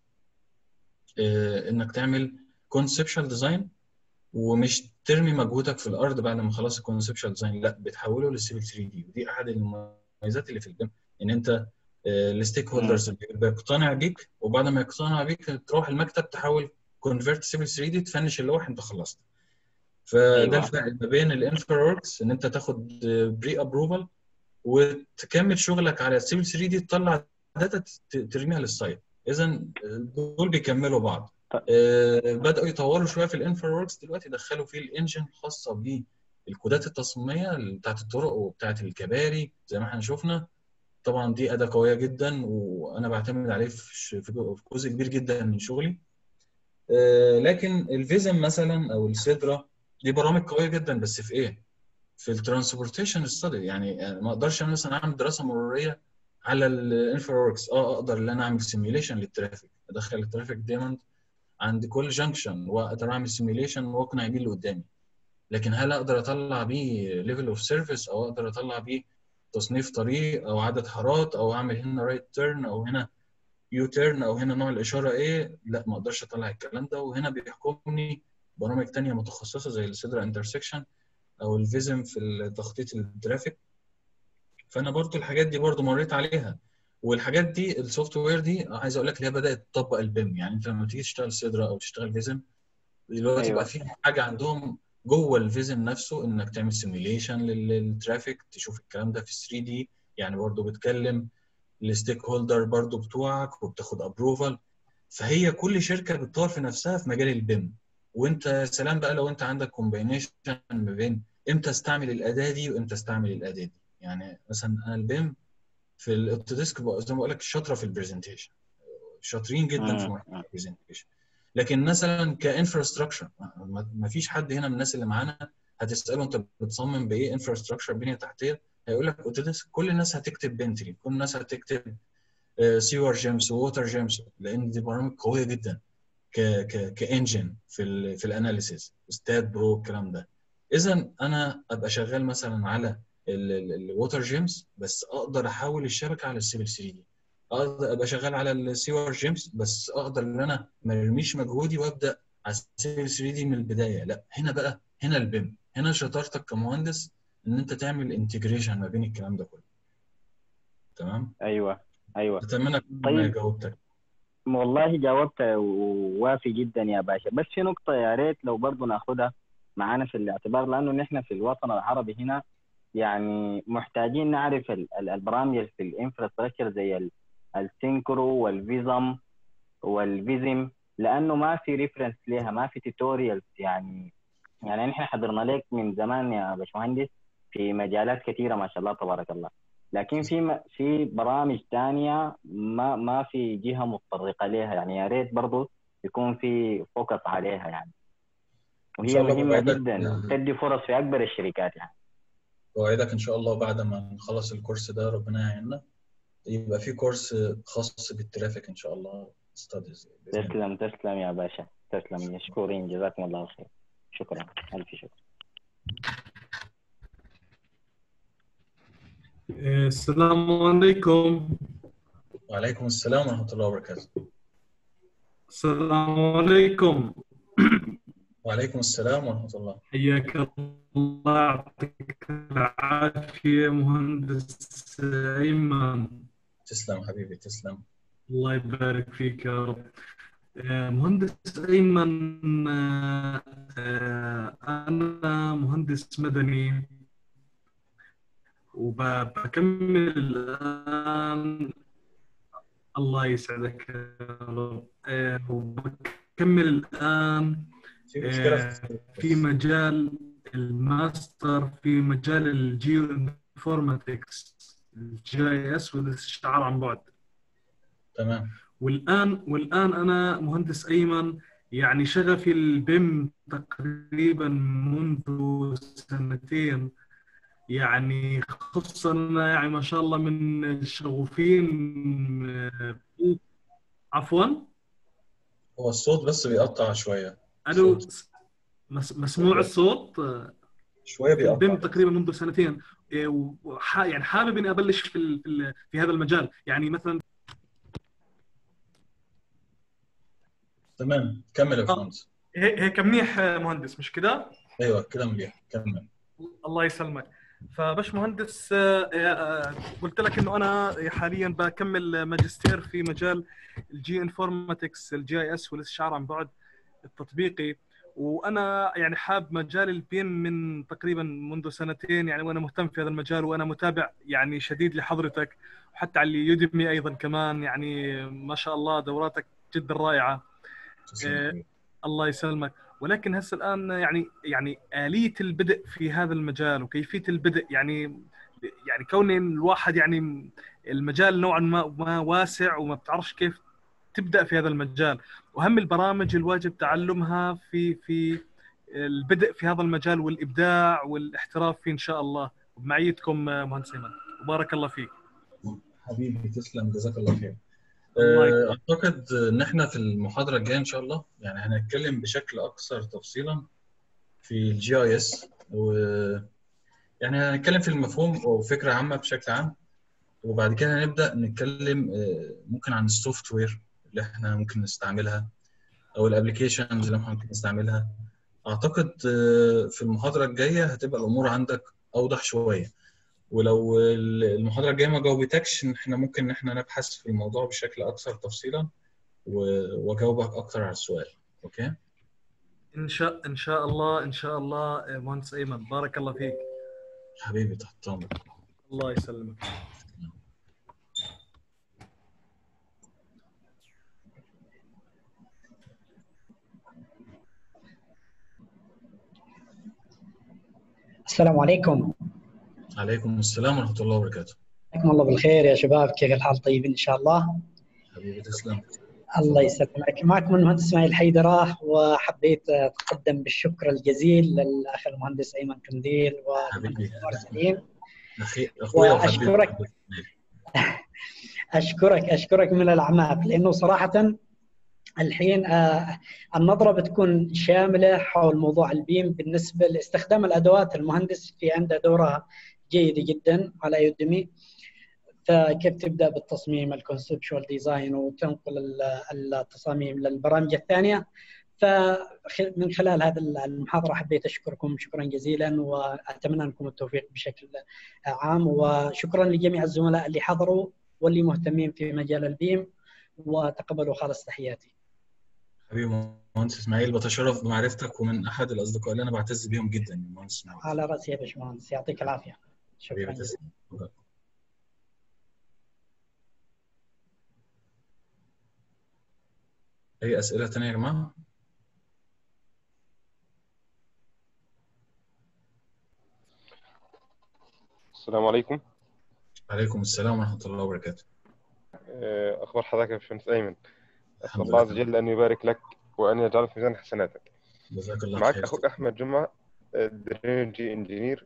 آه، انك تعمل كونسبشوال ديزاين ومش ترمي مجهودك في الارض بعد ما خلاص الكونسبشوال ديزاين لا بتحوله للسيفل 3 دي ودي احد المميزات اللي في البيم ان انت الستيك هولدرز بيقتنع بيك وبعد ما يقتنع بيك تروح المكتب تحاول كونفرت سيفل 3 دي تفنش اللوح انت خلصت فده أيوة. الفرق ما بين الانفروركس ان انت تاخد بري ابروفال وتكمل شغلك على السيفل 3 دي تطلع داتا ترميها للسايت اذا دول بيكملوا بعض آه، بداوا يطوروا شويه في الانفروركس دلوقتي دخلوا فيه الانجن خاصه بالكودات التصميميه بتاعت الطرق وبتاعت الكباري زي ما احنا شفنا طبعا دي اداه قويه جدا وانا بعتمد عليه في ش- في جو- في جزء كبير جدا من شغلي آه، لكن الفيزم مثلا او السيدرا دي برامج قويه جدا بس في ايه؟ في الترانسبورتيشن ستادي يعني آه، ما اقدرش انا مثلا اعمل دراسه مروريه على الانفروركس اه اقدر ان انا اعمل سيميوليشن للترافيك ادخل الترافيك دايما عند كل جنكشن واقدر اعمل سيميوليشن واقنع بيه اللي قدامي لكن هل اقدر اطلع بيه ليفل اوف سيرفيس او اقدر اطلع بيه تصنيف طريق او عدد حارات او اعمل هنا رايت تيرن او هنا يو تيرن او هنا نوع الاشاره ايه لا ما اقدرش اطلع الكلام ده وهنا بيحكمني برامج تانية متخصصه زي السيدرا انترسكشن او الفيزم في تخطيط الترافيك فانا برضو الحاجات دي برضو مريت عليها والحاجات دي السوفت وير دي عايز اقول لك اللي هي بدات تطبق البيم يعني انت لما تيجي تشتغل سيدرا او تشتغل فيزم دلوقتي أيوة. بقى في حاجه عندهم جوه الفيزم نفسه انك تعمل سيميليشن للترافيك تشوف الكلام ده في 3 دي يعني برضو بتكلم الستيك هولدر برضو بتوعك وبتاخد ابروفال فهي كل شركه بتطور في نفسها في مجال البيم وانت يا سلام بقى لو انت عندك كومبينيشن ما بين امتى استعمل الاداه دي وامتى استعمل الاداه دي يعني مثلا انا البيم في الاوتوديسك بقى زي ما بقول لك شاطره في البرزنتيشن شاطرين جدا في مم. مرحله البرزنتيشن لكن مثلا كانفراستراكشر ما فيش حد هنا من الناس اللي معانا هتساله انت بتصمم بايه انفراستراكشر بنيه تحتيه هيقول لك اوتوديسك كل الناس هتكتب بنتلي كل الناس هتكتب سيور جيمس ووتر جيمس لان دي برامج قويه جدا ك ك كانجن في ال في الاناليسيس ستات برو الكلام ده اذا انا ابقى شغال مثلا على الووتر جيمس بس اقدر احول الشبكه على السيفل 3 دي اقدر ابقى شغال على السيور جيمس بس اقدر ان انا ما ارميش مجهودي وابدا على السيفل 3 دي من البدايه لا هنا بقى هنا البيم هنا شطارتك كمهندس ان انت تعمل انتجريشن ما بين الكلام ده كله تمام ايوه ايوه اتمنى اكون طيب. جاوبتك والله جاوبت ووافي جدا يا باشا بس في نقطة يا ريت لو برضه ناخدها معانا في الاعتبار لأنه نحن في الوطن العربي هنا يعني محتاجين نعرف ال- ال- البرامج في الانفراستراكشر زي ال- السينكرو والفيزم والفيزم لأنه ما في ريفرنس لها ما في توتوريالز يعني يعني نحن حضرنا لك من زمان يا باشمهندس في مجالات كثيرة ما شاء الله تبارك الله لكن في م- في برامج تانية ما ما في جهة متطرقة لها يعني يا ريت برضو يكون في فوكس عليها يعني إن وهي شاء الله مهمة بوعدك- جدا تدي فرص في أكبر الشركات يعني بوعدك ان شاء الله بعد ما نخلص الكورس ده ربنا يعيننا يبقى في كورس خاص بالترافيك ان شاء الله ستاديز تسلم تسلم يا باشا تسلم مشكورين جزاكم الله خير شكرا ألف شكر السلام عليكم وعليكم السلام ورحمه الله وبركاته السلام عليكم وعليكم السلام ورحمه الله حياك الله يعطيك العافية مهندس أيمن تسلم حبيبي تسلم الله يبارك فيك يا رب آه، مهندس أيمن آه، آه، أنا مهندس مدني وبكمل الآن الله يسعدك يا رب آه، وبكمل الآن في مشكله آه، في في مجال الماستر في مجال الجيو انفورماتكس الجي اس والاستشعار عن بعد تمام والان والان انا مهندس ايمن يعني شغفي البيم تقريبا منذ سنتين يعني خصوصا أنا يعني ما شاء الله من الشغوفين آه، عفوا هو الصوت بس بيقطع شويه الو مس- مسموع الصوت آه، شويه في البيم بيقطع تقريبا منذ سنتين إيه، وح- يعني حابب اني ابلش في ال- في ال- في هذا المجال يعني مثلا تمام كمل يا باشمهندس هي- هيك منيح آه، مهندس مش كده؟ ايوه كده مليح كمل الله يسلمك فباش مهندس آه، آه، قلت لك انه انا حاليا بكمل ماجستير في مجال الجي انفورماتكس الجي اي اس والاستشعار عن بعد التطبيقي وانا يعني حاب مجال البيم من تقريبا منذ سنتين يعني وانا مهتم في هذا المجال وانا متابع يعني شديد لحضرتك وحتى على اليوديمي ايضا كمان يعني ما شاء الله دوراتك جدا رائعه تسلم آه، حبيبي. الله يسلمك ولكن هسه الان يعني يعني اليه البدء في هذا المجال وكيفيه البدء يعني يعني كون الواحد يعني المجال نوعا ما ما واسع وما بتعرفش كيف تبدا في هذا المجال واهم البرامج الواجب تعلمها في في البدء في هذا المجال والابداع والاحتراف فيه ان شاء الله بمعيتكم آه، مهندس ايمن وبارك الله فيك حبيبي تسلم جزاك الله خير الله آه، اعتقد ان احنا في المحاضره الجايه ان شاء الله يعني هنتكلم بشكل اكثر تفصيلا في الجي اي اس و يعني هنتكلم في المفهوم وفكره عامه بشكل عام وبعد كده هنبدا نتكلم آه، ممكن عن السوفت وير اللي احنا ممكن نستعملها او الابلكيشنز اللي احنا ممكن نستعملها اعتقد آه، في المحاضره الجايه هتبقى الامور عندك اوضح شويه ولو ال- المحاضره الجايه ما جاوبتكش احنا ممكن ان احنا نبحث في الموضوع بشكل اكثر تفصيلا و- واجاوبك اكتر على السؤال اوكي ان شاء ان شاء الله ان شاء الله آه، مهندس ايمن بارك الله فيك حبيبي تحت امرك الله يسلمك السلام عليكم عليكم السلام ورحمه الله وبركاته حياكم الله بالخير يا شباب كيف الحال طيبين ان شاء الله حبيبي تسلم الله يسلمك معكم المهندس اسماعيل حيدره وحبيت اتقدم بالشكر الجزيل للاخ المهندس ايمن قنديل حبيبي والدكتور سليم اخي اخويا وحبيبي واشكرك اشكرك اشكرك من الاعماق لانه صراحه الحين آه، النظره بتكون شامله حول موضوع البيم بالنسبه لاستخدام الادوات المهندس في عنده دوره جيده جدا على يودمي فكيف تبدا بالتصميم الكونسبشوال ديزاين وتنقل ال- التصاميم للبرامج الثانيه فمن خلال هذه المحاضره حبيت اشكركم شكرا جزيلا واتمنى لكم التوفيق بشكل عام وشكرا لجميع الزملاء اللي حضروا واللي مهتمين في مجال البيم وتقبلوا خالص تحياتي حبيبي مهندس اسماعيل بتشرف بمعرفتك ومن احد الاصدقاء اللي انا بعتز بيهم جدا المهندس اسماعيل على راسي يا باشمهندس يعطيك العافيه حبيبي شكرا تسلم اي اسئله تانية يا جماعه السلام عليكم عليكم السلام ورحمه الله وبركاته آه، أخبار حضرتك يا باشمهندس أيمن أسأل الحمد الله عز لله وجل أن يبارك لك وأن يجعله في ميزان حسناتك جزاك الله معك خير أخوك أحمد جمعة درينجي انجينير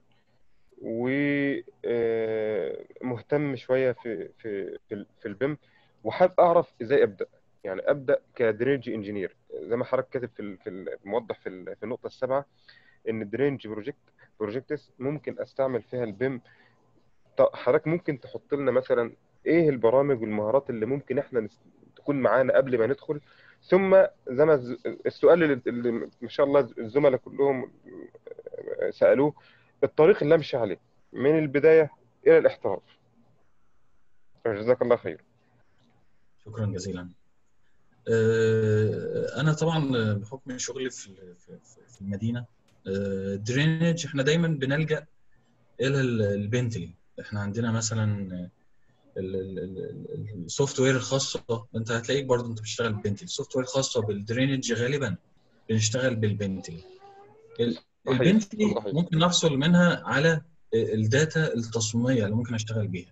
ومهتم شوية في في في, ال- في البيم وحابب أعرف إزاي أبدأ يعني أبدأ كدرينجي انجينير زي ما حضرتك كاتب في ال- في ال- موضح في ال- في النقطة السابعة إن الدرينج بروجكت بروجكتس ممكن أستعمل فيها البيم طب حضرتك ممكن تحط لنا مثلا ايه البرامج والمهارات اللي ممكن احنا نس- تكون معانا قبل ما ندخل ثم زي ما الز- السؤال اللي, اللي ما شاء الله الزملاء كلهم سألوه الطريق اللي امشي عليه من البداية الى الاحتراف جزاك الله خير شكرا جزيلا آه، انا طبعا بحكم شغلي في في- في المدينه درينج احنا دايما بنلجا الى ال- البنتلي احنا عندنا مثلا السوفت وير الخاصه انت هتلاقيك برضه انت بتشتغل ببنتلي السوفت وير الخاصه بالدرينج غالبا بنشتغل بالبنتلي ال- صحيح البنتلي صحيح ممكن نحصل منها على الداتا التصميميه اللي ممكن اشتغل بيها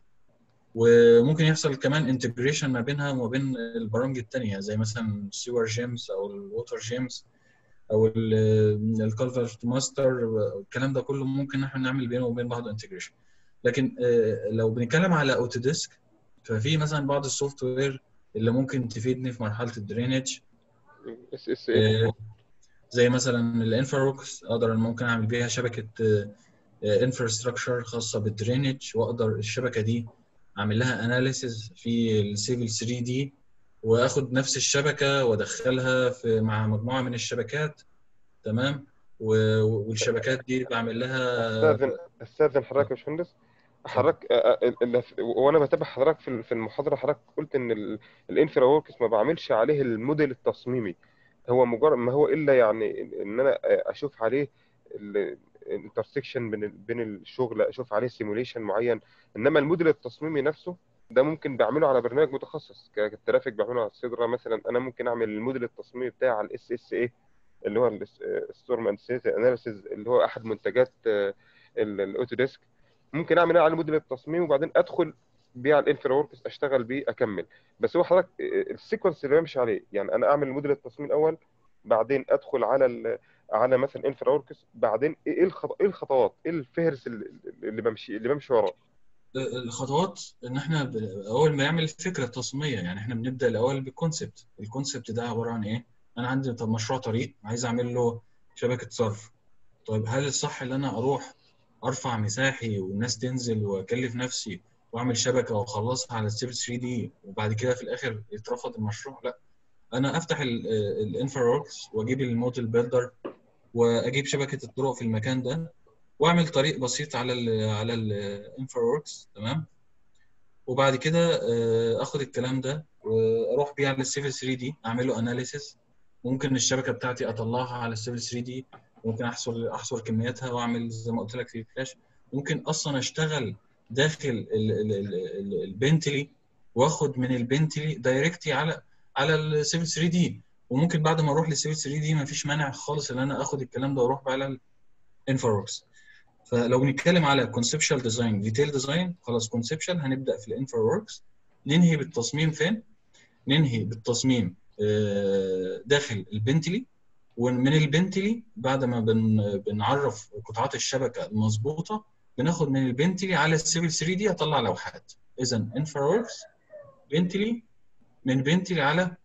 وممكن يحصل كمان انتجريشن ما بينها وما بين البرامج التانية زي مثلا السيور جيمز او الووتر جيمز او الكالفرت ماستر الكلام ده كله ممكن احنا نعمل بينه وبين بعض انتجريشن لكن آه، لو بنتكلم على اوتوديسك ففي مثلا بعض السوفت وير اللي ممكن تفيدني في مرحله الدرينج اس اس ايه آه، زي مثلا الانفراروكس اقدر ممكن اعمل بيها شبكه انفراستراكشر خاصه بالدرينج واقدر الشبكه دي اعمل لها اناليسيز في السيفل 3 دي واخد نفس الشبكه وادخلها في مع مجموعه من الشبكات تمام و- والشبكات دي بعمل لها استاذن استاذن حضرتك يا باشمهندس حضرتك آه، آه، ال- ال- وانا بتابع حضرتك في في المحاضره حضرتك قلت ان ال- الانفرا وركس ما بعملش عليه الموديل التصميمي هو مجرد ما هو الا يعني ان انا اشوف عليه الانترسكشن بين ال- بين الشغل اشوف عليه سيموليشن معين انما الموديل التصميمي نفسه ده ممكن بعمله على برنامج متخصص ك- كالترافيك بعمله على السيدرا مثلا انا ممكن اعمل الموديل التصميمي بتاعي على الاس اس اي اللي هو الستورم اند اناليسيز اللي هو احد منتجات الاوتوديسك ممكن اعمل على موديل التصميم وبعدين ادخل بيه على الانفرا وركس اشتغل بيه اكمل بس هو حضرتك السيكونس اللي بمشي عليه يعني انا اعمل موديل التصميم الاول بعدين ادخل على ال على مثلا انفرا وركس بعدين ايه الخط... ايه الخطوات ايه الفهرس اللي اللي بمشي اللي بمشي وراه الخطوات ان احنا ب- اول ما نعمل الفكره التصميميه يعني احنا بنبدا الاول بالكونسبت الكونسبت ده عباره عن ايه انا عندي طب مشروع طريق عايز اعمل له شبكه صرف طيب هل الصح ان انا اروح ارفع مساحي والناس تنزل واكلف نفسي واعمل شبكه واخلصها على السيفل 3 دي وبعد كده في الاخر يترفض المشروع لا انا افتح الانفرا وركس واجيب الموديل بيلدر واجيب شبكه الطرق في المكان ده واعمل طريق بسيط على ال على الانفراوركس تمام وبعد كده آه، اخد الكلام ده واروح بيه على السيفل 3 دي اعمل له اناليسيس ممكن الشبكه بتاعتي اطلعها على السيفل 3 دي ممكن احصر احصر كمياتها واعمل زي ما قلت لك في الفلاش ممكن اصلا اشتغل داخل ال- ال- ال- ال- البنتلي واخد من البنتلي دايركتي على على السيفل 3 دي وممكن بعد ما اروح للسيفل 3 دي مفيش مانع خالص ان انا اخد الكلام ده واروح بقى على الانفراوركس فلو بنتكلم على conceptual design detail design خلاص conceptual هنبدا في الانفراوركس ننهي بالتصميم فين؟ ننهي بالتصميم آه، داخل البنتلي ومن البنتلي بعد ما بن بنعرف قطعات الشبكه المظبوطه بناخد من البنتلي على السيفل 3 دي اطلع لوحات اذا انفراوركس بنتلي من بنتلي على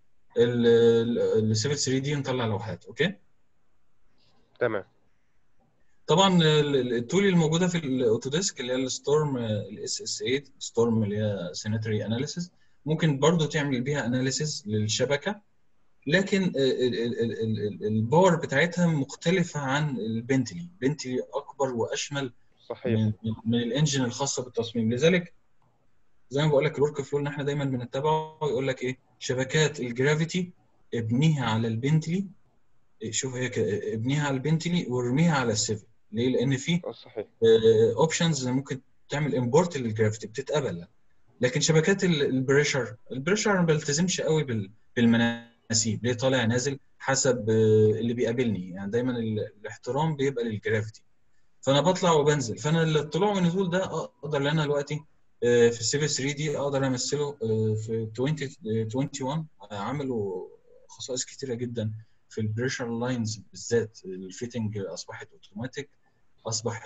السيفل 3 دي نطلع لوحات اوكي تمام طبعا ال- ال- التول الموجوده في الاوتوديسك اللي هي الستورم الاس اس 8 ستورم اللي هي سيناتري اناليسيس ممكن برضو تعمل بيها اناليسيس للشبكه لكن ال- ال- ال- ال- ال- الباور بتاعتها مختلفه عن البنتلي بنتلي اكبر واشمل صحيح من, من- من الانجن الخاصه بالتصميم لذلك زي ما بقول لك الورك فلو اللي احنا دايما بنتبعه يقول لك ايه شبكات الجرافيتي ابنيها على البنتلي إيه، شوف هي كده، ابنيها على البنتلي وارميها على السيفل ليه؟ لان في اه صحيح اوبشنز ممكن تعمل امبورت للجرافيتي بتتقبل لكن شبكات ال- البريشر البريشر ما بلتزمش قوي بال- بالمناسيب ليه طالع نازل حسب آه، اللي بيقابلني يعني دايما ال- الاحترام بيبقى للجرافيتي فانا بطلع وبنزل فانا الطلوع والنزول ده اقدر ان انا دلوقتي آه، في السيفل 3 دي اقدر امثله آه، في 20 آه، 21 آه، عملوا خصائص كتيره جدا في البريشر لاينز بالذات الفيتنج اصبحت اوتوماتيك اصبح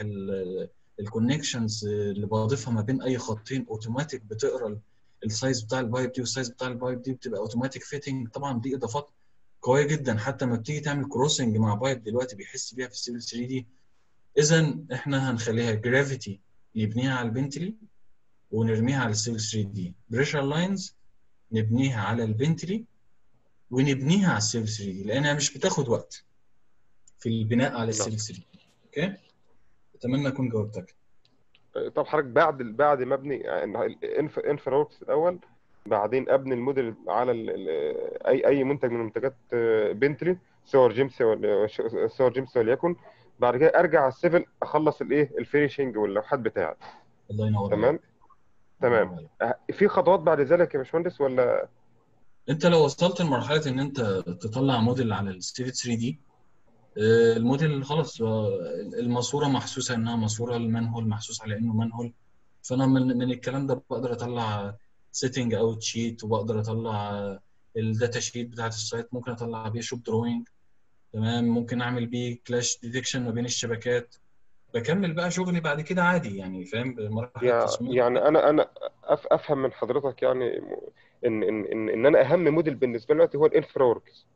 الكونكشنز اللي بضيفها ما بين اي خطين اوتوماتيك بتقرا ال- السايز بتاع البايب دي والسايز بتاع البايب دي بتبقى اوتوماتيك فيتنج طبعا دي اضافات قويه جدا حتى لما بتيجي تعمل كروسنج مع بايب دلوقتي بيحس بيها في السيفل 3 دي اذا احنا هنخليها جرافيتي نبنيها على البنتلي ونرميها على السيفل 3 دي بريشر لاينز نبنيها على البنتلي ونبنيها على السيفل 3 دي لانها مش بتاخد وقت في البناء على السيفل 3 دي اوكي اتمنى اكون جاوبتك طب حضرتك بعد بعد ما ابني يعني الانف انفراوركس الاول بعدين ابني الموديل على ال ال اي اي منتج من منتجات آه، بنتلي سواء جيمس ولا سواء جيمس وليكن بعد كده ارجع على السيفل اخلص الايه الفينيشنج واللوحات بتاعتي الله ينور تمام عليك تمام أه، في خطوات بعد ذلك يا باشمهندس ولا انت لو وصلت لمرحله ان انت تطلع موديل على السيفل 3 دي آه، الموديل خلاص آه، الماسوره محسوسه انها ماسوره المنهول محسوس على انه منهول فانا من من الكلام ده بقدر اطلع سيتنج اوت شيت وبقدر اطلع الداتا شيت بتاعت السايت ممكن اطلع بيه شوب دروينج تمام ممكن اعمل بيه كلاش ديتكشن ما بين الشبكات بكمل بقى شغلي بعد كده عادي يعني فاهم بمراحل يع- التصميم يعني انا انا أف افهم من حضرتك يعني م- ان ان ان, إن انا اهم موديل بالنسبه لي دلوقتي هو الانفراوركس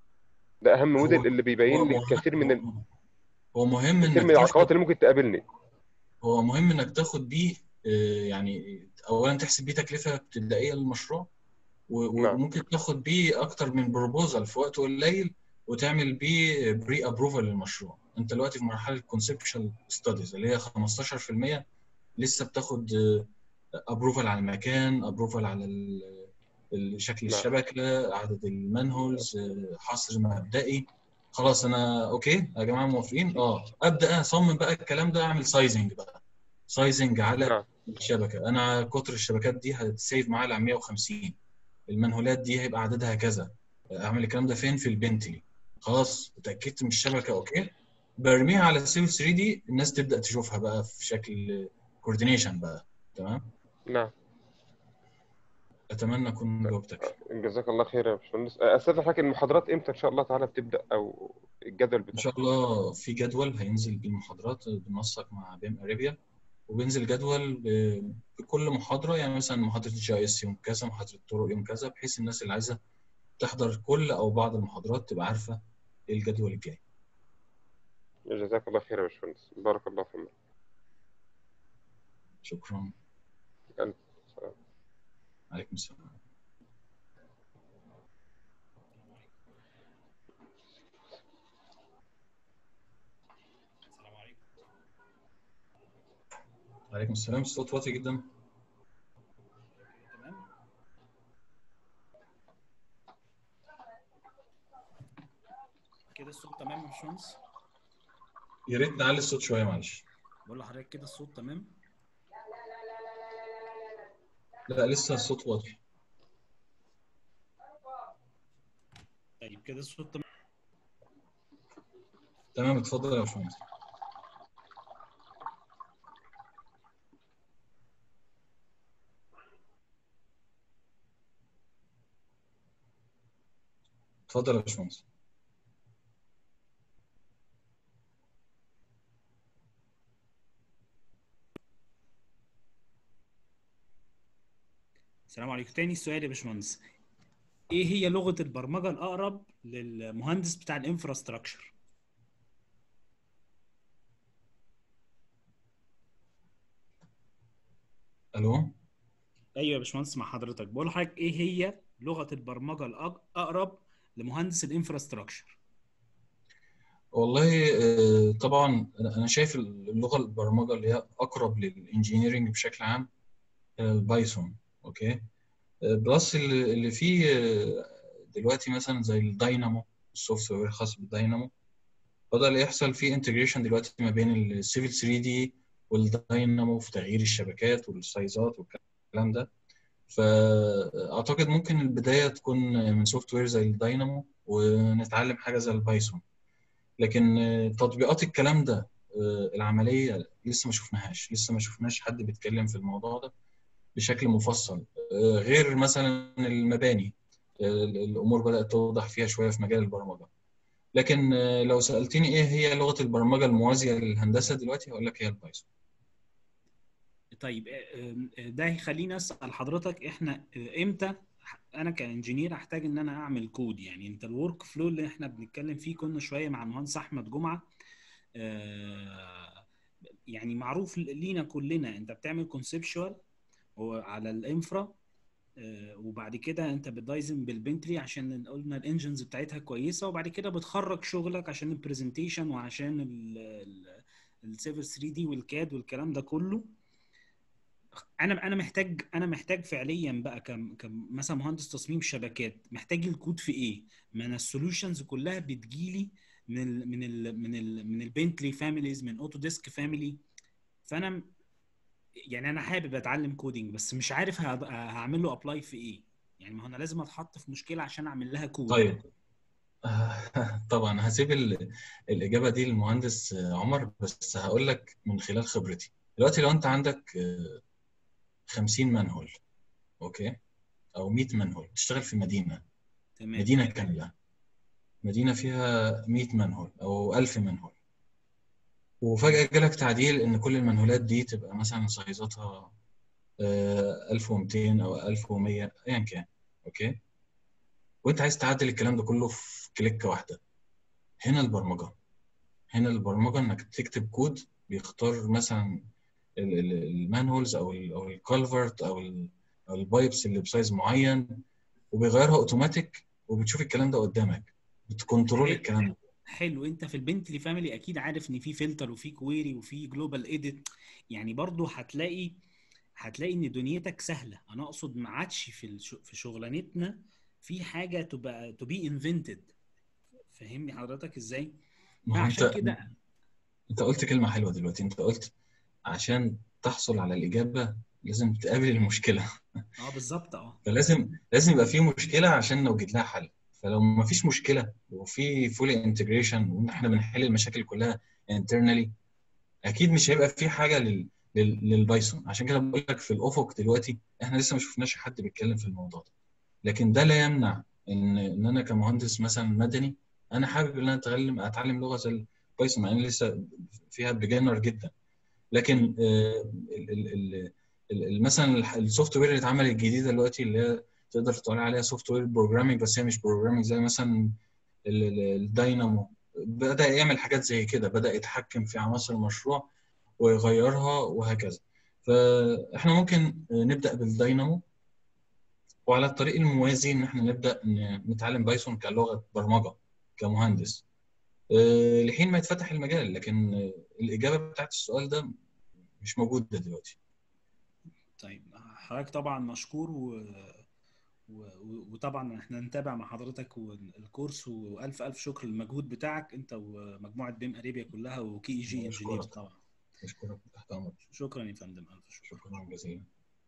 ده اهم هو موديل اللي بيبين هو لي مهم كثير من ال... هو مهم كثير من انك العقبات تاخد اللي ممكن تقابلني هو مهم انك تاخد بيه آه، يعني اولا تحسب بيه تكلفه ابتدائيه للمشروع و- نعم وممكن تاخد بيه اكتر من بروبوزال في وقت قليل وتعمل بيه بري ابروفال للمشروع انت دلوقتي في مرحله كونسبشن ستاديز اللي هي 15% لسه بتاخد ابروفال على المكان ابروفال على ال- ال- شكل نعم الشبكه عدد المانهولز آه، حصر مبدئي خلاص انا اوكي يا جماعه موافقين اه ابدا اصمم بقى الكلام ده اعمل سايزنج بقى سايزنج على نعم الشبكه انا قطر الشبكات دي هتسيف معايا على 150 المنهولات دي هيبقى عددها كذا اعمل الكلام ده فين في البنتلي خلاص اتاكدت من الشبكه اوكي برميها على السيفل 3 دي الناس تبدا تشوفها بقى في شكل كوردينيشن بقى تمام نعم اتمنى اكون جاوبتك جزاك الله خير يا باشمهندس استاذ حضرتك المحاضرات امتى ان شاء الله تعالى بتبدا او الجدول ان بتاعها شاء الله في جدول هينزل بالمحاضرات بننسق مع بيم اريبيا وبينزل جدول ب- بكل محاضره يعني مثلا محاضره جي اس يوم كذا محاضره الطرق يوم كذا بحيث الناس اللي عايزه تحضر كل او بعض المحاضرات تبقى عارفه ايه الجدول الجاي جزاك الله خير يا باشمهندس بارك الله فيك شكرا ألف سلام. عليكم السلام عليكم السلام الصوت واطي جدا تمام كده الصوت تمام يا باشمهندس يا ريت نعلي الصوت شويه معلش بقول لحضرتك كده الصوت تمام لا لسه الصوت واطي طيب كده الصوت تمام تمام اتفضل يا باشمهندس اتفضل يا باشمهندس السلام عليكم تاني السؤال يا باشمهندس ايه هي لغة البرمجة الأقرب للمهندس بتاع الانفراستراكشر الو ايوه يا باشمهندس مع حضرتك بقول لحضرتك ايه هي لغة البرمجة الأقرب لمهندس الانفراستراكشر والله آه، طبعا انا أنا شايف اللغه البرمجه اللي هي اقرب للانجينيرنج بشكل عام آه، البايثون اوكي آه، بلس اللي اللي فيه آه، دلوقتي مثلا زي الداينامو السوفت وير الخاص بالداينامو بدأ يحصل فيه انتجريشن دلوقتي ما بين السيفل 3 دي والداينامو في تغيير الشبكات والسايزات والكلام ده فاعتقد ممكن البدايه تكون من سوفت وير زي الداينامو ونتعلم حاجه زي البايثون لكن آه، تطبيقات الكلام ده آه، العمليه لسه ما شفناهاش لسه ما شفناش حد بيتكلم في الموضوع ده بشكل مفصل آه، غير مثلا المباني آه، الامور بدات توضح فيها شويه في مجال البرمجه لكن آه، لو سالتني ايه هي لغه البرمجه الموازيه للهندسه دلوقتي هقول لك هي البايثون طيب آه، آه، ده هيخليني اسال حضرتك احنا آه، امتى انا كانجينير احتاج ان انا اعمل كود يعني انت الورك فلو اللي احنا بنتكلم فيه كنا شويه مع المهندس احمد جمعه آه، يعني معروف لينا كلنا انت بتعمل كونسبشوال على الانفرا آه، وبعد كده انت بتدايزن بالبنتلي عشان قلنا الانجنز بتاعتها كويسه وبعد كده بتخرج شغلك عشان البرزنتيشن وعشان السيفر 3 دي والكاد والكلام ده كله انا انا محتاج انا محتاج فعليا بقى كم كم مثلا مهندس تصميم شبكات محتاج الكود في ايه؟ ما انا السوليوشنز كلها بتجيلي من ال من ال من ال من البنتلي فاميليز من اوتو ديسك فاميلي فانا م- يعني انا حابب اتعلم كودينج بس مش عارف ه- هعمل له ابلاي في ايه يعني ما هو انا لازم اتحط في مشكله عشان اعمل لها كود طيب طبعا هسيب ال- الإجابة دي للمهندس عمر بس هقول لك من خلال خبرتي دلوقتي لو أنت عندك آه، 50 منهول أوكي أو 100 منهول تشتغل في مدينة تمام مدينة كاملة مدينة فيها 100 منهول أو 1000 منهول وفجأة جالك تعديل إن كل المنهولات دي تبقى مثلا سايزاتها آه، 1200 أو 1100 أيا كان أوكي وأنت عايز تعدل الكلام ده كله في كليكة واحدة هنا البرمجة هنا البرمجة إنك تكتب كود بيختار مثلا ال- ال- المانهولز أو ال أو الكالفرت أو ال أو البايبس اللي بسايز معين وبيغيرها أوتوماتيك وبتشوف الكلام ده قدامك بتكنترول الكلام ده حلو انت في البنتلي فاميلي اكيد عارف ان في فلتر وفي كويري وفي جلوبال ايديت يعني برضو هتلاقي هتلاقي ان دنيتك سهله انا اقصد ما عادش في الش- في شغلانتنا في حاجه تبقى تو بي انفنتد فاهمني حضرتك ازاي ما هو فعشان أنت كده أنت قلت كلمة حلوة دلوقتي أنت قلت عشان تحصل على الإجابة لازم تقابل المشكلة اه بالظبط اه فلازم لازم يبقى في مشكلة عشان نوجد لها حل فلو ما فيش مشكلة وفي فولي انتجريشن وان احنا بنحل المشاكل كلها internally اكيد مش هيبقى في حاجة لل... لل... للبايثون عشان كده بقول لك في الافق دلوقتي احنا لسه ما شفناش حد بيتكلم في الموضوع ده لكن ده لا يمنع ان ان انا كمهندس مثلا مدني انا حابب ان انا اتعلم اتعلم لغة زي البايثون مع ان لسه فيها بيجنر جدا لكن آه، ال- ال- ال- ال- ال- مثلا الح- السوفت وير اللي اتعمل الجديده دلوقتي اللي هي تقدر تقول عليها سوفت وير بروجرامينج بس هي مش بروجرامينج زي مثلا ال- ال- الداينامو بدأ يعمل حاجات زي كده بدأ يتحكم في عناصر المشروع ويغيرها وهكذا فاحنا ممكن نبدأ بالداينامو وعلى الطريق الموازي ان احنا نبدأ ن- نتعلم بايثون كلغة برمجة كمهندس آه، لحين ما يتفتح المجال لكن آه، الإجابة بتاعت السؤال ده مش موجوده دلوقتي طيب حضرتك طبعا مشكور و... و... وطبعا احنا نتابع مع حضرتك والكورس والف الف شكر للمجهود بتاعك انت ومجموعه بيم اريبيا كلها وكي اي جي انجينير بشكرك طبعا بشكرك تحت امرك شكرا يا فندم الف شكر شكرا جزيلا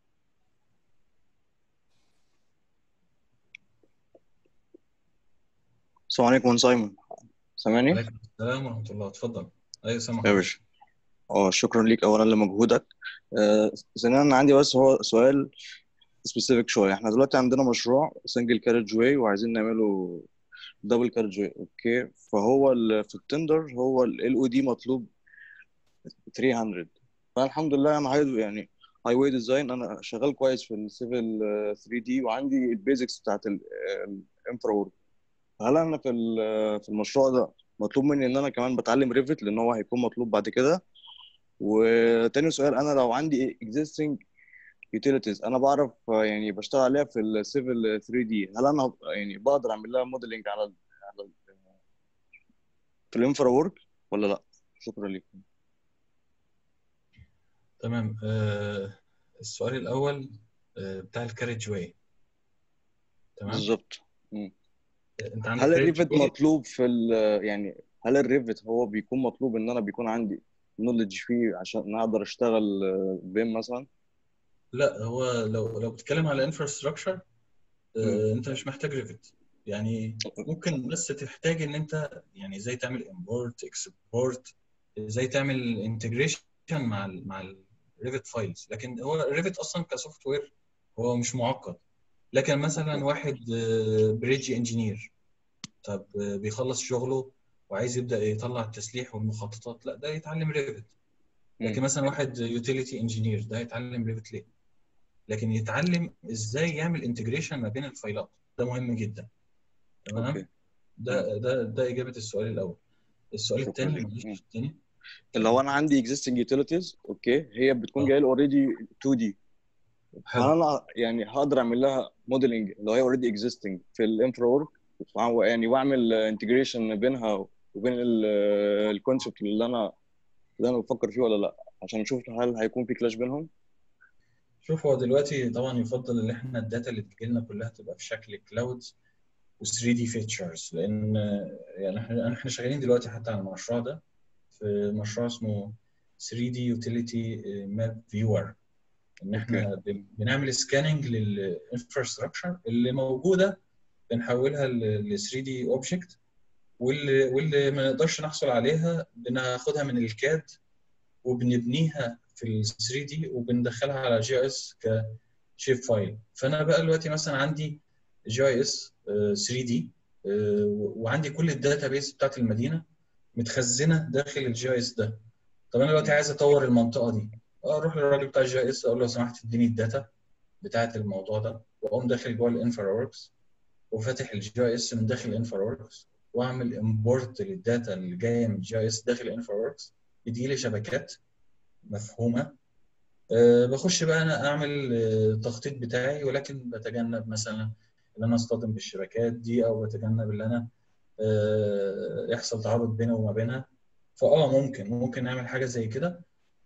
السلام عليكم من سايمون سامعني؟ عليكم السلام ورحمه الله اتفضل ايوه سامح يا باشا اه شكرا ليك اولا لمجهودك آه، ثانيا انا عندي بس هو سؤال سبيسيفيك شويه احنا دلوقتي عندنا مشروع سنجل كارج واي وعايزين نعمله دبل كارج واي اوكي فهو ال- في التندر هو ال او دي مطلوب 300 فانا الحمد لله انا هاي يعني هاي واي ديزاين انا شغال كويس في السيفل 3 دي وعندي البيزكس بتاعت الانفرا وورك هل انا في ال- في المشروع ده مطلوب مني ان انا كمان بتعلم ريفت لان هو هيكون مطلوب بعد كده وتاني سؤال انا لو عندي existing utilities انا بعرف آه، يعني بشتغل عليها في السيفل 3 دي هل انا يعني بقدر اعمل لها موديلنج على ال على ال في الانفرا وورك ولا لا شكرا لك تمام آه السؤال الاول آه بتاع الكاريج واي تمام بالظبط مم. انت عندك هل كاريج الريفت واي مطلوب في ال يعني هل الريفت هو بيكون مطلوب ان انا بيكون عندي نولج فيه عشان اقدر اشتغل بيم مثلا لا هو لو لو بتتكلم على انفراستراكشر مم. انت مش محتاج ريفت يعني ممكن بس تحتاج ان انت يعني ازاي تعمل امبورت اكسبورت ازاي تعمل انتجريشن مع ال مع الريفت فايلز لكن هو الريفت اصلا كسوفت وير هو مش معقد لكن مثلا واحد بريدج انجينير طب آه، بيخلص شغله وعايز يبدا يطلع التسليح والمخططات لا ده يتعلم ريفت لكن مم. مثلا واحد يوتيليتي انجينير ده يتعلم ريفت ليه لكن يتعلم ازاي يعمل انتجريشن ما بين الفايلات ده مهم جدا تمام اوكي مم. ده ده ده اجابه السؤال الاول السؤال شكرا الثاني لك معلش مم. الثاني اللي هو انا عندي existing utilities اوكي هي بتكون اه جايه لي اوريدي 2 دي حلو فانا يعني هقدر اعمل لها موديلنج اللي هي اوريدي existing في الانفرا وورك يعني واعمل انتجريشن بينها وبين الكونسبت اللي انا اللي انا بفكر فيه ولا لا عشان نشوف هل هيكون في كلاش بينهم شوف هو دلوقتي طبعا يفضل ان احنا الداتا اللي تجي لنا كلها تبقى في شكل كلاودز و 3 دي فيتشرز لان آه، يعني احنا احنا شغالين دلوقتي حتى على المشروع ده في مشروع اسمه 3 دي يوتيليتي ماب فيور ان اوكي احنا بن- بنعمل سكاننج للانفراستراكشر اللي موجوده بنحولها ل 3 دي اوبجكت واللي واللي ما نقدرش نحصل عليها بناخدها من الكاد وبنبنيها في ال 3 دي وبندخلها على جي اس كشيب فايل فانا بقى دلوقتي مثلا عندي جي اس 3 دي وعندي كل الداتا بيس بتاعت المدينه متخزنه داخل الجي اس ده طب انا دلوقتي عايز اطور المنطقه دي اروح للراجل بتاع الجي اس اقول له لو سمحت اديني الداتا بتاعت الموضوع ده واقوم داخل جوه الانفرا وركس وفاتح الجي اس من داخل الانفرا وركس واعمل امبورت للداتا اللي جايه من الجي اس داخل الانفرا وركس يدي لي شبكات مفهومه أه بخش بقى انا اعمل آه، التخطيط بتاعي ولكن بتجنب مثلا ان انا اصطدم بالشبكات دي او بتجنب ان انا آه، يحصل تعارض بيني وما بينها فاه ممكن ممكن نعمل حاجه زي كده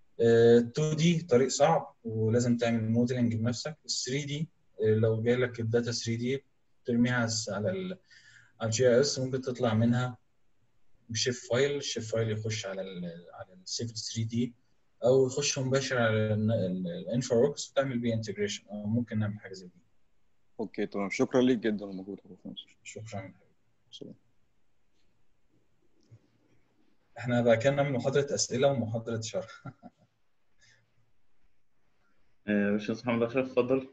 2 دي طريق صعب ولازم تعمل موديلنج بنفسك 3 دي لو جاي لك الداتا 3 دي ترميها على ال على الجي اس ممكن تطلع منها بشيف فايل الشيف فايل يخش على ال على السيفل 3 دي او يخش مباشر على الانفرا وركس وتعمل بيه انتجريشن او ممكن نعمل حاجه زي دي اوكي تمام شكرا ليك جدا لمجهودك يا باشمهندس شكرا سلام. احنا بقى كان نعمل محاضره اسئله ومحاضره شرح آه، باشمهندس محمد أشرف اتفضل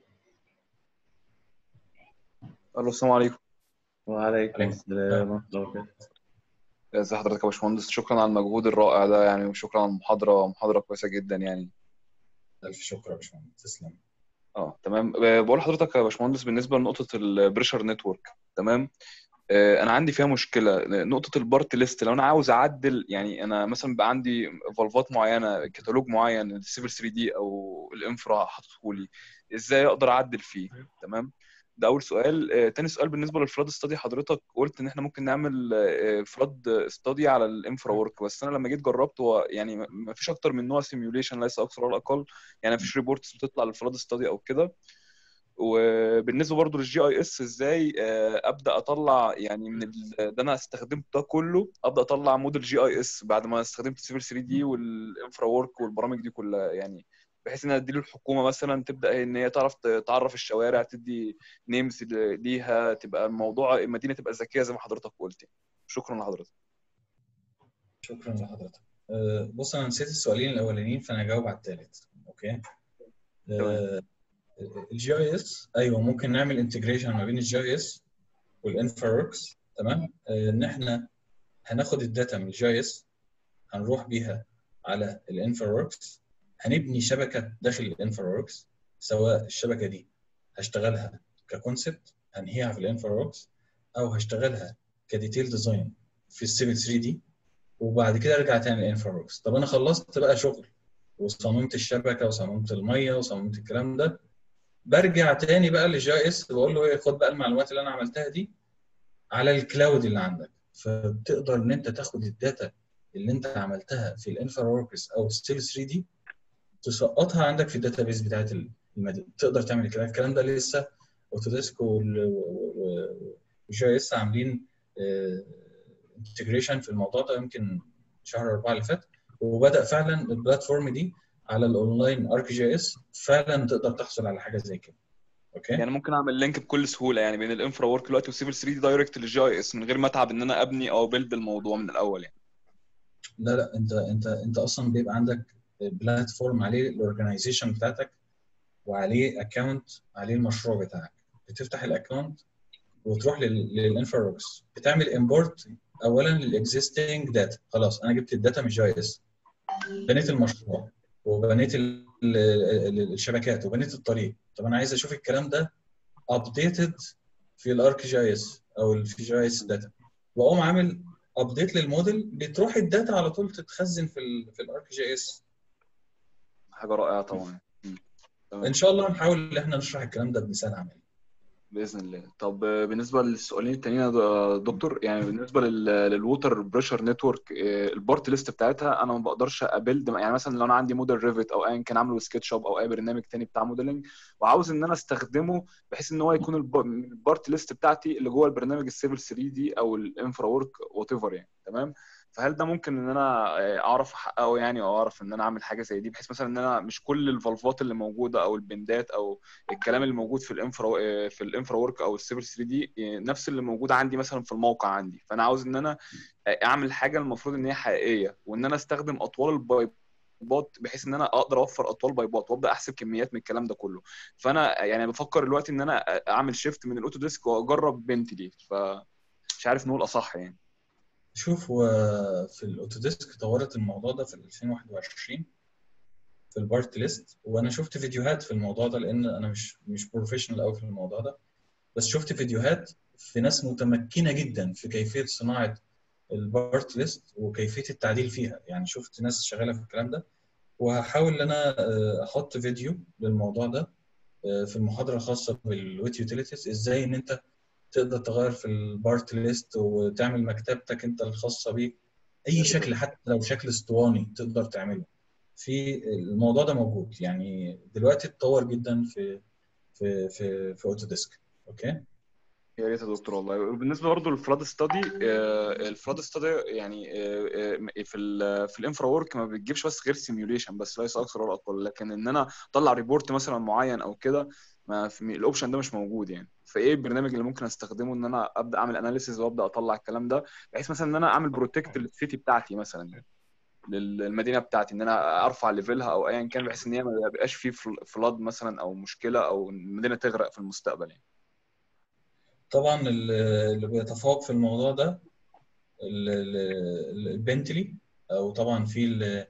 الو السلام عليكم وعليكم عليكم السلام ورحمة الله وبركاته ازي حضرتك يا باشمهندس شكرا على المجهود الرائع ده يعني وشكرا على المحاضرة محاضرة كويسة جدا يعني الف شكر يا باشمهندس تسلم اه تمام ب- بقول لحضرتك يا باشمهندس بالنسبة لنقطة البريشر نتورك تمام آه، انا عندي فيها مشكلة نقطة البارت ليست لو انا عاوز اعدل يعني انا مثلا بقى عندي فالفات معينة كتالوج معين السيفل 3 دي او الانفرا حاطه لي ازاي اقدر اعدل فيه تمام ده اول سؤال آه، تاني سؤال بالنسبه للفلاد ستادي حضرتك قلت ان احنا ممكن نعمل فلاد ستادي على الانفرا ورك بس انا لما جيت جربت هو يعني ما فيش اكتر من نوع سيميوليشن ليس اكثر ولا اقل يعني ما فيش ريبورتس بتطلع للفلاد ستادي او كده وبالنسبه برضو للجي اي اس ازاي آه، ابدا اطلع يعني من ال- ده انا استخدمت ده كله ابدا اطلع موديل جي اي اس بعد ما استخدمت سيفل 3 دي والانفرا ورك والبرامج دي كلها يعني بحيث انها تدي للحكومه مثلا تبدا ان هي تعرف ت- تعرف الشوارع تدي نيمز ليها تبقى الموضوع المدينه تبقى ذكيه زي ما حضرتك قلت يعني. شكرا لحضرتك شكرا لحضرتك أه، بص انا نسيت السؤالين الاولانيين فانا هجاوب على الثالث اوكي الجي اي اس ايوه ممكن نعمل انتجريشن ما بين الجي اي اس والانفراوركس تمام أه، ان احنا هناخد الداتا من الجي اي اس هنروح بيها على الانفراوركس هنبني شبكه داخل الانفراوركس سواء الشبكه دي هشتغلها ككونسبت هنهيها في الانفراوركس او هشتغلها كديتيل ديزاين في السيفل 3 دي وبعد كده ارجع تاني للانفراوركس طب انا خلصت بقى شغل وصممت الشبكه وصممت الميه وصممت الكلام ده برجع تاني بقى للجي اس بقول له ايه خد بقى المعلومات اللي انا عملتها دي على الكلاود اللي عندك فبتقدر ان انت تاخد الداتا اللي انت عملتها في الانفراوركس او السيل 3 دي تسقطها عندك في الداتابيس بتاعت المدينه تقدر تعمل الكلام الكلام ده لسه اوتوديسك والجي اس عاملين انتجريشن في الموضوع ده يمكن شهر أربعة اللي فات وبدأ فعلا البلاتفورم دي على الاونلاين ارك جي اس فعلا تقدر تحصل على حاجه زي كده اوكي يعني ممكن اعمل لينك بكل سهوله يعني بين الانفرا ورك دلوقتي وسيفل 3 دي دايركت للجي اي اس من غير ما اتعب ان انا ابني او بيلد الموضوع من الاول يعني لا لا انت انت انت اصلا بيبقى عندك بلاتفورم عليه الاورجنايزيشن بتاعتك وعليه اكونت عليه المشروع بتاعك بتفتح الاكونت وتروح للانفراروكس بتعمل امبورت اولا للاكزيستنج داتا خلاص انا جبت الداتا من جي اس بنيت المشروع وبنيت ال- ال- الشبكات وبنيت الطريق طب انا عايز اشوف الكلام ده ابديتد في الارك جي اس او في جي اس داتا واقوم عامل ابديت للموديل بتروح الداتا على طول تتخزن في ال في الارك جي اس حاجه رائعه طبعا ان شاء الله نحاول ان احنا نشرح الكلام ده بمثال عملي باذن الله طب آه، بالنسبه للسؤالين التانيين يا د- دكتور يعني بالنسبه لل- للووتر بريشر نتورك آه، البارت ليست بتاعتها انا ما بقدرش ابيلد يعني مثلا لو انا عندي موديل ريفت او ايا كان عامله سكتش اب او اي برنامج تاني بتاع موديلنج وعاوز ان انا استخدمه بحيث ان هو يكون الب- من البارت ليست بتاعتي اللي جوه البرنامج السيفل 3 دي او الانفرا ورك وات ايفر يعني تمام فهل ده ممكن ان انا آه، اعرف احققه يعني او اعرف ان انا اعمل حاجه زي دي بحيث مثلا ان انا مش كل الفالفات اللي موجوده او البندات او الكلام اللي موجود في الانفرا آه، في الانفرا ورك او السيفل 3 دي آه، نفس اللي موجود عندي مثلا في الموقع عندي فانا عاوز ان انا آه، اعمل حاجه المفروض ان هي حقيقيه وان انا استخدم اطوال البايبات بحيث ان انا اقدر اوفر اطوال بايبات وابدا احسب كميات من الكلام ده كله فانا يعني بفكر دلوقتي ان انا اعمل شيفت من الاوتو ديسك واجرب بنتلي فمش عارف نقول اصح يعني شوف هو في الاوتوديسك طورت الموضوع ده في 2021 في البارت ليست وانا شفت فيديوهات في الموضوع ده لان انا مش مش بروفيشنال قوي في الموضوع ده بس شفت فيديوهات في ناس متمكنه جدا في كيفيه صناعه البارت ليست وكيفيه التعديل فيها يعني شفت ناس شغاله في الكلام ده وهحاول ان انا آه، احط فيديو للموضوع ده آه، في المحاضره الخاصه بالويت يوتيليتيز ازاي ان انت تقدر تغير في البارت ليست وتعمل مكتبتك انت الخاصه بيك اي شكل حتى لو شكل اسطواني تقدر تعمله في الموضوع ده موجود يعني دلوقتي اتطور جدا في في في في اوتوديسك اوكي يا ريت يا دكتور والله وبالنسبه برضه للفلاد ستادي الفلاد ستادي يعني آه، آه، في ال في الانفرا ورك ما بتجيبش بس غير سيميوليشن بس ليس اكثر ولا اقل لكن ان انا اطلع ريبورت مثلا معين او كده ما في الاوبشن ده مش موجود يعني فايه البرنامج اللي ممكن استخدمه ان انا ابدا اعمل اناليسيز وابدا اطلع الكلام ده بحيث مثلا ان انا اعمل بروتكت للسيتي بتاعتي مثلا يعني للمدينه بتاعتي ان انا ارفع ليفلها او ايا كان بحيث ان هي ما يبقاش فيه فلاد مثلا او مشكله او المدينه تغرق في المستقبل يعني طبعا ال- اللي بيتفوق في الموضوع ده ال- ال- البنتلي او طبعا في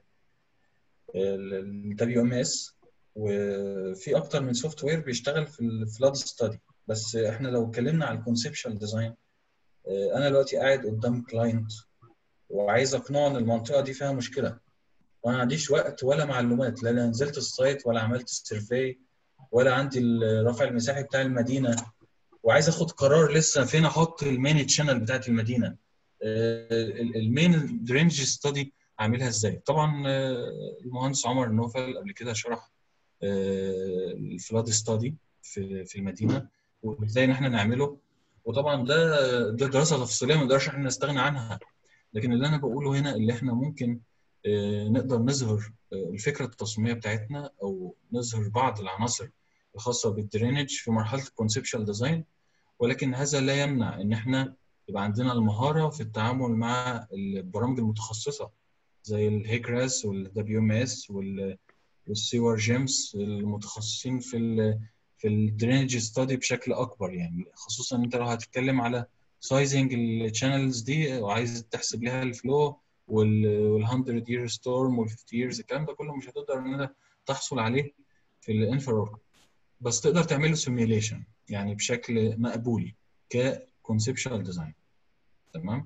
الدبليو ام اس وفي اكتر من سوفت وير بيشتغل في الفلاد ستادي بس احنا لو اتكلمنا على الكونسبشوال ديزاين انا دلوقتي قاعد قدام كلاينت وعايز اقنعه ان المنطقه دي فيها مشكله وانا ما عنديش وقت ولا معلومات لا انا نزلت السايت ولا عملت السيرفي ولا عندي الرفع المساحي بتاع المدينه وعايز اخد قرار لسه فين احط المين تشانل بتاعت المدينه المين درينج ستادي اعملها ازاي طبعا آه، المهندس عمر النوفل قبل كده شرح الفلاد ستادي في في المدينه وازاي ان احنا نعمله وطبعا ده ده دراسه تفصيليه ما نقدرش احنا نستغنى عنها لكن اللي انا بقوله هنا اللي احنا ممكن آه، نقدر نظهر آه، الفكره التصميميه بتاعتنا او نظهر بعض العناصر الخاصه بالدرينج في مرحله الكونسبشوال ديزاين ولكن هذا لا يمنع ان احنا يبقى عندنا المهاره في التعامل مع البرامج المتخصصه زي الهيكراس والدبليو ام اس والسيور جيمس المتخصصين في ال في الدرينج ستادي بشكل اكبر يعني خصوصا انت لو هتتكلم على سايزنج الشانلز دي وعايز تحسب لها الفلو وال 100 يير ستورم وال 50 ييرز الكلام ده كله مش هتقدر ان انت تحصل عليه في الانفراريد بس تقدر تعمله سيميوليشن يعني بشكل مقبولي ككونسبشوال ديزاين تمام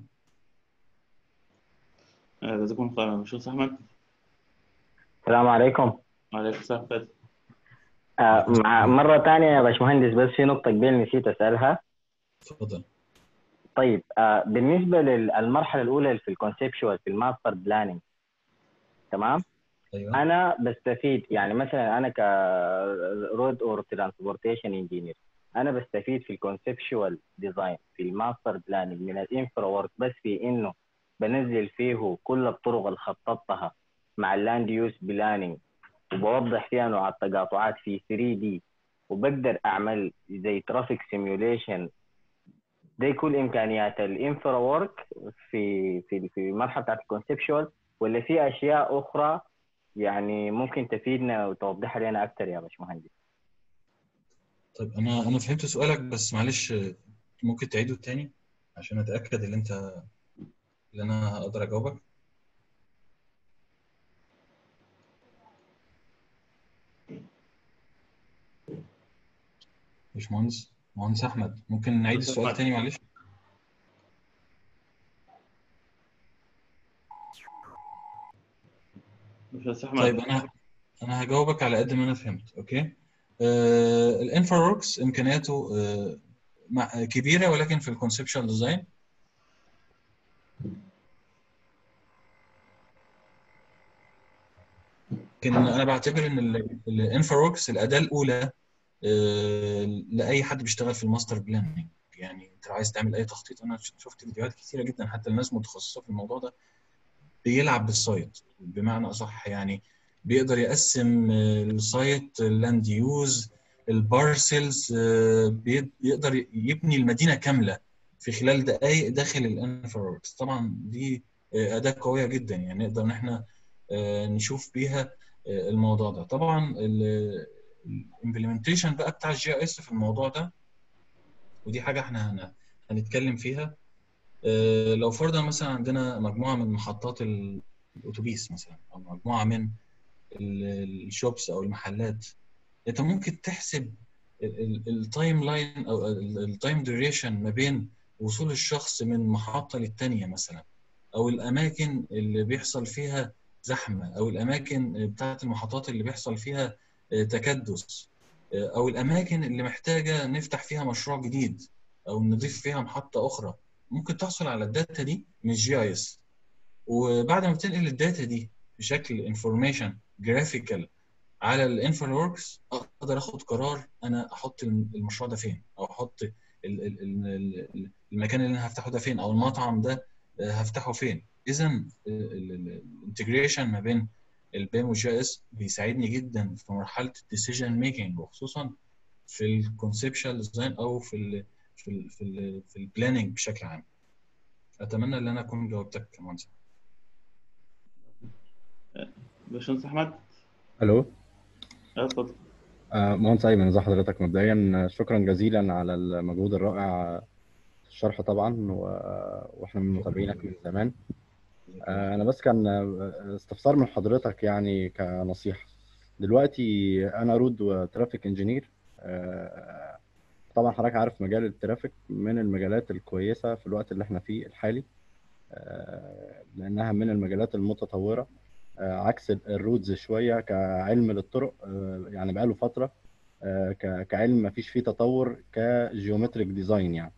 آه، جزاكم الله خيرا باشمهندس احمد السلام عليكم وعليكم السلام فادي آه مع مرة ثانية يا باشمهندس بس في نقطة قبل نسيت أسألها اتفضل طيب آه بالنسبة للمرحلة الأولى في الكونسبشوال في الماستر بلاننج تمام ايوه أنا بستفيد يعني مثلا أنا ك رود أور ترانسبورتيشن انجينير أنا بستفيد في الكونسبشوال ديزاين في الماستر بلاننج من الانفرا ورك بس في إنه بنزل فيه كل الطرق اللي خططتها مع اللاند يوز بلاننج وبوضح فيها نوع التقاطعات في 3 دي وبقدر اعمل زي ترافيك سيميوليشن دي كل امكانيات الانفرا ورك في في في المرحله بتاعت الكونسبشوال ولا في اشياء اخرى يعني ممكن تفيدنا وتوضحها لنا اكثر يا باشمهندس طيب انا انا فهمت سؤالك بس معلش ممكن تعيده تاني عشان اتاكد ان انت ان انا اقدر اجاوبك باشمهندس مهندس احمد ممكن نعيد باشمهندس السؤال أحمد. تاني معلش باشمهندس احمد طيب انا انا هجاوبك على قد ما انا فهمت اوكي آه الانفراوركس امكانياته آه مع- كبيره ولكن في الكونسبشوال ديزاين لكن انا بعتبر ان الانفراوركس الاداه الاولى آه، لاي حد بيشتغل في الماستر بلاننج يعني انت لو عايز تعمل اي تخطيط انا شفت فيديوهات كتيره جدا حتى الناس متخصصه في الموضوع ده بيلعب بالسايت بمعنى اصح يعني بيقدر يقسم آه، السايت اللاند يوز البارسلز آه، بي- بيقدر يبني المدينه كامله في خلال دقائق داخل الانفراوركس طبعا دي آه، اداه قويه جدا يعني نقدر ان احنا آه، نشوف بيها آه، الموضوع ده طبعا الامبلمنتيشن بقى بتاع الجي اي اس في الموضوع ده ودي حاجه احنا هن- هنتكلم فيها آه، لو فرضا مثلا عندنا مجموعه من محطات ال- الاتوبيس مثلا او مجموعه من ال- الشوبس او المحلات انت ممكن تحسب التايم لاين او التايم ديوريشن ما بين وصول الشخص من محطه للتانيه مثلا او الاماكن اللي بيحصل فيها زحمه او الاماكن بتاعت المحطات اللي بيحصل فيها آه، تكدس آه، او الاماكن اللي محتاجه نفتح فيها مشروع جديد او نضيف فيها محطه اخرى ممكن تحصل على الداتا دي من الجي اي اس وبعد ما بتنقل الداتا دي بشكل انفورميشن جرافيكال على الانفر وركس اقدر اخد قرار انا احط المشروع ده فين او احط ال- ال- ال- ال- المكان اللي انا هفتحه ده فين او المطعم ده آه، هفتحه فين اذا الانتجريشن ما بين البيم والجي اس بيساعدني جدا في مرحله الديسيجن ميكنج وخصوصا في الكونسبشال ديزاين او في ال في ال في ال في البلاننج بشكل عام اتمنى ان انا اكون جاوبتك يا مهندس باشمهندس احمد الو اه اتفضل آه، مهندس ايمن ازي حضرتك مبدئيا شكرا جزيلا على المجهود الرائع في الشرح طبعا و... واحنا من متابعينك من زمان آه، انا بس كان آه، استفسار من حضرتك يعني كنصيحه دلوقتي انا رود وترافيك انجينير طبعا حضرتك عارف مجال الترافيك من المجالات الكويسه في الوقت اللي احنا فيه الحالي آه، لانها من المجالات المتطوره آه، عكس الرودز شويه كعلم للطرق آه، يعني بقاله فتره آه، ك- كعلم ما فيش فيه تطور كجيومتريك ديزاين يعني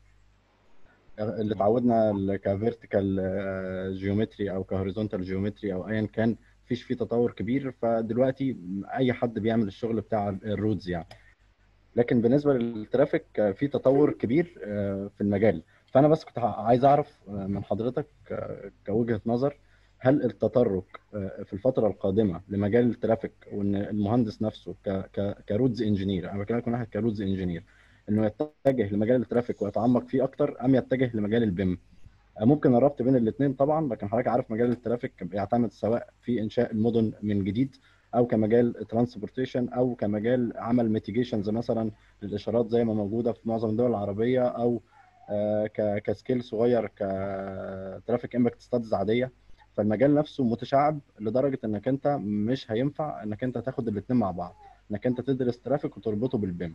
اللي اتعودنا كفيرتيكال جيومتري او كهوريزونتال جيومتري او ايا كان مفيش فيه تطور كبير فدلوقتي اي حد بيعمل الشغل بتاع الرودز يعني لكن بالنسبه للترافيك آه، في تطور كبير آه، في المجال فانا بس كنت ع- عايز اعرف آه، من حضرتك آه، كوجهه نظر هل التطرق آه، في الفتره القادمه لمجال الترافيك وان المهندس نفسه ك ك كرودز انجينير انا بكلمك من واحد كرودز انجينير انه يتجه لمجال الترافيك ويتعمق فيه اكتر ام يتجه لمجال البيم ممكن الربط بين الاثنين طبعا لكن حضرتك عارف مجال الترافيك بيعتمد سواء في انشاء المدن من جديد او كمجال ترانسبورتيشن او كمجال عمل ميتيجيشنز مثلا للاشارات زي ما موجوده في معظم الدول العربيه او آه، ك- كسكيل صغير كترافيك امباكت ستادز عاديه فالمجال نفسه متشعب لدرجه انك انت مش هينفع انك انت تاخد الاثنين مع بعض انك انت تدرس ترافيك وتربطه بالبيم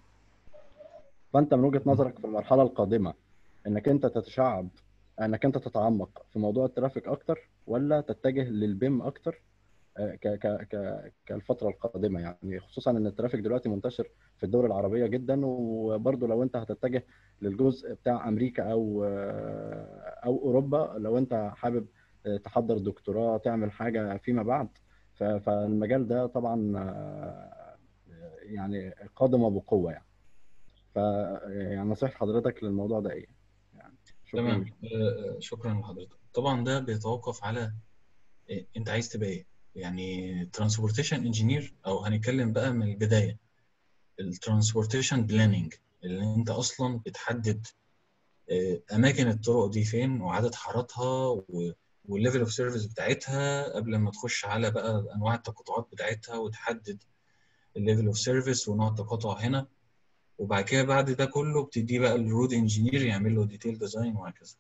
فانت من وجهه نظرك في المرحله القادمه انك انت تتشعب انك انت تتعمق في موضوع الترافيك اكتر ولا تتجه للبيم اكتر آه، ك ك ك كالفتره القادمه يعني خصوصا ان الترافيك دلوقتي منتشر في الدول العربيه جدا وبرضه لو انت هتتجه للجزء بتاع امريكا او آه، او اوروبا لو انت حابب آه، تحضر دكتوراه تعمل حاجه فيما بعد ف- فالمجال ده طبعا آه، يعني قادم وبقوه يعني ف يعني نصيحه حضرتك للموضوع ده ايه؟ يعني شكرا تمام لك. آه، شكرا لحضرتك طبعا ده بيتوقف على إيه، انت عايز تبقى ايه يعني ترانسبورتيشن انجينير او هنتكلم بقى من البدايه الترانسبورتيشن بلاننج اللي انت اصلا بتحدد آه، اماكن الطرق دي فين وعدد حاراتها والليفل اوف سيرفيس بتاعتها قبل ما تخش على بقى انواع التقاطعات بتاعتها وتحدد الليفل اوف سيرفيس ونوع التقاطع هنا وبعد كده بعد ده كله بتديه بقى الرود انجينير يعمل له ديتيل ديزاين وهكذا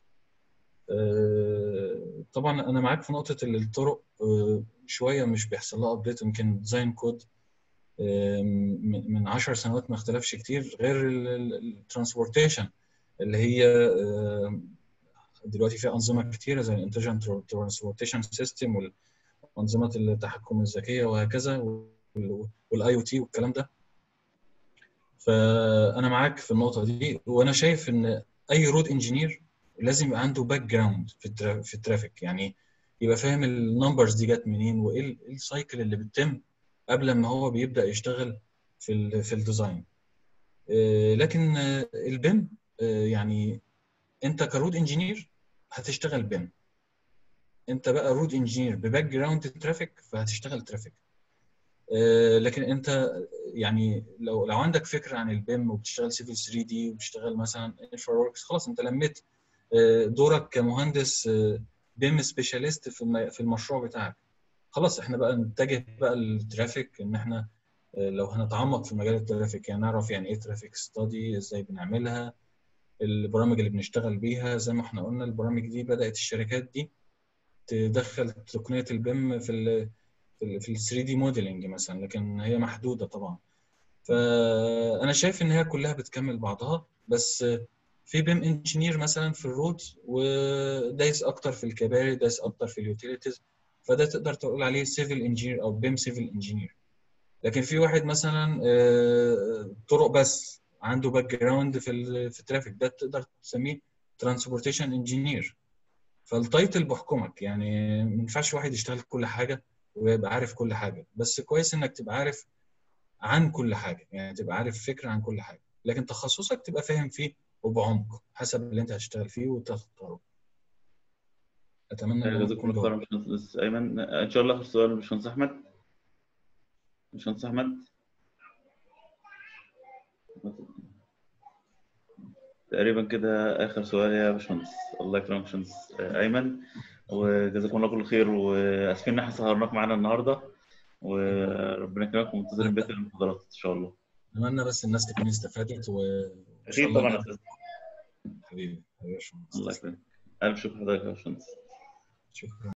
آه، طبعا انا معاك في نقطه اللي الطرق آه، شويه مش بيحصل لها ابديت يمكن ديزاين كود من من 10 سنوات ما اختلفش كتير غير الترانسبورتيشن اللي هي آه، دلوقتي في انظمه كتيره زي الانتليجنت ترانسبورتيشن سيستم وانظمه التحكم الذكيه وهكذا والاي او تي والكلام ده فانا معاك في النقطه دي وانا شايف ان اي رود انجينير لازم يبقى عنده باك جراوند في الترا- في الترافيك يعني يبقى فاهم النمبرز دي جت منين وايه ال- إيه السايكل اللي بتتم قبل ما هو بيبدا يشتغل في ال في الديزاين آه، لكن آه، البيم آه، يعني انت كرود انجينير هتشتغل بيم انت بقى رود انجينير بباك جراوند ترافيك فهتشتغل ترافيك آه، لكن انت يعني لو لو عندك فكره عن البيم وبتشتغل سيفل 3 دي وبتشتغل مثلا انفرا وركس خلاص انت لميت آه، دورك كمهندس بيم سبيشاليست في الم- في المشروع بتاعك خلاص احنا بقى نتجه بقى للترافيك ان احنا آه، لو هنتعمق في مجال الترافيك يعني نعرف يعني ايه ترافيك ستادي ازاي بنعملها البرامج اللي بنشتغل بيها زي ما احنا قلنا البرامج دي بدأت الشركات دي تدخل تقنية البيم في ال في ال في ال 3 دي موديلنج مثلا لكن هي محدودة طبعا فأنا شايف إن هي كلها بتكمل بعضها بس في بيم انجينير مثلا في الرود ودايس أكتر في الكباري دايس أكتر في اليوتيليتيز فده تقدر تقول عليه سيفل انجينير أو بيم سيفل انجينير لكن في واحد مثلا آه، طرق بس عنده باك جراوند في ال في الترافيك ده تقدر تسميه ترانسبورتيشن انجينير فالتايتل بيحكمك يعني ما ينفعش واحد يشتغل كل حاجه ويبقى عارف كل حاجه بس كويس انك تبقى عارف عن كل حاجه يعني تبقى عارف فكره عن كل حاجه لكن تخصصك تبقى فاهم فيه وبعمق حسب اللي انت هتشتغل فيه وتختاره اتمنى ان أنا جزاكم أكون الله جاوبت. خيرا باشمهندس ايمن ان شاء الله اخر سؤال باشمهندس احمد باشمهندس احمد تقريبا كده اخر سؤال يا باشمهندس الله يكرمك يا باشمهندس ايمن وجزاكم الله كل خير واسفين ان احنا سهرناك معانا النهارده وربنا يكرمك ومنتظرين بقيه المحاضرات ان شاء الله اتمنى بس الناس تكون استفادت وان شاء اكيد الله طبعا يا نقدر- استاذ حبيبي حبيبي يا باشمهندس. الله يكرمك الف شكر لحضرتك يا باشمهندس شكرا